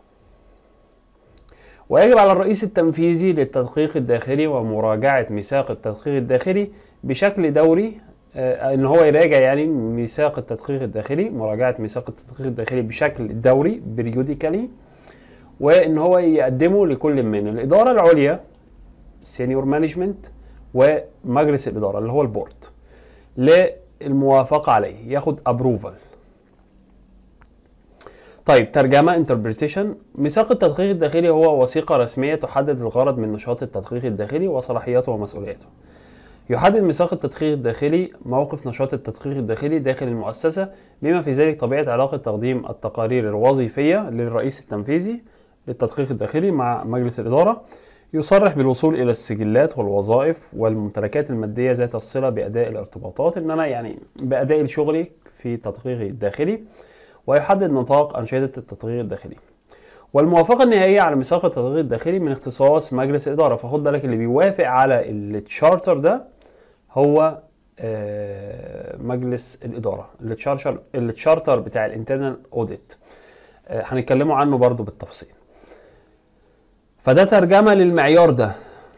ويجب على الرئيس التنفيذي للتدقيق الداخلي ومراجعة ميثاق التدقيق الداخلي بشكل دوري آه ان هو يراجع يعني ميثاق التدقيق الداخلي مراجعة ميثاق التدقيق الداخلي بشكل دوري بريوديكالي وان هو يقدمه لكل من الادارة العليا سينيور مانجمنت ومجلس الادارة اللي هو البورد للموافقة عليه ياخد ابروفال طيب ترجمة انتربريتيشن ميثاق التدقيق الداخلي هو وثيقة رسمية تحدد الغرض من نشاط التدقيق الداخلي وصلاحياته ومسؤولياته يحدد ميثاق التدقيق الداخلي موقف نشاط التدقيق الداخلي داخل المؤسسة بما في ذلك طبيعة علاقة تقديم التقارير الوظيفية للرئيس التنفيذي للتدقيق الداخلي مع مجلس الإدارة يصرح بالوصول إلى السجلات والوظائف والممتلكات المادية ذات الصلة بأداء الارتباطات إن أنا يعني بأداء شغلي في تدقيقي الداخلي ويحدد نطاق أنشطة التدقيق الداخلي والموافقة النهائية على ميثاق التدقيق الداخلي من اختصاص مجلس الإدارة فخد بالك اللي بيوافق على التشارتر ده هو آه، مجلس الإدارة التشارتر التشارتر بتاع الانترنال اوديت هنتكلموا عنه برضو بالتفصيل فده ترجمة للمعيار ده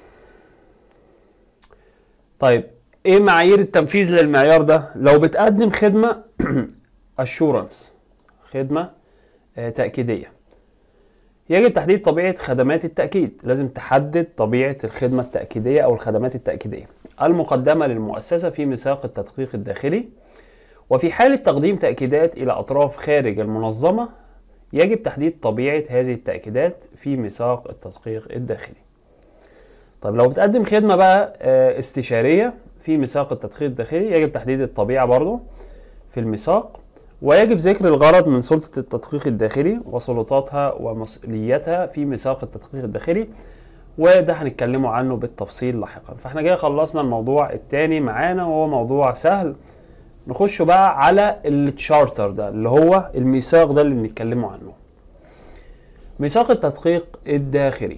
طيب ايه معايير التنفيذ للمعيار ده لو بتقدم خدمة اشورنس خدمة آه، تأكيدية يجب تحديد طبيعة خدمات التأكيد لازم تحدد طبيعة الخدمة التأكيدية أو الخدمات التأكيدية المقدمة للمؤسسة في ميثاق التدقيق الداخلي وفي حالة تقديم تأكيدات إلى أطراف خارج المنظمة يجب تحديد طبيعة هذه التأكيدات في ميثاق التدقيق الداخلي طيب لو بتقدم خدمة بقى آه، استشارية في ميثاق التدقيق الداخلي يجب تحديد الطبيعة برضو في الميثاق ويجب ذكر الغرض من سلطة التدقيق الداخلي وسلطاتها ومسؤوليتها في ميثاق التدقيق الداخلي وده هنتكلموا عنه بالتفصيل لاحقا فاحنا كده خلصنا الموضوع التاني معانا وهو موضوع سهل نخش بقى على التشارتر ده اللي هو الميثاق ده اللي بنتكلموا عنه ميثاق التدقيق الداخلي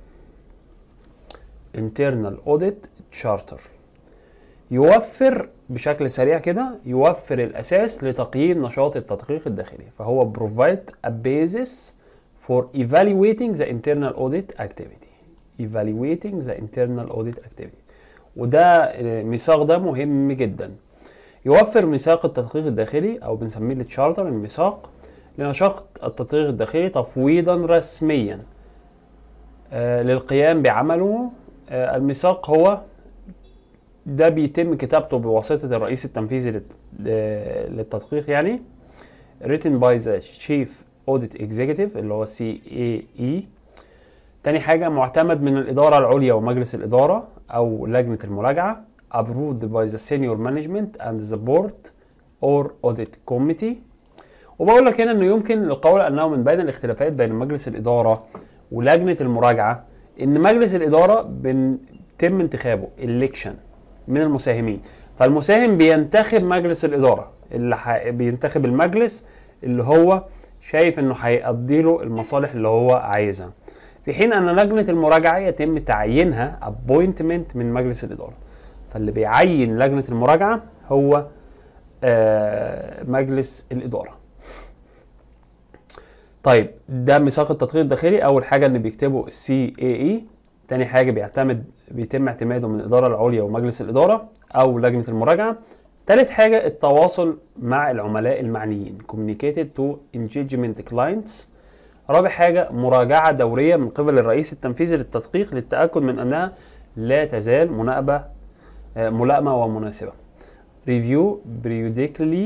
internal audit charter يوفر بشكل سريع كده يوفر الأساس لتقييم نشاط التدقيق الداخلي فهو provide a basis for evaluating the internal audit activity evaluating the internal audit activity وده آه، ميثاق ده مهم جدا يوفر ميثاق التدقيق الداخلي او بنسميه التشارتر الميثاق لنشاط التدقيق الداخلي تفويضا رسميا آه، للقيام بعمله آه، الميثاق هو ده بيتم كتابته بواسطة الرئيس التنفيذي للت- آه، للتدقيق يعني written by the chief audit executive اللي هو CAE تاني حاجة معتمد من الإدارة العليا ومجلس الإدارة أو لجنة المراجعة approved by the senior management and the board or audit committee وبقول لك هنا انه يمكن القول انه من بين الاختلافات بين مجلس الاداره ولجنه المراجعه ان مجلس الاداره بيتم انتخابه election من المساهمين فالمساهم بينتخب مجلس الاداره اللي ح... بينتخب المجلس اللي هو شايف انه هيقضي له المصالح اللي هو عايزها في حين ان لجنه المراجعه يتم تعيينها appointment من مجلس الاداره فاللي بيعين لجنه المراجعه هو آه، مجلس الاداره طيب ده ميثاق التدقيق الداخلي اول حاجه ان بيكتبه السي اي اي تاني حاجه بيعتمد بيتم اعتماده من الاداره العليا ومجلس الاداره او لجنه المراجعه تالت حاجه التواصل مع العملاء المعنيين communicated to engagement clients رابع حاجه مراجعه دوريه من قبل الرئيس التنفيذي للتدقيق للتاكد من انها لا تزال مناقبه آه، ملائمه ومناسبه review periodically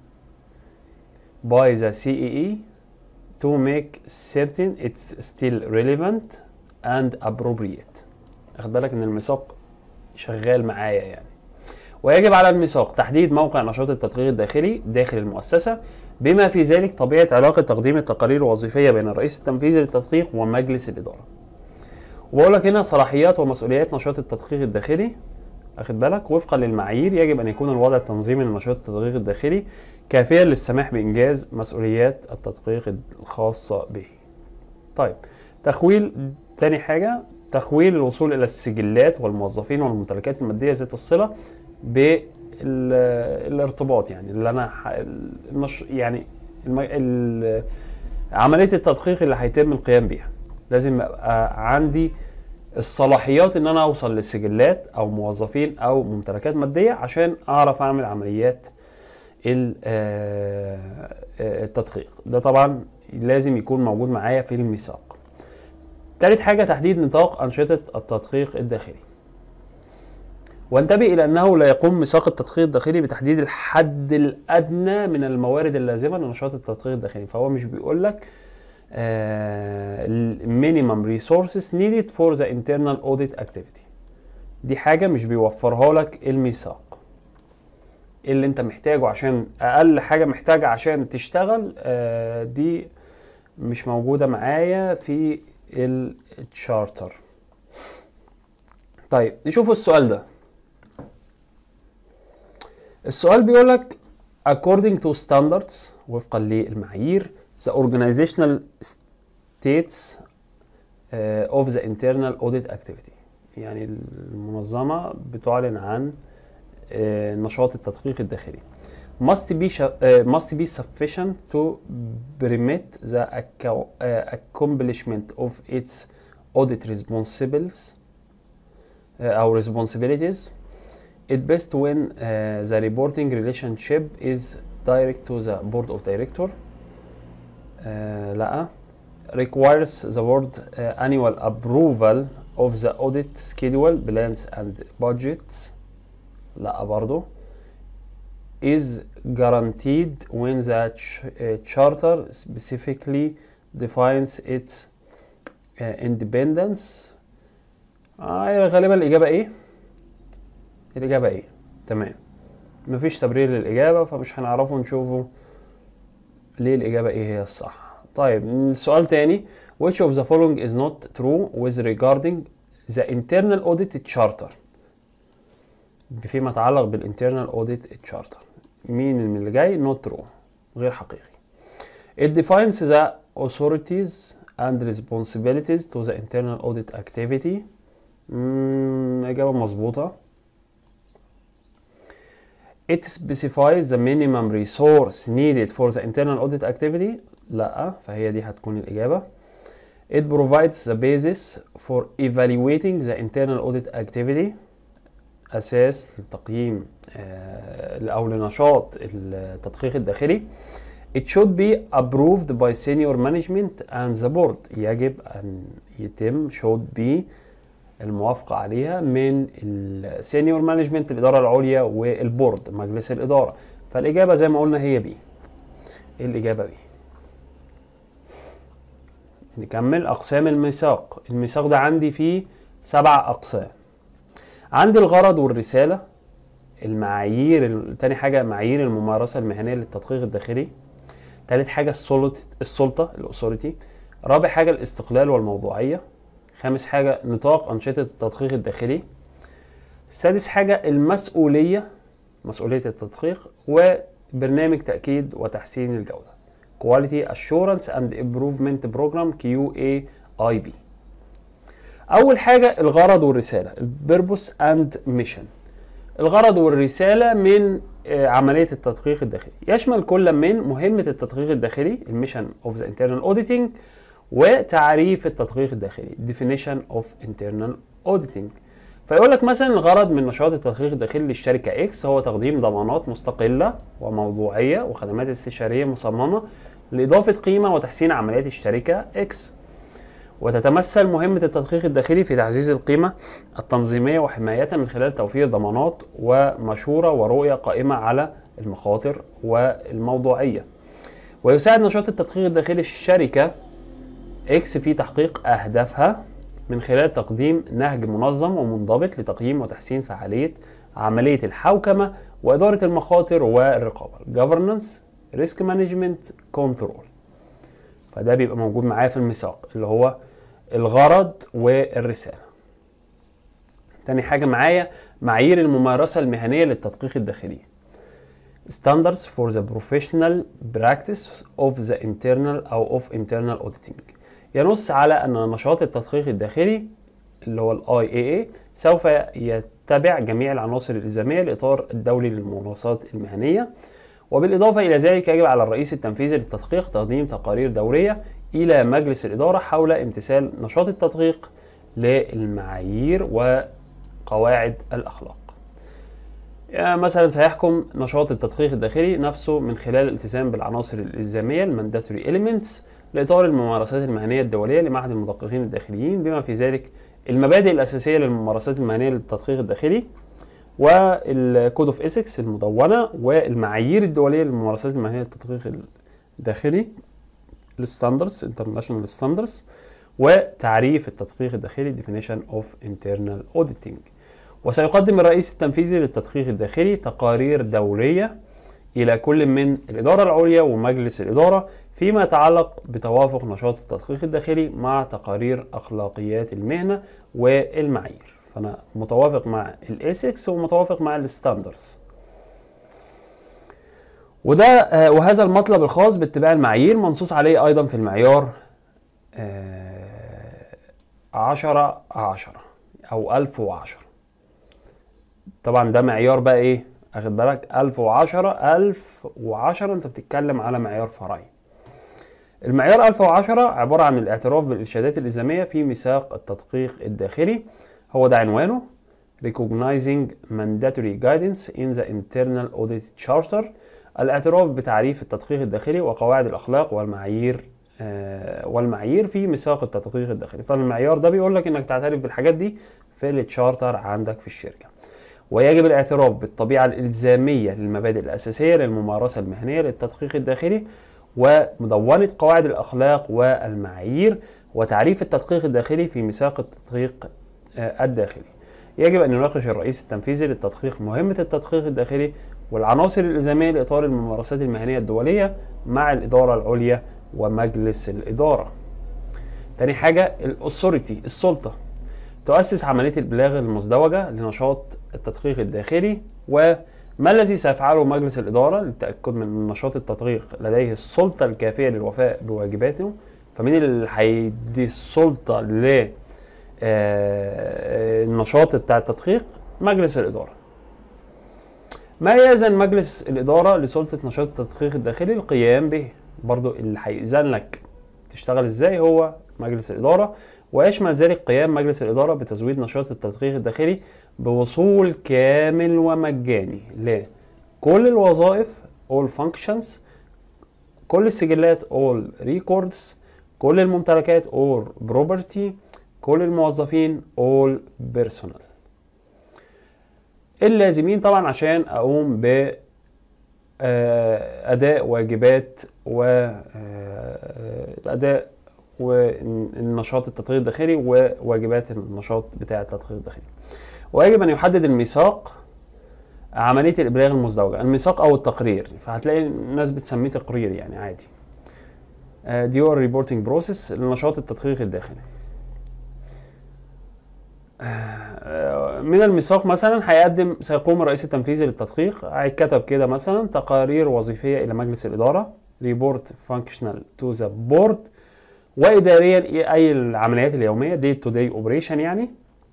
by the CEE to make certain it's still relevant and appropriate اخد بالك ان الميثاق شغال معايا يعني ويجب على الميثاق تحديد موقع نشاط التدقيق الداخلي داخل المؤسسة بما في ذلك طبيعة علاقة تقديم التقارير الوظيفية بين الرئيس التنفيذي للتدقيق ومجلس الإدارة وبقول لك هنا صلاحيات ومسؤوليات نشاط التدقيق الداخلي اخد بالك وفقا للمعايير يجب ان يكون الوضع التنظيمي لنشاط التدقيق الداخلي كافيا للسماح بانجاز مسؤوليات التدقيق الخاصه به طيب تخويل تاني حاجه تخويل الوصول الى السجلات والموظفين والممتلكات الماديه ذات الصله بالارتباط يعني اللي انا ح- المش... يعني الم... ال... عمليه التدقيق اللي هيتم القيام بيها لازم يبقى عندي الصلاحيات ان انا اوصل للسجلات او موظفين او ممتلكات ماديه عشان اعرف اعمل عمليات ال- آه، آه، التدقيق ده طبعا لازم يكون موجود معايا في الميثاق تالت حاجة تحديد نطاق أنشطة التدقيق الداخلي وانتبه إلى أنه لا يقوم ميثاق التدقيق الداخلي بتحديد الحد الأدنى من الموارد اللازمة لنشاط التدقيق الداخلي فهو مش بيقول لك minimum resources needed for the internal audit activity دي حاجة مش بيوفرها لك الميثاق إيه اللي انت محتاجه عشان اقل حاجة محتاجة عشان تشتغل آه دي مش موجودة معايا في التشارتر طيب نشوف السؤال ده السؤال بيقول لك according to standards وفقا للمعايير the organizational states uh, of the internal audit activity يعني المنظمة بتعلن عن uh, نشاط التدقيق الداخلي must be uh, must be sufficient to permit the acco- uh, accomplishment of its audit responsibilities uh, أو responsibilities it best when uh, the reporting relationship is direct to the board of director uh, لا requires the board uh, annual approval of the audit schedule plans and budgets لا برضو is guaranteed when the ch- uh, charter specifically defines its uh, independence آه غالبا الإجابة إيه؟ الإجابة إيه؟ تمام مفيش تبرير للإجابة فمش هنعرفه نشوفه ليه الإجابة إيه هي الصح طيب السؤال تاني which of the following is not true with regarding the internal audit charter فيما يتعلق بالinternal audit charter مين من اللي جاي not true غير حقيقي it defines the authorities and responsibilities to the internal audit activity مم، إجابة مظبوطة It specifies the minimum resource needed for the internal audit activity لا فهي دي هتكون الإجابة It provides the basis for evaluating the internal audit activity أساس لتقييم آه، أو لنشاط التدقيق الداخلي It should be approved by senior management and the board يجب أن يتم should be الموافقة عليها من السينيور مانجمنت الإدارة العليا والبورد مجلس الإدارة فالإجابة زي ما قلنا هي بي الإجابة بي نكمل أقسام الميثاق الميثاق ده عندي فيه سبع أقسام عندي الغرض والرسالة المعايير تاني حاجة معايير الممارسة المهنية للتدقيق الداخلي تالت حاجة السلطة السلطة الأثوريتي رابع حاجة الاستقلال والموضوعية خامس حاجة نطاق أنشطة التدقيق الداخلي سادس حاجة المسؤولية مسؤولية التدقيق وبرنامج تأكيد وتحسين الجودة Quality Assurance and Improvement Program QAIB أول حاجة الغرض والرسالة Purpose and Mission الغرض والرسالة من آه، عملية التدقيق الداخلي يشمل كل من مهمة التدقيق الداخلي الميشن of the internal auditing وتعريف التدقيق الداخلي definition of internal auditing فيقول لك مثلا الغرض من نشاط التدقيق الداخلي للشركة اكس هو تقديم ضمانات مستقلة وموضوعية وخدمات استشارية مصممة لإضافة قيمة وتحسين عمليات الشركة اكس وتتمثل مهمة التدقيق الداخلي في تعزيز القيمة التنظيمية وحمايتها من خلال توفير ضمانات ومشورة ورؤية قائمة على المخاطر والموضوعية ويساعد نشاط التدقيق الداخلي الشركة اكس في تحقيق اهدافها من خلال تقديم نهج منظم ومنضبط لتقييم وتحسين فعالية عملية الحوكمة وإدارة المخاطر والرقابة governance risk management control فده بيبقى موجود معايا في الميثاق اللي هو الغرض والرسالة تاني حاجة معايا معايير الممارسة المهنية للتدقيق الداخلي standards for the professional practice of the internal أو of internal auditing ينص على أن نشاط التدقيق الداخلي اللي هو ال IAA سوف يتبع جميع العناصر الإلزامية لإطار الدولي للممارسات المهنية وبالإضافة إلى ذلك يجب على الرئيس التنفيذي للتدقيق تقديم تقارير دورية إلى مجلس الإدارة حول امتثال نشاط التدقيق للمعايير وقواعد الأخلاق يعني مثلا سيحكم نشاط التدقيق الداخلي نفسه من خلال الالتزام بالعناصر الإلزامية المانداتوري elements لإطار الممارسات المهنية الدولية لمعهد المدققين الداخليين بما في ذلك المبادئ الأساسية للممارسات المهنية للتدقيق الداخلي والكود اوف ايثكس المدونة والمعايير الدولية للممارسات المهنية للتدقيق الداخلي الستاندردز انترناشونال ستاندردز وتعريف التدقيق الداخلي definition of internal auditing وسيقدم الرئيس التنفيذي للتدقيق الداخلي تقارير دورية إلى كل من الإدارة العليا ومجلس الإدارة فيما يتعلق بتوافق نشاط التدقيق الداخلي مع تقارير أخلاقيات المهنة والمعايير فأنا متوافق مع الإيسكس ومتوافق مع الستاندرز وده آه، وهذا المطلب الخاص باتباع المعايير منصوص عليه أيضا في المعيار آه، عشرة عشرة أو ألف وعشرة طبعا ده معيار بقى إيه أخد بالك ألف وعشرة ألف وعشرة أنت بتتكلم على معيار فرعي المعيار 1010 عبارة عن الاعتراف بالإرشادات الإلزامية في ميثاق التدقيق الداخلي هو ده عنوانه Recognizing Mandatory Guidance in the Internal Audit Charter الاعتراف بتعريف التدقيق الداخلي وقواعد الأخلاق والمعايير آه والمعايير في ميثاق التدقيق الداخلي فالمعيار ده بيقول لك انك تعترف بالحاجات دي في التشارتر عندك في الشركه ويجب الاعتراف بالطبيعه الالزاميه للمبادئ الاساسيه للممارسه المهنيه للتدقيق الداخلي ومدونة قواعد الأخلاق والمعايير وتعريف التدقيق الداخلي في ميثاق التدقيق آه، الداخلي يجب أن يناقش الرئيس التنفيذي للتدقيق مهمة التدقيق الداخلي والعناصر الإلزامية لإطار الممارسات المهنية الدولية مع الإدارة العليا ومجلس الإدارة تاني حاجة الأثوريتي السلطة تؤسس عملية البلاغ المزدوجة لنشاط التدقيق الداخلي و ما الذي سيفعله مجلس الإدارة للتأكد من نشاط التدقيق لديه السلطة الكافية للوفاء بواجباته فمين اللي هيدي السلطة ل آه، النشاط بتاع التدقيق مجلس الإدارة ما يأذن مجلس الإدارة لسلطة نشاط التدقيق الداخلي القيام به برضو اللي هيأذن لك تشتغل ازاي هو مجلس الإدارة ويشمل ذلك قيام مجلس الإدارة بتزويد نشاط التدقيق الداخلي بوصول كامل ومجاني لكل الوظائف all functions كل السجلات all records كل الممتلكات all property كل الموظفين all personnel اللازمين طبعا عشان اقوم ب آه، اداء واجبات والاداء آه، والنشاط التدقيق الداخلي وواجبات النشاط بتاع التدقيق الداخلي ويجب ان يحدد الميثاق عمليه الابلاغ المزدوجه الميثاق او التقرير فهتلاقي الناس بتسميه تقرير يعني عادي ديور ريبورتنج بروسيس لنشاط التدقيق الداخلي آه، من الميثاق مثلا هيقدم سيقوم الرئيس التنفيذي للتدقيق هيتكتب كده مثلا تقارير وظيفيه الى مجلس الاداره ريبورت فانكشنال تو ذا بورد واداريا اي العمليات اليوميه دي تو داي اوبريشن يعني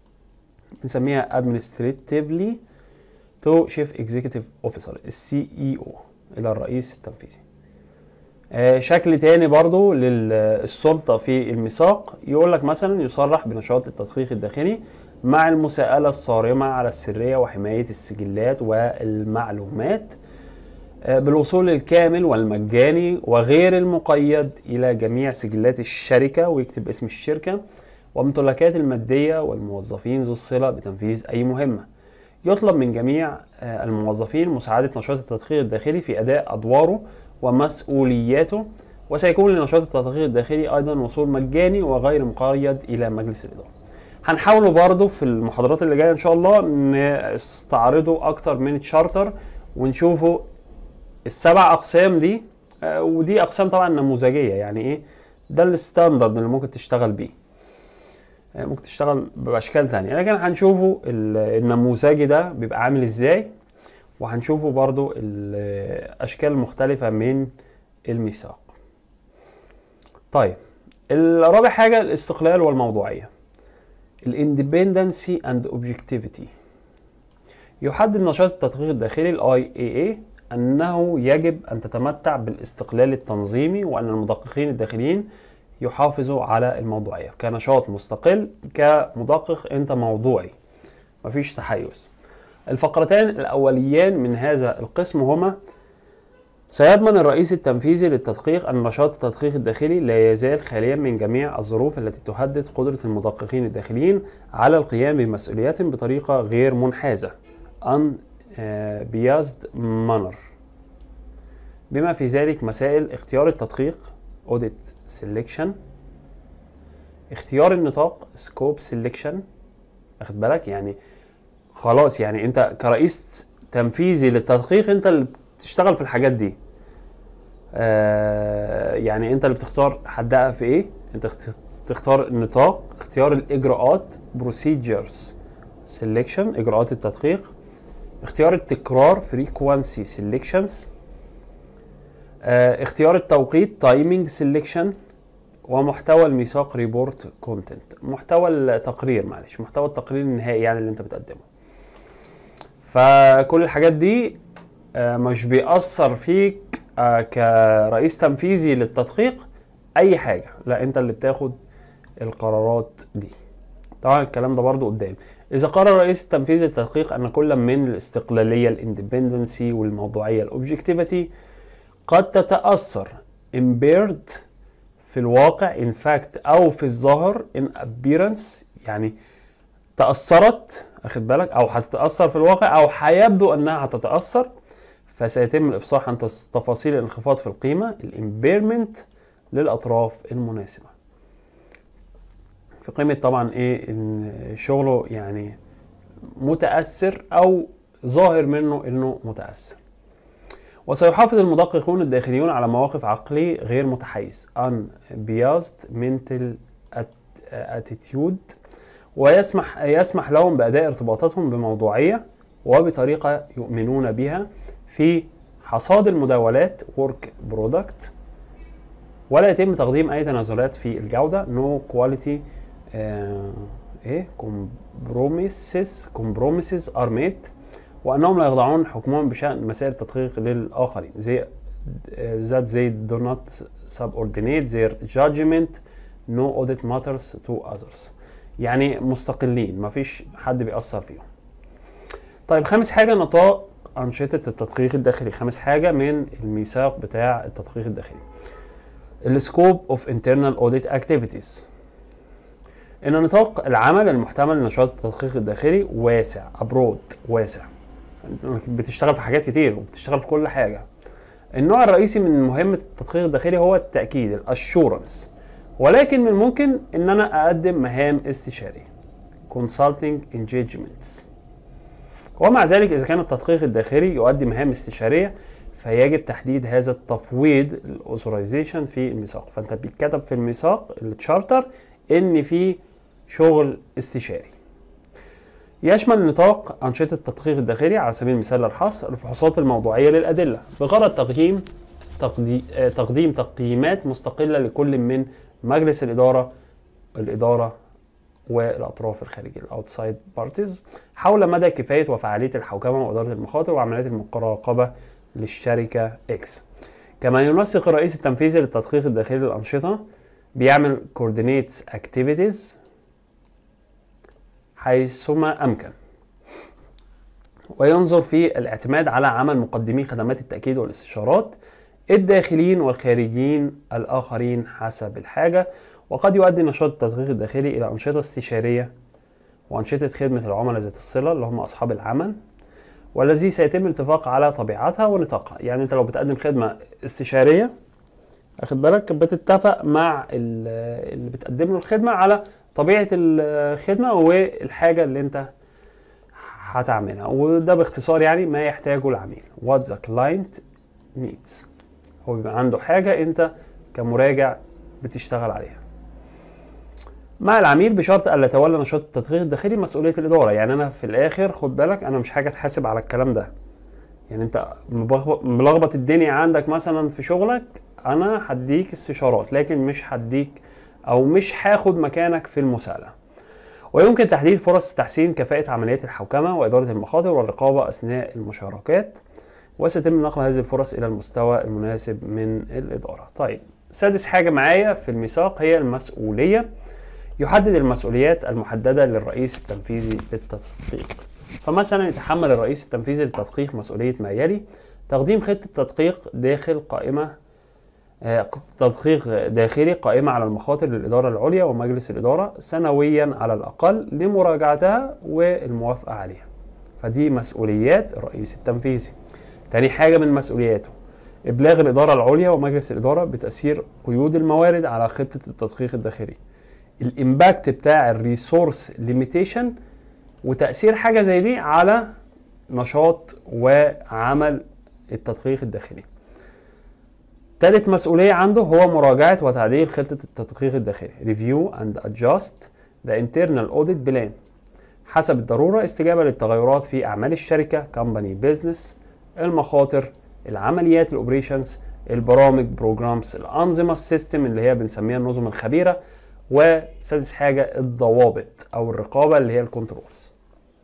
بنسميها administratively to chief executive officer السي اي او الى الرئيس التنفيذي آه شكل تاني برضو للسلطة في الميثاق يقول لك مثلا يصرح بنشاط التدقيق الداخلي مع المساءلة الصارمة على السرية وحماية السجلات والمعلومات آه بالوصول الكامل والمجاني وغير المقيد إلى جميع سجلات الشركة ويكتب اسم الشركة وامتلاكات المادية والموظفين ذو الصلة بتنفيذ أي مهمة يطلب من جميع آه، الموظفين مساعدة نشاط التدقيق الداخلي في أداء أدواره ومسؤولياته وسيكون لنشاط التدقيق الداخلي أيضا وصول مجاني وغير مقيد إلى مجلس الإدارة هنحاولوا برضو في المحاضرات اللي جاية إن شاء الله نستعرضوا أكتر من تشارتر ونشوفوا السبع أقسام دي آه، ودي أقسام طبعا نموذجية يعني إيه ده الستاندرد اللي ممكن تشتغل بيه آه، ممكن تشتغل باشكال تانية لكن هنشوفه النموذجي ده بيبقى عامل ازاي وهنشوفه برضو الاشكال المختلفة من الميثاق طيب الرابع حاجة الاستقلال والموضوعية الاندبندنسي اند اوبجكتيفيتي يحدد نشاط التدقيق الداخلي الاي اي اي انه يجب ان تتمتع بالاستقلال التنظيمي وان المدققين الداخليين يحافظوا على الموضوعية كنشاط مستقل كمدقق انت موضوعي مفيش تحيز الفقرتان الأوليان من هذا القسم هما سيضمن الرئيس التنفيذي للتدقيق أن نشاط التدقيق الداخلي لا يزال خاليا من جميع الظروف التي تهدد قدرة المدققين الداخليين على القيام بمسؤولياتهم بطريقة غير منحازة unbiased manner بما في ذلك مسائل اختيار التدقيق audit selection اختيار النطاق scope selection اخد بالك يعني خلاص يعني انت كرئيس تنفيذي للتدقيق انت اللي بتشتغل في الحاجات دي آه يعني انت اللي بتختار هتدقق في ايه انت اخت- تختار النطاق اختيار الاجراءات procedures selection اجراءات التدقيق اختيار التكرار frequency selections آه اختيار التوقيت timing selection ومحتوى الميثاق ريبورت كونتنت محتوى التقرير معلش محتوى التقرير النهائي يعني اللي انت بتقدمه فكل الحاجات دي آه، مش بيأثر فيك آه، كرئيس تنفيذي للتدقيق اي حاجه لا انت اللي بتاخد القرارات دي طبعا الكلام ده برضو قدام اذا قرر الرئيس التنفيذي للتدقيق ان كل من الاستقلاليه الاندبندنسي والموضوعيه الاوبجكتيفيتي قد تتاثر impaired في الواقع in fact او في الظاهر in appearance يعني تأثرت أخد بالك أو هتتأثر في الواقع أو هيبدو أنها هتتأثر فسيتم الإفصاح عن تس- تفاصيل الانخفاض في القيمة الامبيرمنت للأطراف المناسبة في قيمة طبعا إيه إن شغله يعني متأثر أو ظاهر منه إنه متأثر وسيحافظ المدققون الداخليون على مواقف عقلي غير متحيز unbiased mental at- attitude ويسمح يسمح لهم بأداء ارتباطاتهم بموضوعية وبطريقة يؤمنون بها في حصاد المداولات work product ولا يتم تقديم أي تنازلات في الجودة no quality آه إيه compromises compromises are made وأنهم لا يخضعون حكمهم بشأن مسائل التدقيق للآخرين زي that they do not subordinate their judgment no audit matters to others يعني مستقلين مفيش حد بيأثر فيهم طيب خامس حاجة نطاق أنشطة التدقيق الداخلي خامس حاجة من الميثاق بتاع التدقيق الداخلي السكوب اوف internal audit activities ان نطاق العمل المحتمل لنشاط التدقيق الداخلي واسع ابرود واسع انت بتشتغل في حاجات كتير وبتشتغل في كل حاجة النوع الرئيسي من مهمة التدقيق الداخلي هو التأكيد الاشورنس ولكن من الممكن ان انا اقدم مهام استشارية consulting engagements ومع ذلك اذا كان التدقيق الداخلي يؤدي مهام استشارية فيجب تحديد هذا التفويض الاوثرايزيشن في الميثاق فانت بيتكتب في الميثاق التشارتر ان في شغل استشاري يشمل نطاق أنشطة التدقيق الداخلي على سبيل المثال للحصر الفحوصات الموضوعية للأدلة بغرض تقييم تقدي- آه، تقديم تقييمات مستقلة لكل من مجلس الإدارة الإدارة والأطراف الخارجية الأوتسايد بارتيز حول مدى كفاية وفعالية الحوكمة وإدارة المخاطر وعمليات المراقبة للشركة إكس كما ينسق الرئيس التنفيذي للتدقيق الداخلي للأنشطة بيعمل coordinates activities حيثما أمكن وينظر في الاعتماد على عمل مقدمي خدمات التأكيد والاستشارات الداخليين والخارجيين الآخرين حسب الحاجة وقد يؤدي نشاط التدقيق الداخلي إلى أنشطة استشارية وأنشطة خدمة العملاء ذات الصلة اللي هم أصحاب العمل والذي سيتم الاتفاق على طبيعتها ونطاقها يعني أنت لو بتقدم خدمة استشارية واخد بالك بتتفق مع ال- اللي بتقدم له الخدمة على طبيعة الخدمة والحاجة اللي أنت هتعملها وده باختصار يعني ما يحتاجه العميل what the client needs هو بيبقى عنده حاجة أنت كمراجع بتشتغل عليها مع العميل بشرط الا يتولى نشاط التدقيق الداخلي مسؤوليه الاداره يعني انا في الاخر خد بالك انا مش حاجه اتحاسب على الكلام ده يعني انت مبغ- ملخبط الدنيا عندك مثلا في شغلك انا هديك استشارات لكن مش هديك او مش هاخد مكانك في المساءله ويمكن تحديد فرص تحسين كفاءة عمليات الحوكمة وإدارة المخاطر والرقابة أثناء المشاركات وسيتم نقل هذه الفرص إلى المستوى المناسب من الإدارة طيب سادس حاجة معايا في الميثاق هي المسؤولية يحدد المسؤوليات المحددة للرئيس التنفيذي للتدقيق فمثلا يتحمل الرئيس التنفيذي للتدقيق مسؤولية ما يلي تقديم خطة تدقيق داخل قائمة آه، تدقيق داخلي قائمة على المخاطر للإدارة العليا ومجلس الإدارة سنويا على الأقل لمراجعتها والموافقة عليها فدي مسؤوليات الرئيس التنفيذي تاني حاجة من مسؤولياته إبلاغ الإدارة العليا ومجلس الإدارة بتأثير قيود الموارد على خطة التدقيق الداخلي الإمباكت بتاع الريسورس ليميتيشن وتأثير حاجة زي دي على نشاط وعمل التدقيق الداخلي تالت مسؤولية عنده هو مراجعة وتعديل خطة التدقيق الداخلي Review and Adjust the Internal Audit Plan حسب الضرورة استجابة للتغيرات في أعمال الشركة Company Business المخاطر العمليات الأوبريشنز البرامج بروجرامز الأنظمة السيستم اللي هي بنسميها النظم الخبيرة وسادس حاجة الضوابط أو الرقابة اللي هي الكنترولز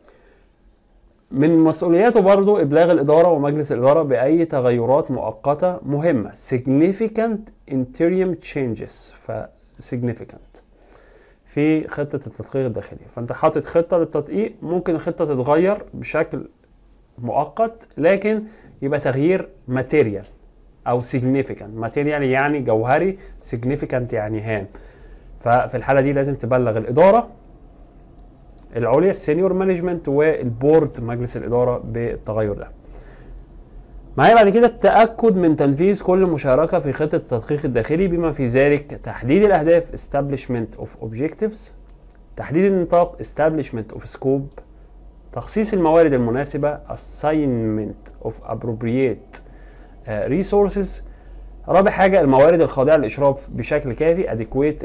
من مسؤولياته برضو إبلاغ الإدارة ومجلس الإدارة بأي تغيرات مؤقتة مهمة significant interim changes ف significant في خطة التدقيق الداخلي فأنت حاطط خطة للتدقيق ممكن الخطة تتغير بشكل مؤقت لكن يبقى تغيير ماتيريال أو significant ماتيريال يعني جوهري significant يعني هام ففي الحالة دي لازم تبلغ الإدارة العليا السينيور مانجمنت والبورد مجلس الاداره بالتغير ده معايا بعد كده التاكد من تنفيذ كل مشاركه في خطه التدقيق الداخلي بما في ذلك تحديد الاهداف establishment of objectives تحديد النطاق establishment of scope تخصيص الموارد المناسبه assignment of appropriate resources رابع حاجه الموارد الخاضعه للاشراف بشكل كافي adequate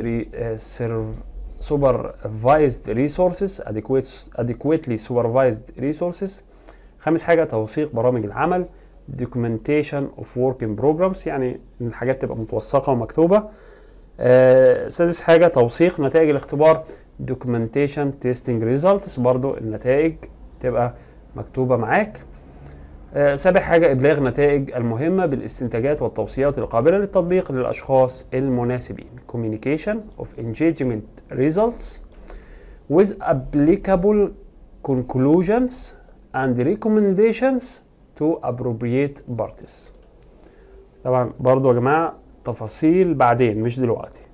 supervised resources adequate adequately supervised resources خامس حاجة توثيق برامج العمل documentation of working programs يعني ان الحاجات تبقى متوثقة ومكتوبة آه سادس حاجة توثيق نتائج الاختبار documentation testing results برضو النتائج تبقى مكتوبة معاك آه سابع حاجة إبلاغ نتائج المهمة بالاستنتاجات والتوصيات القابلة للتطبيق للأشخاص المناسبين Communication of engagement results with applicable conclusions and recommendations to appropriate parties طبعا برضو يا جماعة تفاصيل بعدين مش دلوقتي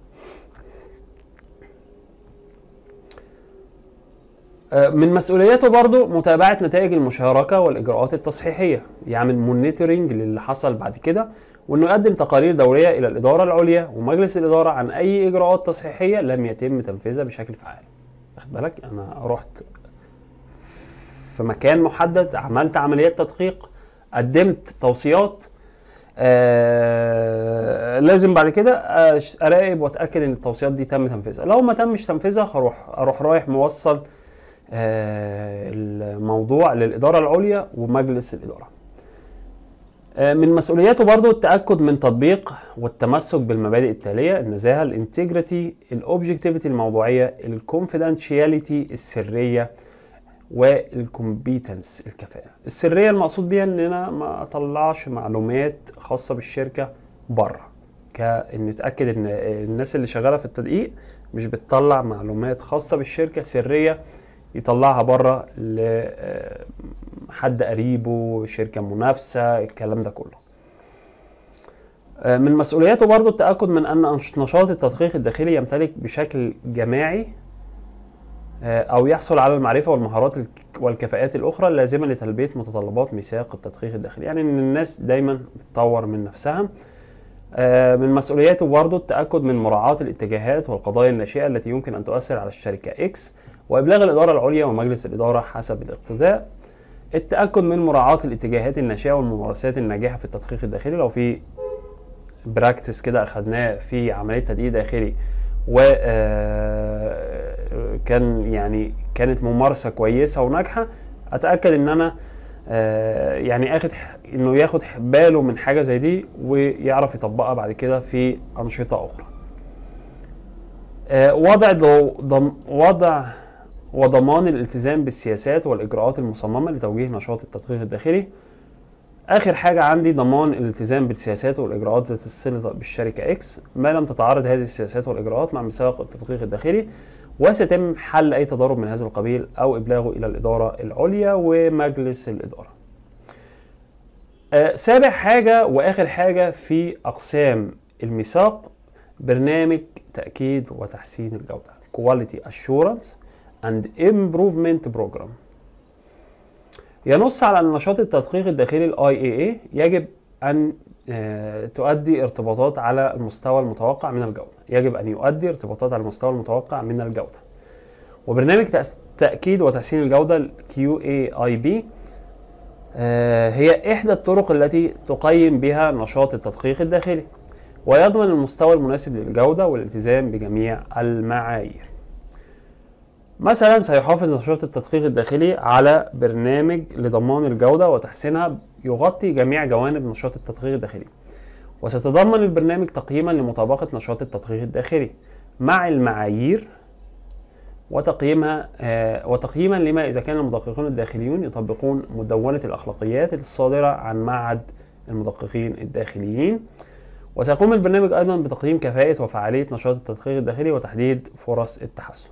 من مسؤولياته برضو متابعة نتائج المشاركة والإجراءات التصحيحية يعمل مونيتورنج للي حصل بعد كده وإنه يقدم تقارير دورية إلى الإدارة العليا ومجلس الإدارة عن أي إجراءات تصحيحية لم يتم تنفيذها بشكل فعال واخد بالك أنا رحت في مكان محدد عملت عمليات تدقيق قدمت توصيات آه لازم بعد كده اراقب واتاكد ان التوصيات دي تم تنفيذها لو ما تمش تنفيذها هروح اروح رايح موصل آه الموضوع للإدارة العليا ومجلس الإدارة آه من مسؤولياته برضو التأكد من تطبيق والتمسك بالمبادئ التالية النزاهة الانتجريتي الأوبجكتيفيتي الموضوعية الكونفيدنشياليتي السرية والكومبيتنس الكفاءة السرية المقصود بيها ان انا ما اطلعش معلومات خاصة بالشركة بره كان نتأكد ان الناس اللي شغالة في التدقيق مش بتطلع معلومات خاصة بالشركة سرية يطلعها بره لحد قريبه شركة منافسة الكلام ده كله من مسؤولياته برضو التأكد من أن نشاط التدقيق الداخلي يمتلك بشكل جماعي أو يحصل على المعرفة والمهارات والكفاءات الأخرى اللازمة لتلبية متطلبات ميثاق التدقيق الداخلي يعني أن الناس دايما بتطور من نفسها من مسؤولياته برضو التأكد من مراعاة الاتجاهات والقضايا الناشئة التي يمكن أن تؤثر على الشركة إكس وإبلاغ الإدارة العليا ومجلس الإدارة حسب الاقتداء التأكد من مراعاة الاتجاهات الناشئة والممارسات الناجحة في التدقيق الداخلي لو في براكتس كده أخدناه في عملية تدقيق داخلي و كان يعني كانت ممارسة كويسة وناجحة أتأكد إن أنا يعني اخد انه ياخد باله من حاجه زي دي ويعرف يطبقها بعد كده في انشطه اخرى وضع ضم وضع وضمان الالتزام بالسياسات والاجراءات المصممه لتوجيه نشاط التدقيق الداخلي اخر حاجه عندي ضمان الالتزام بالسياسات والاجراءات ذات الصله بالشركه اكس ما لم تتعارض هذه السياسات والاجراءات مع ميثاق التدقيق الداخلي وسيتم حل اي تضارب من هذا القبيل او ابلاغه الى الاداره العليا ومجلس الاداره آه سابع حاجه واخر حاجه في اقسام الميثاق برنامج تاكيد وتحسين الجوده Quality Assurance and Improvement Program ينص على ان نشاط التدقيق الداخلي الاي اي اي يجب ان تؤدي ارتباطات على المستوى المتوقع من الجودة يجب أن يؤدي ارتباطات على المستوى المتوقع من الجودة وبرنامج تأس- تأكيد وتحسين الجودة ال QAIB آه، هي إحدى الطرق التي تقيم بها نشاط التدقيق الداخلي ويضمن المستوى المناسب للجودة والالتزام بجميع المعايير مثلا سيحافظ نشاط التدقيق الداخلي على برنامج لضمان الجودة وتحسينها يغطي جميع جوانب نشاط التدقيق الداخلي وسيتضمن البرنامج تقييما لمطابقة نشاط التدقيق الداخلي مع المعايير وتقييمها آه، وتقييما لما اذا كان المدققون الداخليون يطبقون مدونه الاخلاقيات الصادره عن معهد المدققين الداخليين وسيقوم البرنامج ايضا بتقييم كفاءه وفعاليه نشاط التدقيق الداخلي وتحديد فرص التحسن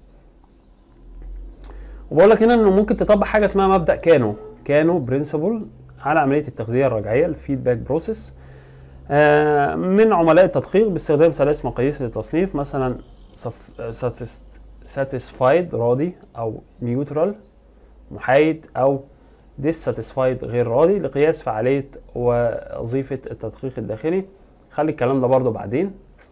وبقول لك هنا انه ممكن تطبق حاجه اسمها مبدا كانو كانو برنسبل على عمليه التغذيه الرجعيه الفيدباك بروسيس من عملاء التدقيق باستخدام ثلاث مقاييس للتصنيف مثلا ساتيسفايد راضي او نيوترال محايد او dissatisfied غير راضي لقياس فعاليه وظيفه التدقيق الداخلي خلي الكلام ده برضو بعدين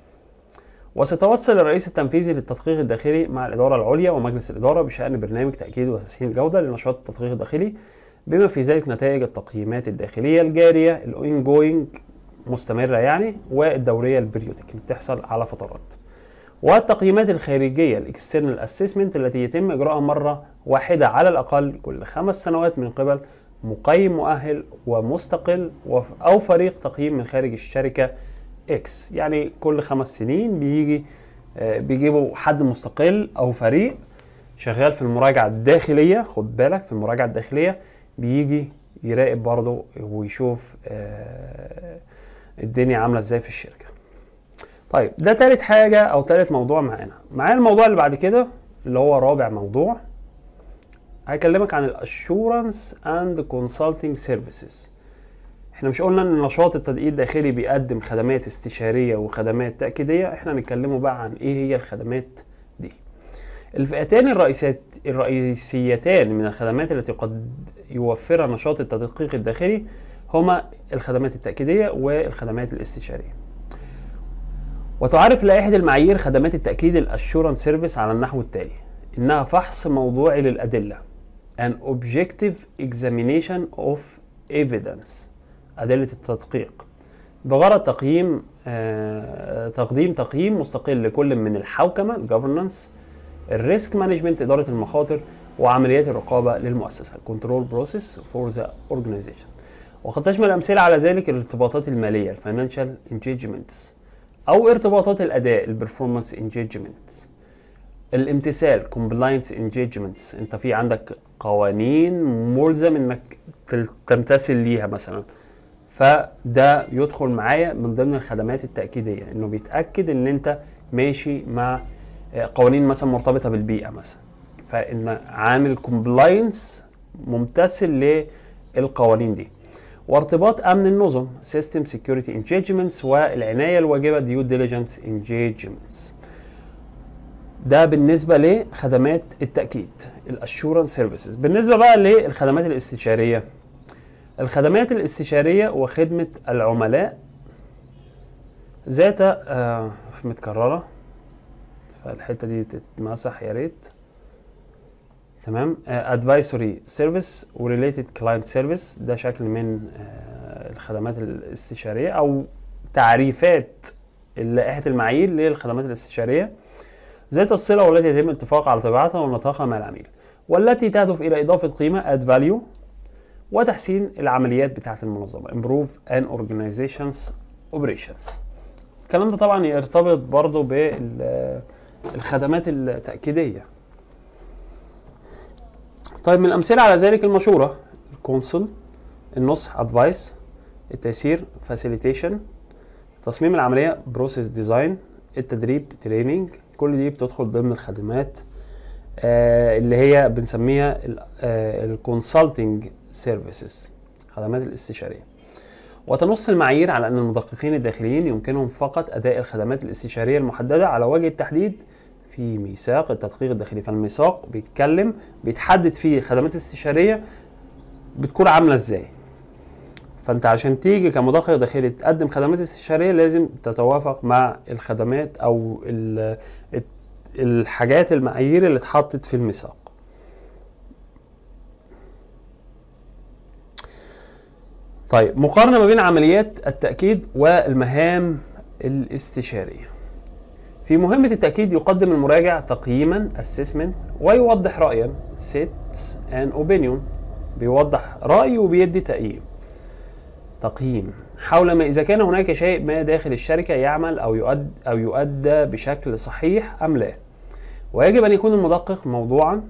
وسيتوصل الرئيس التنفيذي للتدقيق الداخلي مع الإدارة العليا ومجلس الإدارة بشأن برنامج تأكيد وتسهيل الجودة لنشاط التدقيق الداخلي بما في ذلك نتائج التقييمات الداخلية الجارية الأون جوينج مستمرة يعني والدورية البريودك اللي بتحصل على فترات والتقييمات الخارجية الاكسترنال اسسمنت التي يتم إجراءها مرة واحدة على الأقل كل خمس سنوات من قبل مقيم مؤهل ومستقل وف- أو فريق تقييم من خارج الشركة اكس يعني كل خمس سنين بيجي آه، بيجيبوا حد مستقل او فريق شغال في المراجعه الداخليه خد بالك في المراجعه الداخليه بيجي يراقب برضه ويشوف آه، الدنيا عامله ازاي في الشركه طيب ده تالت حاجه او تالت موضوع معانا معانا الموضوع اللي بعد كده اللي هو رابع موضوع هكلمك عن الاشورنس اند كونسلتنج سيرفيسز احنا مش قلنا ان نشاط التدقيق الداخلي بيقدم خدمات استشاريه وخدمات تاكيديه احنا هنتكلموا بقى عن ايه هي الخدمات دي الفئتان الرئيسيات الرئيسيتان من الخدمات التي قد يوفرها نشاط التدقيق الداخلي هما الخدمات التأكيدية والخدمات الاستشارية. وتعرف لائحة المعايير خدمات التأكيد الأشورنس سيرفيس على النحو التالي: إنها فحص موضوعي للأدلة. An objective examination of evidence. أدلة التدقيق. بغرض تقييم آه، تقديم تقييم مستقل لكل من الحوكمة الجفرنانس الريسك مانجمنت إدارة المخاطر وعمليات الرقابة للمؤسسة الكنترول بروسيس فور ذا اورجانيزيشن وقد تشمل أمثلة على ذلك الارتباطات المالية الفاينانشال انجيجمنتس أو ارتباطات الأداء البرفورمانس انجيجمنتس الامتثال compliance engagements انت في عندك قوانين ملزم انك تل- تمتثل ليها مثلا فده يدخل معايا من ضمن الخدمات التأكيدية انه بيتأكد ان انت ماشي مع آه، قوانين مثلا مرتبطة بالبيئة مثلا فان عامل كومبلاينس ممتثل للقوانين دي وارتباط امن النظم سيستم سيكيورتي انجيجمنتس والعنايه الواجبه ديو ديليجنس انجيجمنتس ده بالنسبه لخدمات التاكيد الاشورنس سيرفيسز بالنسبه بقى للخدمات الاستشاريه الخدمات الاستشاريه وخدمه العملاء ذات آه متكرره فالحته دي تتمسح يا ريت تمام ادفايسوري سيرفيس وريليتد كلاينت سيرفيس ده شكل من آه، الخدمات الاستشاريه او تعريفات لائحه المعايير للخدمات الاستشاريه ذات الصله والتي يتم الاتفاق على طبيعتها ونطاقها مع العميل والتي تهدف الى اضافه قيمه اد فاليو وتحسين العمليات بتاعه المنظمه improve an organization's operations الكلام ده طبعا يرتبط برضه بالخدمات التأكيدية طيب من الأمثلة على ذلك المشهورة الكونسل النصح ادفايس التيسير فاسيليتيشن تصميم العملية بروسيس ديزاين التدريب تريننج كل دي بتدخل ضمن الخدمات آه اللي هي بنسميها الكونسلتنج سيرفيسز خدمات الاستشارية وتنص المعايير على أن المدققين الداخليين يمكنهم فقط أداء الخدمات الاستشارية المحددة على وجه التحديد في ميثاق التدقيق الداخلي فالميثاق بيتكلم بيتحدد فيه الخدمات الاستشارية بتكون عاملة ازاي فانت عشان تيجي كمدقق داخلي تقدم خدمات استشارية لازم تتوافق مع الخدمات او ال- الحاجات المعايير اللي اتحطت في الميثاق طيب مقارنة ما بين عمليات التأكيد والمهام الاستشارية في مهمة التأكيد يقدم المراجع تقييما assessment ويوضح رأيا sets an opinion بيوضح رأي وبيدي تقييم تقييم حول ما إذا كان هناك شيء ما داخل الشركة يعمل أو يؤدى أو يؤدى بشكل صحيح أم لا ويجب أن يكون المدقق موضوعا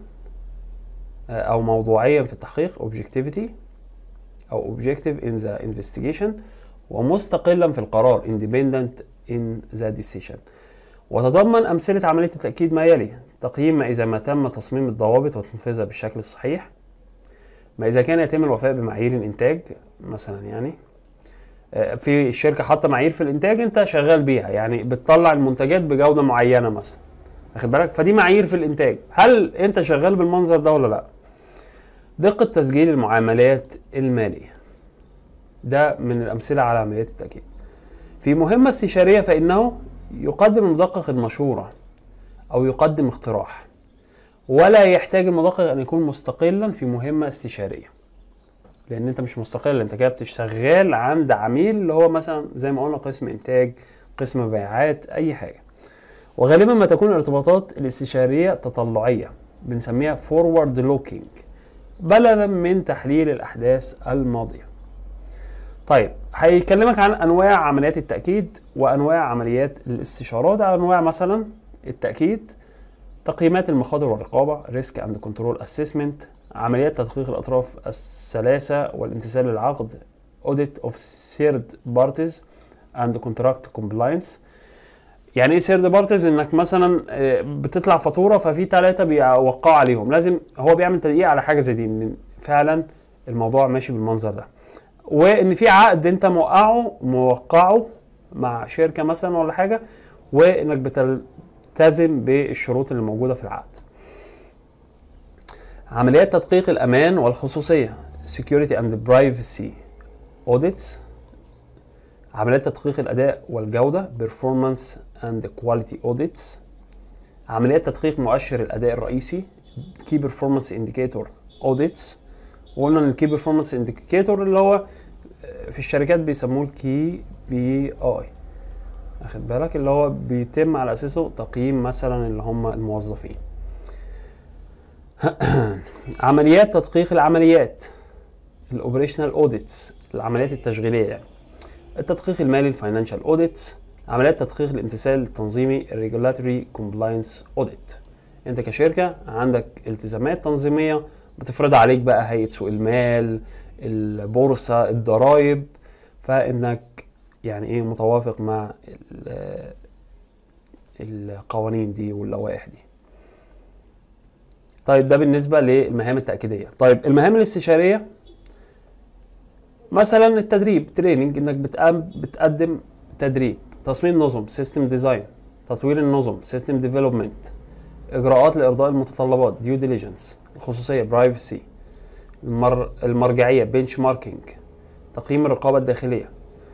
أو موضوعيا في التحقيق objectivity أو objective in the investigation ومستقلا في القرار independent in the decision وتضمن أمثلة عملية التأكيد ما يلي تقييم ما إذا ما تم تصميم الضوابط وتنفيذها بالشكل الصحيح ما إذا كان يتم الوفاء بمعايير الإنتاج مثلا يعني في الشركة حاطة معايير في الإنتاج أنت شغال بيها يعني بتطلع المنتجات بجودة معينة مثلا واخد بالك فدي معايير في الإنتاج هل أنت شغال بالمنظر ده ولا لأ؟ دقة تسجيل المعاملات المالية ده من الأمثلة على عمليات التأكيد في مهمة استشارية فإنه يقدم المدقق المشورة أو يقدم اقتراح ولا يحتاج المدقق أن يكون مستقلا في مهمة استشارية لأن أنت مش مستقل أنت كده بتشتغل عند عميل اللي هو مثلا زي ما قلنا قسم إنتاج قسم مبيعات أي حاجة وغالبا ما تكون الارتباطات الاستشارية تطلعية بنسميها forward looking بدلا من تحليل الأحداث الماضية طيب هيكلمك عن انواع عمليات التاكيد وانواع عمليات الاستشارات انواع مثلا التاكيد تقييمات المخاطر والرقابه ريسك اند كنترول اسسمنت عمليات تدقيق الاطراف الثلاثه والامتثال للعقد اوديت اوف ثيرد بارتيز اند كونتراكت كومبلاينس يعني ايه ثيرد بارتيز انك مثلا بتطلع فاتوره ففي ثلاثه بيوقعوا عليهم لازم هو بيعمل تدقيق على حاجه زي دي ان فعلا الموضوع ماشي بالمنظر ده وان في عقد انت موقعه موقعه مع شركه مثلا ولا حاجه وانك بتلتزم بالشروط اللي موجوده في العقد. عمليات تدقيق الامان والخصوصيه security and privacy audits عمليات تدقيق الاداء والجوده performance and quality audits عمليات تدقيق مؤشر الاداء الرئيسي key performance indicator audits وقلنا ان الكي بيرفورمانس انديكيتور اللي هو في الشركات بيسموه الكي بي اي واخد بالك اللي هو بيتم على اساسه تقييم مثلا اللي هم الموظفين عمليات تدقيق العمليات الاوبريشنال اوديتس العمليات التشغيليه يعني التدقيق المالي الفاينانشال اوديتس عمليات تدقيق الامتثال التنظيمي الريجولاتوري كومبلاينس اوديت انت كشركه عندك التزامات تنظيميه بتفرض عليك بقى هيئه سوق المال البورصه الضرائب فانك يعني ايه متوافق مع القوانين دي واللوائح دي طيب ده بالنسبه للمهام التاكيديه طيب المهام الاستشاريه مثلا التدريب تريننج انك بتقدم تدريب تصميم نظم سيستم ديزاين تطوير النظم سيستم ديفلوبمنت اجراءات لارضاء المتطلبات ديو ديليجنس الخصوصيه برايفسي المر... المرجعيه بنش ماركينج تقييم الرقابه الداخليه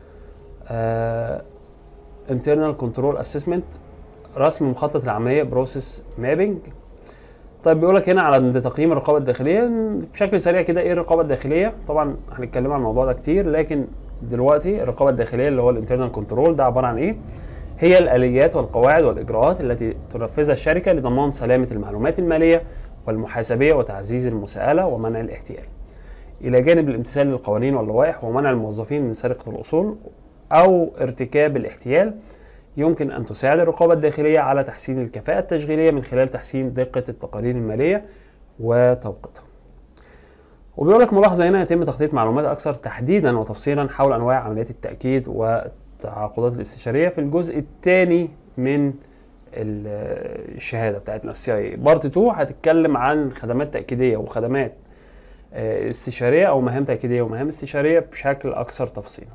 انترنال كنترول اسسمنت رسم مخطط العمليه بروسيس مابينج طيب بيقول لك هنا على تقييم الرقابه الداخليه بشكل سريع كده ايه الرقابه الداخليه طبعا هنتكلم عن الموضوع ده كتير لكن دلوقتي الرقابه الداخليه اللي هو الانترنال كنترول ده عباره عن ايه هي الاليات والقواعد والاجراءات التي تنفذها الشركه لضمان سلامه المعلومات الماليه والمحاسبيه وتعزيز المساءله ومنع الاحتيال الى جانب الامتثال للقوانين واللوائح ومنع الموظفين من سرقه الاصول او ارتكاب الاحتيال يمكن ان تساعد الرقابه الداخليه على تحسين الكفاءه التشغيليه من خلال تحسين دقه التقارير الماليه وتوقيتها وبيقول لك ملاحظه هنا يتم تغطيه معلومات اكثر تحديدا وتفصيلا حول انواع عمليات التاكيد والتعاقدات الاستشاريه في الجزء الثاني من الشهاده بتاعتنا السي اي بارت 2 هتتكلم عن خدمات تاكيديه وخدمات استشاريه او مهام تاكيديه ومهام استشاريه بشكل اكثر تفصيلا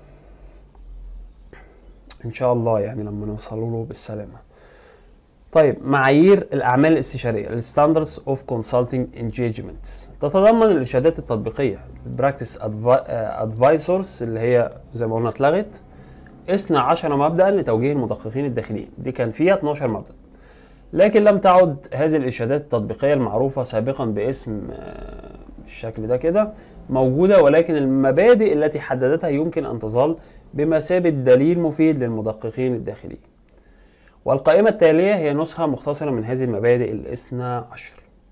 ان شاء الله يعني لما نوصل له بالسلامه طيب معايير الاعمال الاستشاريه الستاندردز اوف كونسلتنج انجيجمنتس تتضمن الارشادات التطبيقيه البراكتس ادفايسورز اللي هي زي ما قلنا اتلغت 12 مبدا لتوجيه المدققين الداخليين دي كان فيها 12 مبدا لكن لم تعد هذه الإرشادات التطبيقية المعروفة سابقا باسم آه، الشكل ده كده موجودة ولكن المبادئ التي حددتها يمكن أن تظل بمثابة دليل مفيد للمدققين الداخليين والقائمة التالية هي نسخة مختصرة من هذه المبادئ الاثنى عشر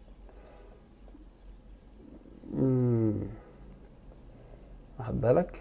مم. واخد بالك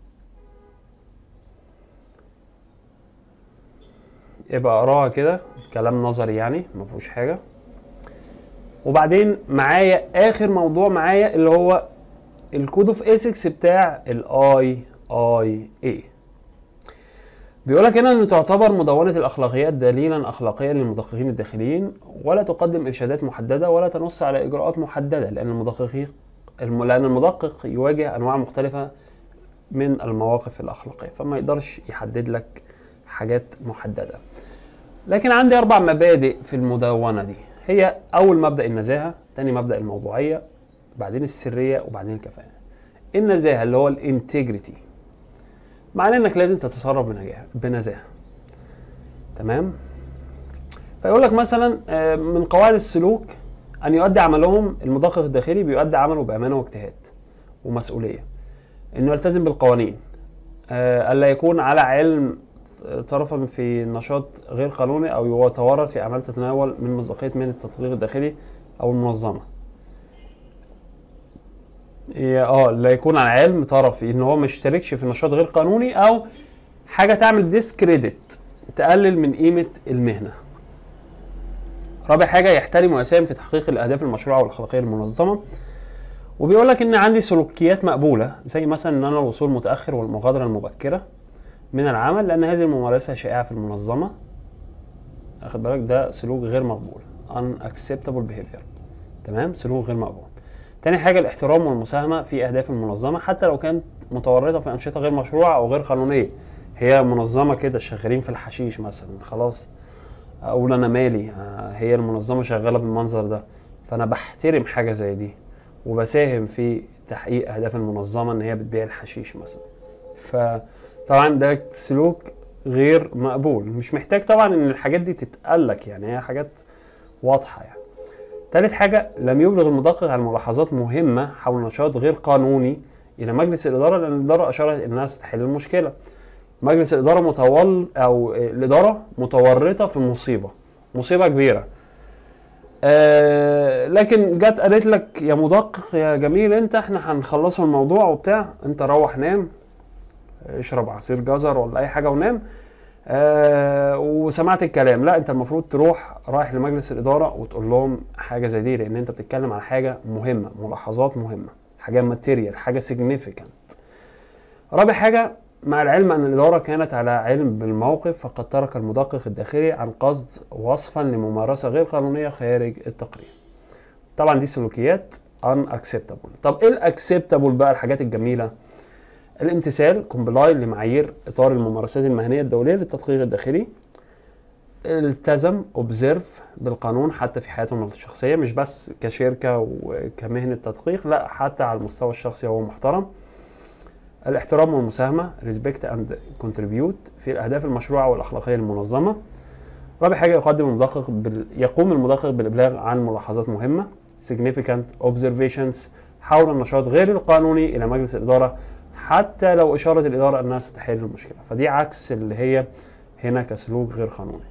يبقى اقراها كده كلام نظري يعني ما فيهوش حاجه وبعدين معايا اخر موضوع معايا اللي هو الكود اوف ايسكس بتاع الاي اي اي بيقول لك هنا ان تعتبر مدونه الاخلاقيات دليلا اخلاقيا للمدققين الداخليين ولا تقدم ارشادات محدده ولا تنص على اجراءات محدده لان المدققين الم- لان المدقق يواجه انواع مختلفه من المواقف الاخلاقيه فما يقدرش يحدد لك حاجات محدده لكن عندي اربع مبادئ في المدونه دي هي اول مبدا النزاهه تاني مبدا الموضوعيه بعدين السريه وبعدين الكفاءه النزاهه اللي هو الانتجريتي معناه انك لازم تتصرف بنجاح بنزاهه تمام فيقول لك مثلا آه، من قواعد السلوك ان يؤدي عملهم المدقق الداخلي بيؤدي عمله بامانه واجتهاد ومسؤوليه انه يلتزم بالقوانين آه، الا يكون على علم طرفا في نشاط غير قانوني او يتورط في اعمال تتناول من مصداقيه من التدقيق الداخلي او المنظمه هي- اه لا يكون على علم طرفي ان هو ما يشتركش في نشاط غير قانوني او حاجه تعمل ديسكريدت تقلل من قيمه المهنه رابع حاجه يحترم ويساهم في تحقيق الاهداف المشروعه والاخلاقيه المنظمه وبيقول لك ان عندي سلوكيات مقبوله زي مثلا ان انا الوصول متاخر والمغادره المبكره من العمل لان هذه الممارسه شائعه في المنظمه اخد بالك ده سلوك غير مقبول unacceptable behavior تمام سلوك غير مقبول تاني حاجة الاحترام والمساهمة في أهداف المنظمة حتى لو كانت متورطة في أنشطة غير مشروعة أو غير قانونية هي منظمة كده شغالين في الحشيش مثلا خلاص أقول أنا مالي آه، هي المنظمة شغالة بالمنظر ده فأنا بحترم حاجة زي دي وبساهم في تحقيق أهداف المنظمة إن هي بتبيع الحشيش مثلا فطبعا ده سلوك غير مقبول مش محتاج طبعا ان الحاجات دي تتقلك يعني هي حاجات واضحة يعني تالت حاجة لم يبلغ المدقق عن ملاحظات مهمة حول نشاط غير قانوني إلى مجلس الإدارة لأن الإدارة أشارت إنها ستحل المشكلة. مجلس الإدارة متول أو الإدارة متورطة في مصيبة، مصيبة كبيرة. آه لكن جت قالت لك يا مدقق يا جميل أنت إحنا هنخلصوا الموضوع وبتاع، أنت روح نام اشرب عصير جزر ولا أي حاجة ونام. آه وسمعت الكلام لا انت المفروض تروح رايح لمجلس الاداره وتقول لهم حاجه زي دي لان انت بتتكلم على حاجه مهمه ملاحظات مهمه حاجه ماتيريال حاجه سيجنيفيكانت رابع حاجه مع العلم ان الاداره كانت على علم بالموقف فقد ترك المدقق الداخلي عن قصد وصفا لممارسه غير قانونيه خارج التقرير طبعا دي سلوكيات unacceptable طب ايه الاكسبتابل بقى الحاجات الجميله الامتثال كومبلاي لمعايير اطار الممارسات المهنيه الدوليه للتدقيق الداخلي التزم اوبزيرف بالقانون حتى في حياتهم الشخصيه مش بس كشركه وكمهنه تدقيق لا حتى على المستوى الشخصي هو محترم الاحترام والمساهمه ريسبكت اند كونتريبيوت في الاهداف المشروعه والاخلاقيه للمنظمه رابع حاجه يقدم المدقق بال... يقوم المدقق بالابلاغ عن ملاحظات مهمه significant observations حول النشاط غير القانوني الى مجلس الاداره حتى لو اشاره الاداره انها ستحل المشكله فدي عكس اللي هي هنا كسلوك غير قانوني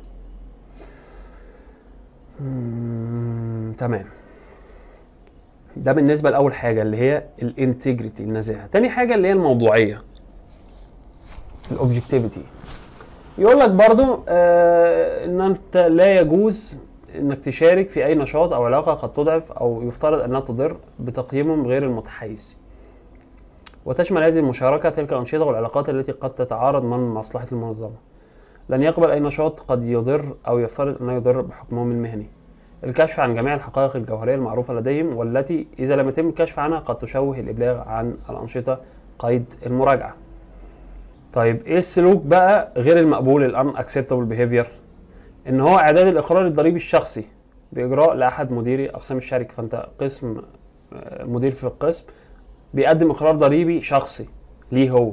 مم، تمام ده بالنسبه لاول حاجه اللي هي الانتجريتي النزاهه تاني حاجه اللي هي الموضوعيه الاوبجكتيفيتي يقول لك برضو آه ان انت لا يجوز انك تشارك في اي نشاط او علاقه قد تضعف او يفترض انها تضر بتقييمهم غير المتحيز وتشمل هذه المشاركة تلك الأنشطة والعلاقات التي قد تتعارض مع مصلحة المنظمة. لن يقبل أي نشاط قد يضر أو يفترض أنه يضر بحكمهم المهني. الكشف عن جميع الحقائق الجوهرية المعروفة لديهم والتي إذا لم يتم الكشف عنها قد تشوه الإبلاغ عن الأنشطة قيد المراجعة. طيب إيه السلوك بقى غير المقبول ال unacceptable behavior؟ إن هو إعداد الإقرار الضريبي الشخصي بإجراء لأحد مديري أقسام الشركة فأنت قسم آه، مدير في القسم بيقدم اقرار ضريبي شخصي ليه هو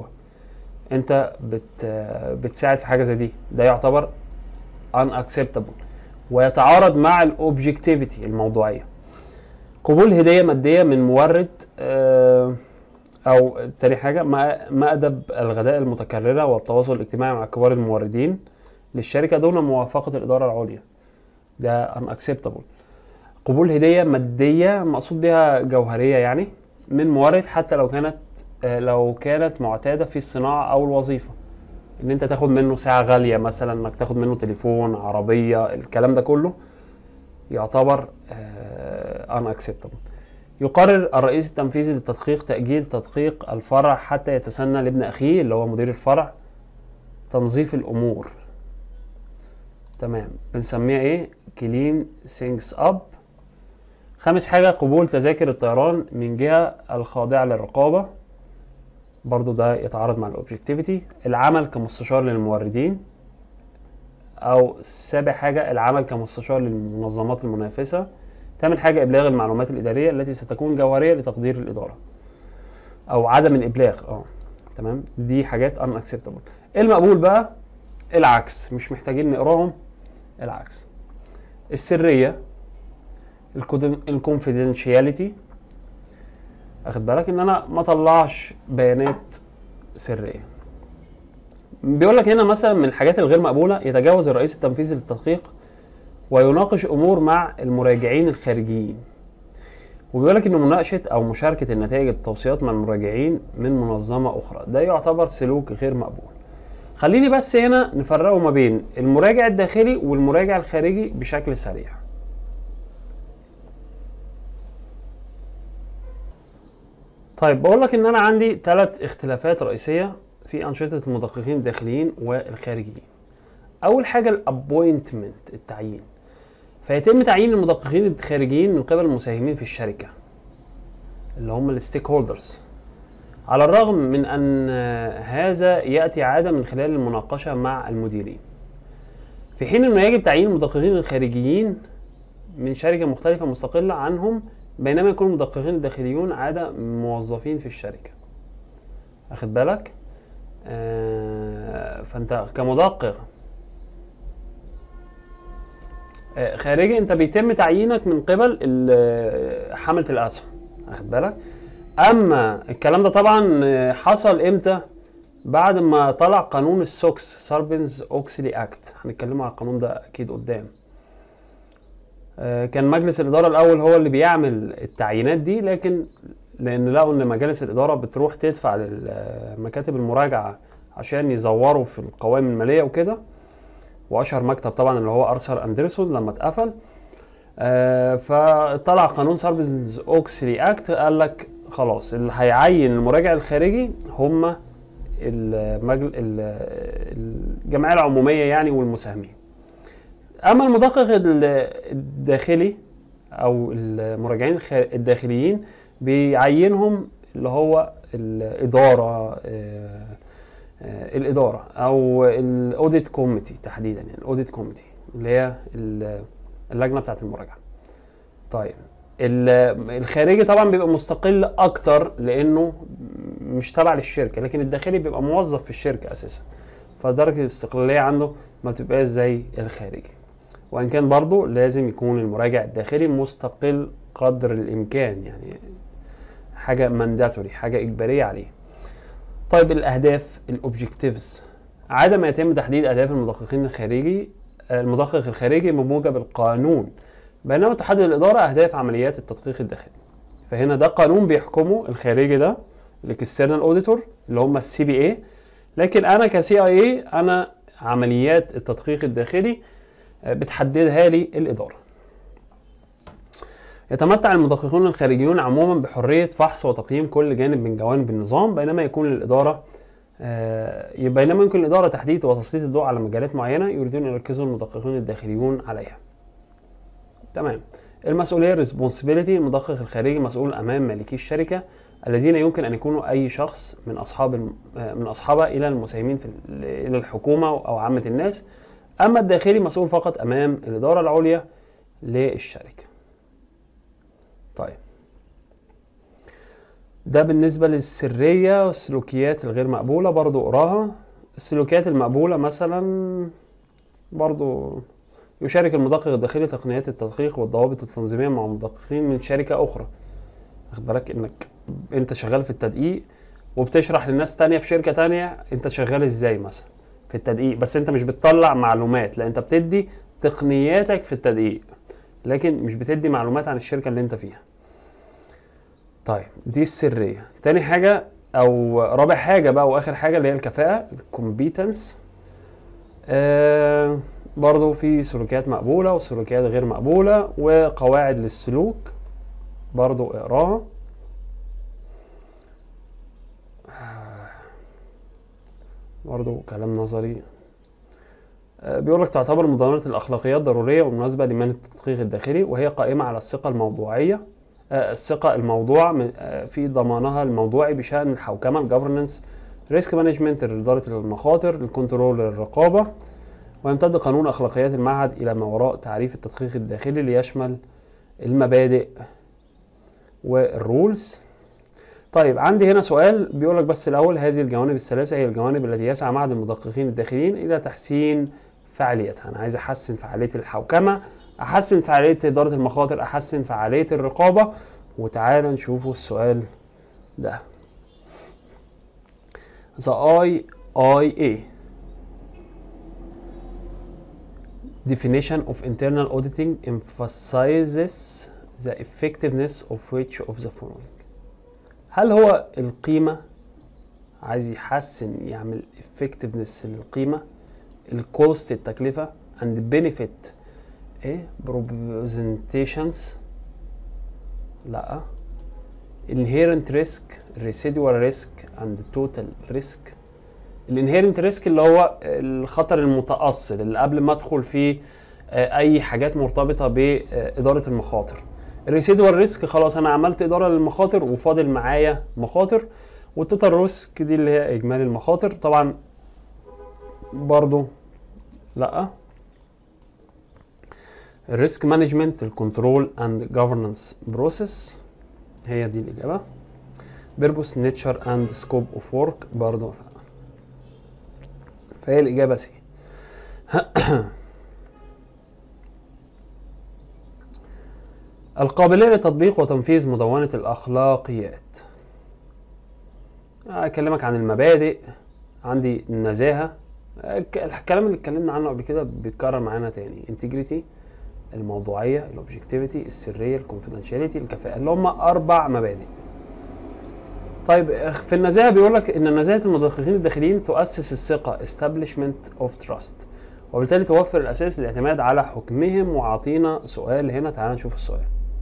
انت بت بتساعد في حاجه زي دي ده يعتبر unacceptable ويتعارض مع الاوبجكتيفيتي الموضوعيه قبول هديه ماديه من مورد آه، او تاني حاجه ما- مأدب الغداء المتكرره والتواصل الاجتماعي مع كبار الموردين للشركه دون موافقه الاداره العليا ده unacceptable قبول هديه ماديه مقصود بها جوهريه يعني من مورد حتى لو كانت آه، لو كانت معتاده في الصناعه او الوظيفه ان انت تاخد منه ساعه غاليه مثلا انك تاخد منه تليفون عربيه الكلام ده كله يعتبر آه، unacceptable يقرر الرئيس التنفيذي للتدقيق تأجيل تدقيق الفرع حتى يتسنى لابن أخيه اللي هو مدير الفرع تنظيف الأمور تمام بنسميها إيه كلين things أب خامس حاجة قبول تذاكر الطيران من جهة الخاضعة للرقابة برضو ده يتعارض مع الأوبجكتيفيتي العمل كمستشار للموردين أو سابع حاجة العمل كمستشار للمنظمات المنافسة تامن حاجة إبلاغ المعلومات الإدارية التي ستكون جوهرية لتقدير الإدارة أو عدم الإبلاغ اه تمام دي حاجات unacceptable المقبول بقى العكس مش محتاجين نقراهم العكس السرية الكونفيدنشياليتي اخد بالك ان انا ما اطلعش بيانات سريه بيقول لك هنا مثلا من الحاجات الغير مقبوله يتجاوز الرئيس التنفيذي للتدقيق ويناقش امور مع المراجعين الخارجيين وبيقول لك ان مناقشه او مشاركه النتائج التوصيات مع المراجعين من منظمه اخرى ده يعتبر سلوك غير مقبول خليني بس هنا نفرقه ما بين المراجع الداخلي والمراجع الخارجي بشكل سريع طيب بقول لك ان انا عندي ثلاث اختلافات رئيسيه في انشطه المدققين الداخليين والخارجيين اول حاجه الابوينتمنت التعيين فيتم تعيين المدققين الخارجيين من قبل المساهمين في الشركه اللي هم الستيك هولدرز على الرغم من ان هذا ياتي عاده من خلال المناقشه مع المديرين في حين انه يجب تعيين المدققين الخارجيين من شركه مختلفه مستقله عنهم بينما يكون المدققين الداخليون عاده موظفين في الشركه اخد بالك آه فانت كمدقق آه، خارجي انت بيتم تعيينك من قبل ال- حمله الاسهم اخد بالك اما الكلام ده طبعا آه، حصل امتى بعد ما طلع قانون السوكس ساربنز اوكسلي اكت هنتكلم على القانون ده اكيد قدام آه، كان مجلس الاداره الاول هو اللي بيعمل التعيينات دي لكن لان لقوا ان مجالس الاداره بتروح تدفع لمكاتب المراجعه عشان يزوروا في القوائم الماليه وكده واشهر مكتب طبعا اللي هو ارثر اندرسون لما اتقفل آه، فطلع قانون ساربنز اوكسلي اكت قال لك خلاص اللي هيعين المراجع الخارجي هم المجل... ال- الجمعيه العموميه يعني والمساهمين اما المدقق ال- الداخلي او المراجعين الخ- الداخليين بيعينهم اللي هو الاداره آه، آه، الاداره او الاوديت كوميتي تحديدا يعني الاوديت كوميتي اللي هي ال- اللجنه بتاعه المراجعه طيب ال- الخارجي طبعا بيبقى مستقل اكتر لانه مش تابع للشركه لكن الداخلي بيبقى موظف في الشركه اساسا فدرجه الاستقلاليه عنده ما بتبقاش زي الخارجي وان كان برضه لازم يكون المراجع الداخلي مستقل قدر الامكان يعني حاجه مانداتوري حاجه اجباريه عليه طيب الاهداف الاوبجكتيفز عادة ما يتم تحديد اهداف المدققين الخارجي المدقق الخارجي بموجب القانون بينما تحدد الاداره اهداف عمليات التدقيق الداخلي فهنا ده قانون بيحكمه الخارجي ده الاكسترنال اوديتور اللي هم السي بي اي لكن انا كسي اي اي انا عمليات التدقيق الداخلي آه، بتحددها لي الاداره يتمتع المدققون الخارجيون عموما بحريه فحص وتقييم كل جانب من جوانب النظام بينما يكون للاداره آه، بينما يمكن الاداره تحديد وتسليط الضوء على مجالات معينه يريدون ان يركزوا المدققون الداخليون عليها تمام المسؤوليه الريسبونسبيلتي المدقق الخارجي مسؤول امام مالكي الشركه الذين يمكن ان يكونوا اي شخص من اصحاب الم- آه، من اصحابها الى المساهمين في ال- الى الحكومه او عامه الناس اما الداخلي مسؤول فقط امام الاداره العليا للشركه طيب ده بالنسبة للسرية والسلوكيات الغير مقبولة برضو اقراها السلوكيات المقبولة مثلا برضو يشارك المدقق الداخلي تقنيات التدقيق والضوابط التنظيميه مع مدققين من شركه اخرى واخد بالك انك انت شغال في التدقيق وبتشرح للناس تانية في شركه تانية انت شغال ازاي مثلا في التدقيق بس انت مش بتطلع معلومات لا انت بتدي تقنياتك في التدقيق لكن مش بتدي معلومات عن الشركه اللي انت فيها طيب دي السريه تاني حاجه او رابع حاجه بقى واخر حاجه اللي هي الكفاءه الكومبيتنس آه برضو في سلوكيات مقبوله وسلوكيات غير مقبوله وقواعد للسلوك برضو اقراها برضو كلام نظري آه، بيقول لك تعتبر مضامنة الأخلاقيات ضرورية ومناسبة لمهنة التدقيق الداخلي وهي قائمة على الثقة الموضوعية آه، الثقة الموضوع من- آه، في ضمانها الموضوعي بشأن الحوكمة الجفرنس ريسك مانجمنت إدارة المخاطر الكنترول الرقابة ويمتد قانون أخلاقيات المعهد إلى ما وراء تعريف التدقيق الداخلي ليشمل المبادئ والرولز طيب عندي هنا سؤال بيقول لك بس الأول هذه الجوانب الثلاثة هي الجوانب التي يسعى معهد المدققين الداخليين إلى تحسين فعاليتها أنا عايز أحسن فعالية الحوكمة أحسن فعالية إدارة المخاطر أحسن فعالية الرقابة وتعالى نشوفوا السؤال ده The IIA definition of internal auditing emphasizes the effectiveness of which of the following هل هو القيمة عايز يحسن يعمل effectiveness للقيمة الكوست التكلفة and benefit ايه representations لا inherent risk residual risk and total risk الانهيرنت ريسك اللي هو الخطر المتأصل اللي قبل ما ادخل في آه، اي حاجات مرتبطه باداره المخاطر الريسيدوال ريسك خلاص انا عملت اداره للمخاطر وفاضل معايا مخاطر والتوتال ريسك دي اللي هي اجمالي المخاطر طبعا برضو لا الريسك مانجمنت الكنترول اند جوفرنانس بروسيس هي دي الاجابه بيربوس نيتشر اند سكوب اوف ورك برضو لا فهي الاجابه سي القابلية لتطبيق وتنفيذ مدونة الأخلاقيات أكلمك عن المبادئ عندي النزاهة الك- الكلام اللي اتكلمنا عنه قبل كده بيتكرر معانا تاني انتجريتي الموضوعية الاوبجكتيفيتي السرية الكونفيدنشاليتي الكفاءة اللي هم أربع مبادئ طيب في النزاهة بيقول لك إن نزاهة المدققين الداخليين تؤسس الثقة establishment of trust وبالتالي توفر الأساس للاعتماد على حكمهم وعطينا سؤال هنا تعال نشوف السؤال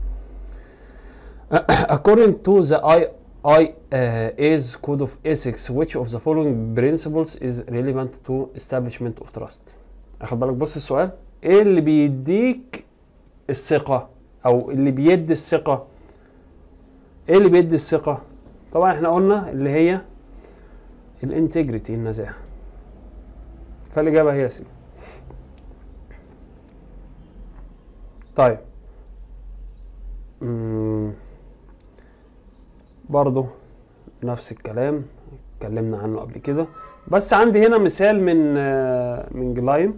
According to the IIA's Code of Ethics, which of the following principles is relevant to establishment of trust? أخد بالك بص السؤال إيه اللي بيديك الثقة أو اللي بيدي الثقة إيه اللي بيدي الثقة؟ طبعا إحنا قلنا اللي هي الانتجريتي النزاهة فالإجابة هي سي طيب مم. برضو نفس الكلام اتكلمنا عنه قبل كده بس عندي هنا مثال من آه، من جلايم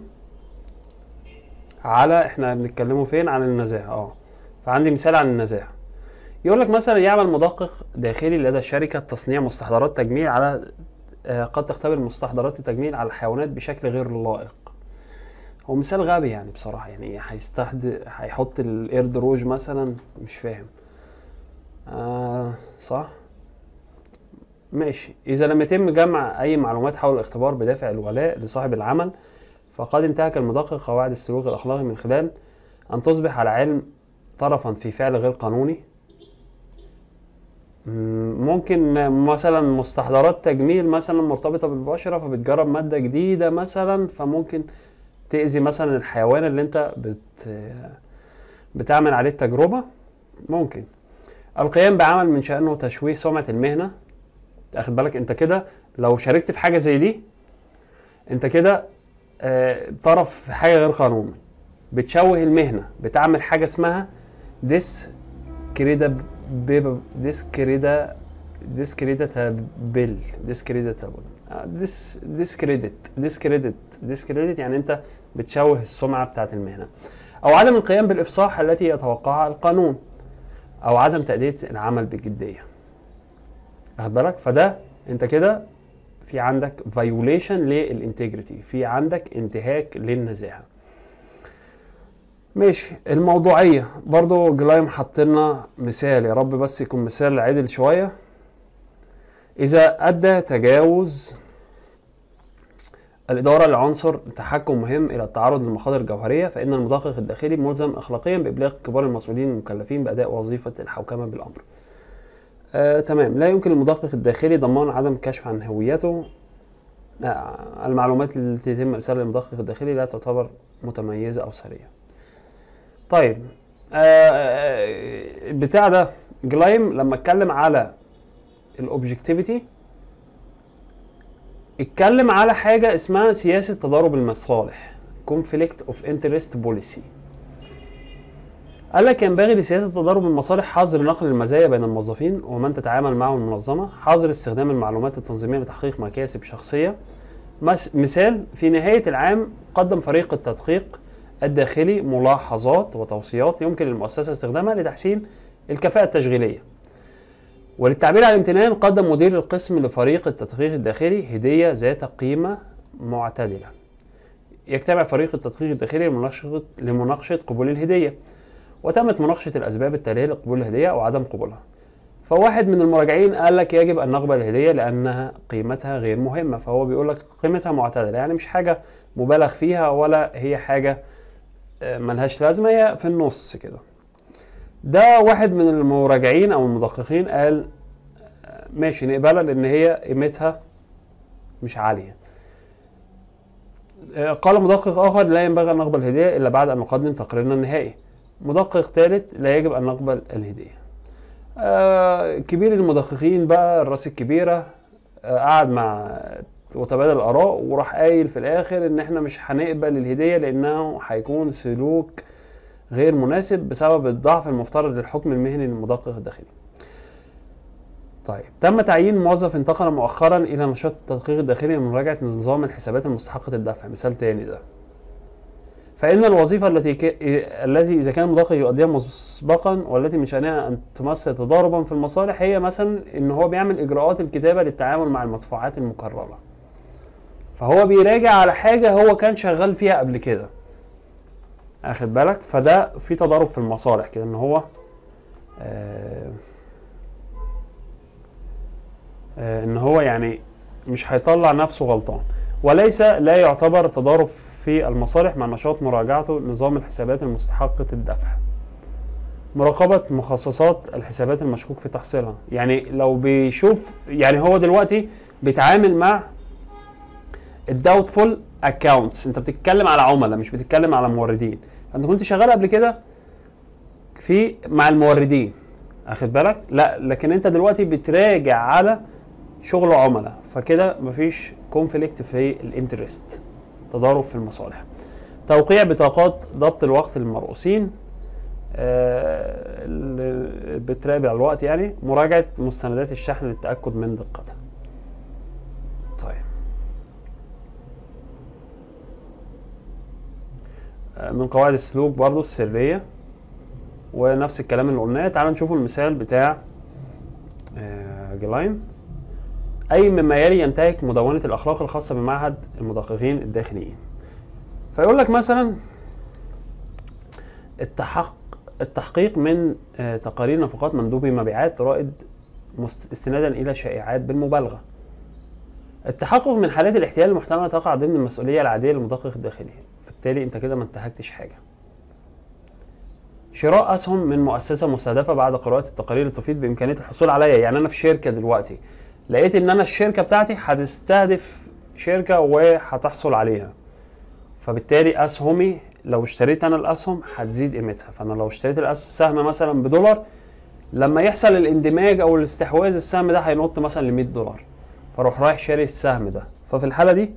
على احنا بنتكلموا فين عن النزاهه اه فعندي مثال عن النزاهه يقول لك مثلا يعمل مدقق داخلي لدى شركه تصنيع مستحضرات تجميل على آه، قد تختبر مستحضرات التجميل على الحيوانات بشكل غير لائق هو مثال غبي يعني بصراحه يعني هيستحد هيحط القرد روج مثلا مش فاهم آه صح ماشي إذا لم يتم جمع أي معلومات حول الاختبار بدافع الولاء لصاحب العمل فقد انتهك المدقق قواعد السلوك الأخلاقي من خلال أن تصبح على علم طرفا في فعل غير قانوني مم، ممكن مثلا مستحضرات تجميل مثلا مرتبطة بالبشرة فبتجرب مادة جديدة مثلا فممكن تأذي مثلا الحيوان اللي انت بت بتعمل عليه التجربة ممكن القيام بعمل من شأنه تشويه سمعة المهنة اخد بالك انت كده لو شاركت في حاجة زي دي انت كده آه، طرف في حاجة غير قانوني بتشوه المهنة بتعمل حاجة اسمها ديس كريدا بيبا ديس كريدا discreditable discreditable ديس discredit discredit discredit يعني انت بتشوه السمعه بتاعت المهنه او عدم القيام بالافصاح التي يتوقعها القانون او عدم تاديه العمل بجديه واخد بالك فده انت كده في عندك فايوليشن للانتجريتي في عندك انتهاك للنزاهه ماشي الموضوعيه برضو جلايم حط لنا مثال يا رب بس يكون مثال عدل شويه اذا ادى تجاوز الإدارة لعنصر تحكم مهم إلى التعرض للمخاطر الجوهرية فإن المدقق الداخلي ملزم أخلاقيا بإبلاغ كبار المسؤولين المكلفين بأداء وظيفة الحوكمة بالأمر. آه، تمام لا يمكن للمدقق الداخلي ضمان عدم الكشف عن هويته آه، المعلومات التي يتم إرسالها للمدقق الداخلي لا تعتبر متميزة أو سرية. طيب آه، بتاع ده جلايم لما اتكلم على الاوبجكتيفيتي اتكلم على حاجة اسمها سياسة تضارب المصالح conflict of interest policy قال لك ينبغي لسياسة تضارب المصالح حظر نقل المزايا بين الموظفين ومن تتعامل معه المنظمة حظر استخدام المعلومات التنظيمية لتحقيق مكاسب شخصية مس- مثال في نهاية العام قدم فريق التدقيق الداخلي ملاحظات وتوصيات يمكن للمؤسسة استخدامها لتحسين الكفاءة التشغيلية وللتعبير عن الامتنان قدم مدير القسم لفريق التدقيق الداخلي هدية ذات قيمة معتدلة يجتمع فريق التدقيق الداخلي لمناقشة لمناقشة قبول الهدية وتمت مناقشة الأسباب التالية لقبول الهدية أو عدم قبولها فواحد من المراجعين قال لك يجب أن نقبل الهدية لأنها قيمتها غير مهمة فهو بيقول لك قيمتها معتدلة يعني مش حاجة مبالغ فيها ولا هي حاجة آه، ملهاش لازمة هي في النص كده ده واحد من المراجعين او المدققين قال آه، ماشي نقبلها لان هي قيمتها مش عاليه آه، قال مدقق اخر لا ينبغي ان نقبل الهديه الا بعد ان نقدم تقريرنا النهائي مدقق ثالث لا يجب ان نقبل الهديه آه، كبير المدققين بقى الراس الكبيره آه، قعد مع وتبادل الاراء وراح قايل في الاخر ان احنا مش هنقبل الهديه لانه هيكون سلوك غير مناسب بسبب الضعف المفترض للحكم المهني للمدقق الداخلي. طيب تم تعيين موظف انتقل مؤخرا الى نشاط التدقيق الداخلي لمراجعه نظام الحسابات المستحقه الدفع مثال تاني ده. فإن الوظيفة التي ك... التي إذا كان المدقق يؤديها مسبقا والتي من شأنها أن تمثل تضاربا في المصالح هي مثلا إن هو بيعمل إجراءات الكتابة للتعامل مع المدفوعات المكررة. فهو بيراجع على حاجة هو كان شغال فيها قبل كده. اخد بالك فده في تضارب في المصالح كده ان هو آه آه ان هو يعني مش هيطلع نفسه غلطان وليس لا يعتبر تضارب في المصالح مع نشاط مراجعته نظام الحسابات المستحقة الدفع مراقبة مخصصات الحسابات المشكوك في تحصيلها يعني لو بيشوف يعني هو دلوقتي بيتعامل مع الداوتفول اكونتس انت بتتكلم على عملاء مش بتتكلم على موردين انت كنت شغال قبل كده في مع الموردين اخد بالك لا لكن انت دلوقتي بتراجع على شغل عملاء فكده مفيش كونفليكت في الانترست تضارب في المصالح توقيع بطاقات ضبط الوقت للمرؤوسين آه، اللي بتراقب على الوقت يعني مراجعة مستندات الشحن للتأكد من دقتها طيب آه، من قواعد السلوك برضو السرية ونفس الكلام اللي قلناه تعالوا نشوفوا المثال بتاع آه، جلايم أي مما يلي ينتهك مدونة الأخلاق الخاصة بمعهد المدققين الداخليين فيقول لك مثلا التحق التحقيق من آه، تقارير نفقات مندوبي مبيعات رائد مست- استنادا إلى شائعات بالمبالغة التحقق من حالات الاحتيال المحتملة تقع ضمن المسؤولية العادية للمدقق الداخلي فبالتالي انت كده ما انتهكتش حاجة شراء اسهم من مؤسسه مستهدفه بعد قراءه التقارير اللي تفيد بامكانيه الحصول عليها يعني انا في شركه دلوقتي لقيت ان انا الشركه بتاعتي هتستهدف شركه وهتحصل عليها فبالتالي اسهمي لو اشتريت انا الاسهم هتزيد قيمتها فانا لو اشتريت السهم مثلا بدولار لما يحصل الاندماج او الاستحواذ السهم ده هينط مثلا ل 100 دولار فاروح رايح شاري السهم ده ففي الحاله دي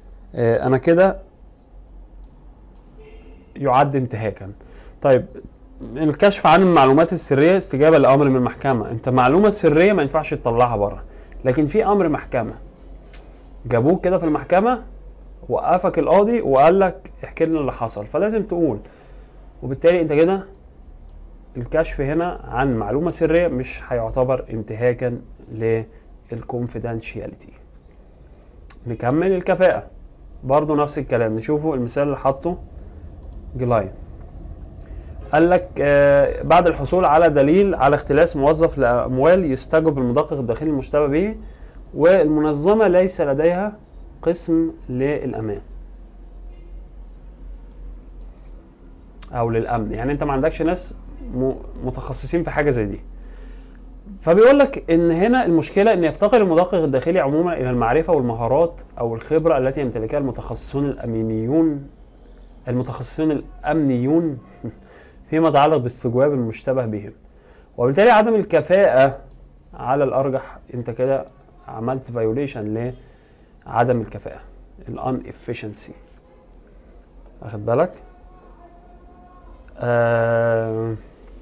آه، انا كده يعد انتهاكا طيب الكشف عن المعلومات السريه استجابه لامر من المحكمه انت معلومه سريه ما ينفعش تطلعها بره لكن في امر محكمه جابوك كده في المحكمه وقفك القاضي وقال لك احكي لنا اللي حصل فلازم تقول وبالتالي انت كده الكشف هنا عن معلومه سريه مش هيعتبر انتهاكا للكونفيدنشياليتي نكمل الكفاءه برضو نفس الكلام نشوفوا المثال اللي حاطه جلاين قال لك آه بعد الحصول على دليل على اختلاس موظف لاموال يستجوب المدقق الداخلي المشتبه به والمنظمه ليس لديها قسم للامان او للامن يعني انت ما عندكش ناس م- متخصصين في حاجه زي دي فبيقول لك ان هنا المشكله ان يفتقر المدقق الداخلي عموما الى المعرفه والمهارات او الخبره التي يمتلكها المتخصصون الامينيون المتخصصون الامنيون فيما يتعلق باستجواب المشتبه بهم وبالتالي عدم الكفاءه على الارجح انت كده عملت فايوليشن لعدم الكفاءه الان efficiency واخد بالك آه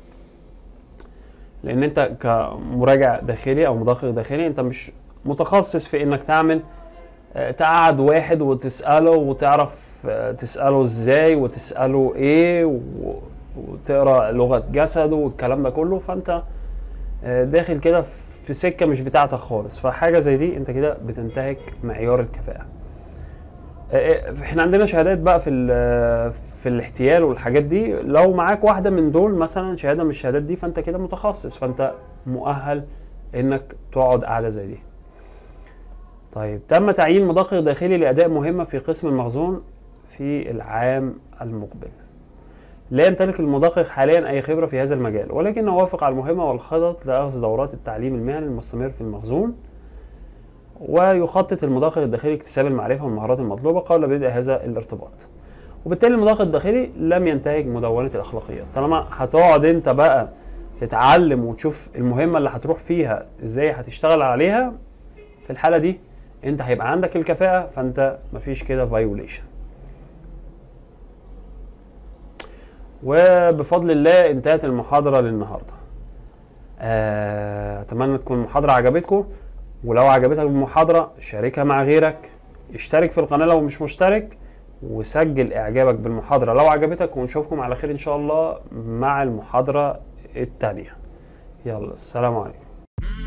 لان انت كمراجع داخلي او مدقق داخلي انت مش متخصص في انك تعمل آه، تقعد واحد وتساله وتعرف آه، تساله ازاي وتساله ايه و- وتقرا لغه جسده والكلام ده كله فانت آه، داخل كده في سكه مش بتاعتك خالص فحاجه زي دي انت كده بتنتهك معيار الكفاءه آه، احنا عندنا شهادات بقى في ال- في الاحتيال والحاجات دي لو معاك واحده من دول مثلا شهاده من الشهادات دي فانت كده متخصص فانت مؤهل انك تقعد قاعده زي دي طيب تم تعيين مدقق داخلي لاداء مهمه في قسم المخزون في العام المقبل لا يمتلك المدقق حاليا اي خبره في هذا المجال ولكنه وافق على المهمه والخطط لاخذ دورات التعليم المهني المستمر في المخزون ويخطط المدقق الداخلي لاكتساب المعرفه والمهارات المطلوبه قبل بدء هذا الارتباط وبالتالي المدقق الداخلي لم ينتهك مدونه الاخلاقيات طالما هتقعد انت بقى تتعلم وتشوف المهمه اللي هتروح فيها ازاي هتشتغل عليها في الحاله دي انت هيبقى عندك الكفاءه فانت مفيش كده فايوليشن وبفضل الله انتهت المحاضره للنهارده آه، اتمنى تكون المحاضره عجبتكم ولو عجبتك المحاضره شاركها مع غيرك اشترك في القناه لو مش مشترك وسجل اعجابك بالمحاضره لو عجبتك ونشوفكم على خير ان شاء الله مع المحاضره التانيه يلا السلام عليكم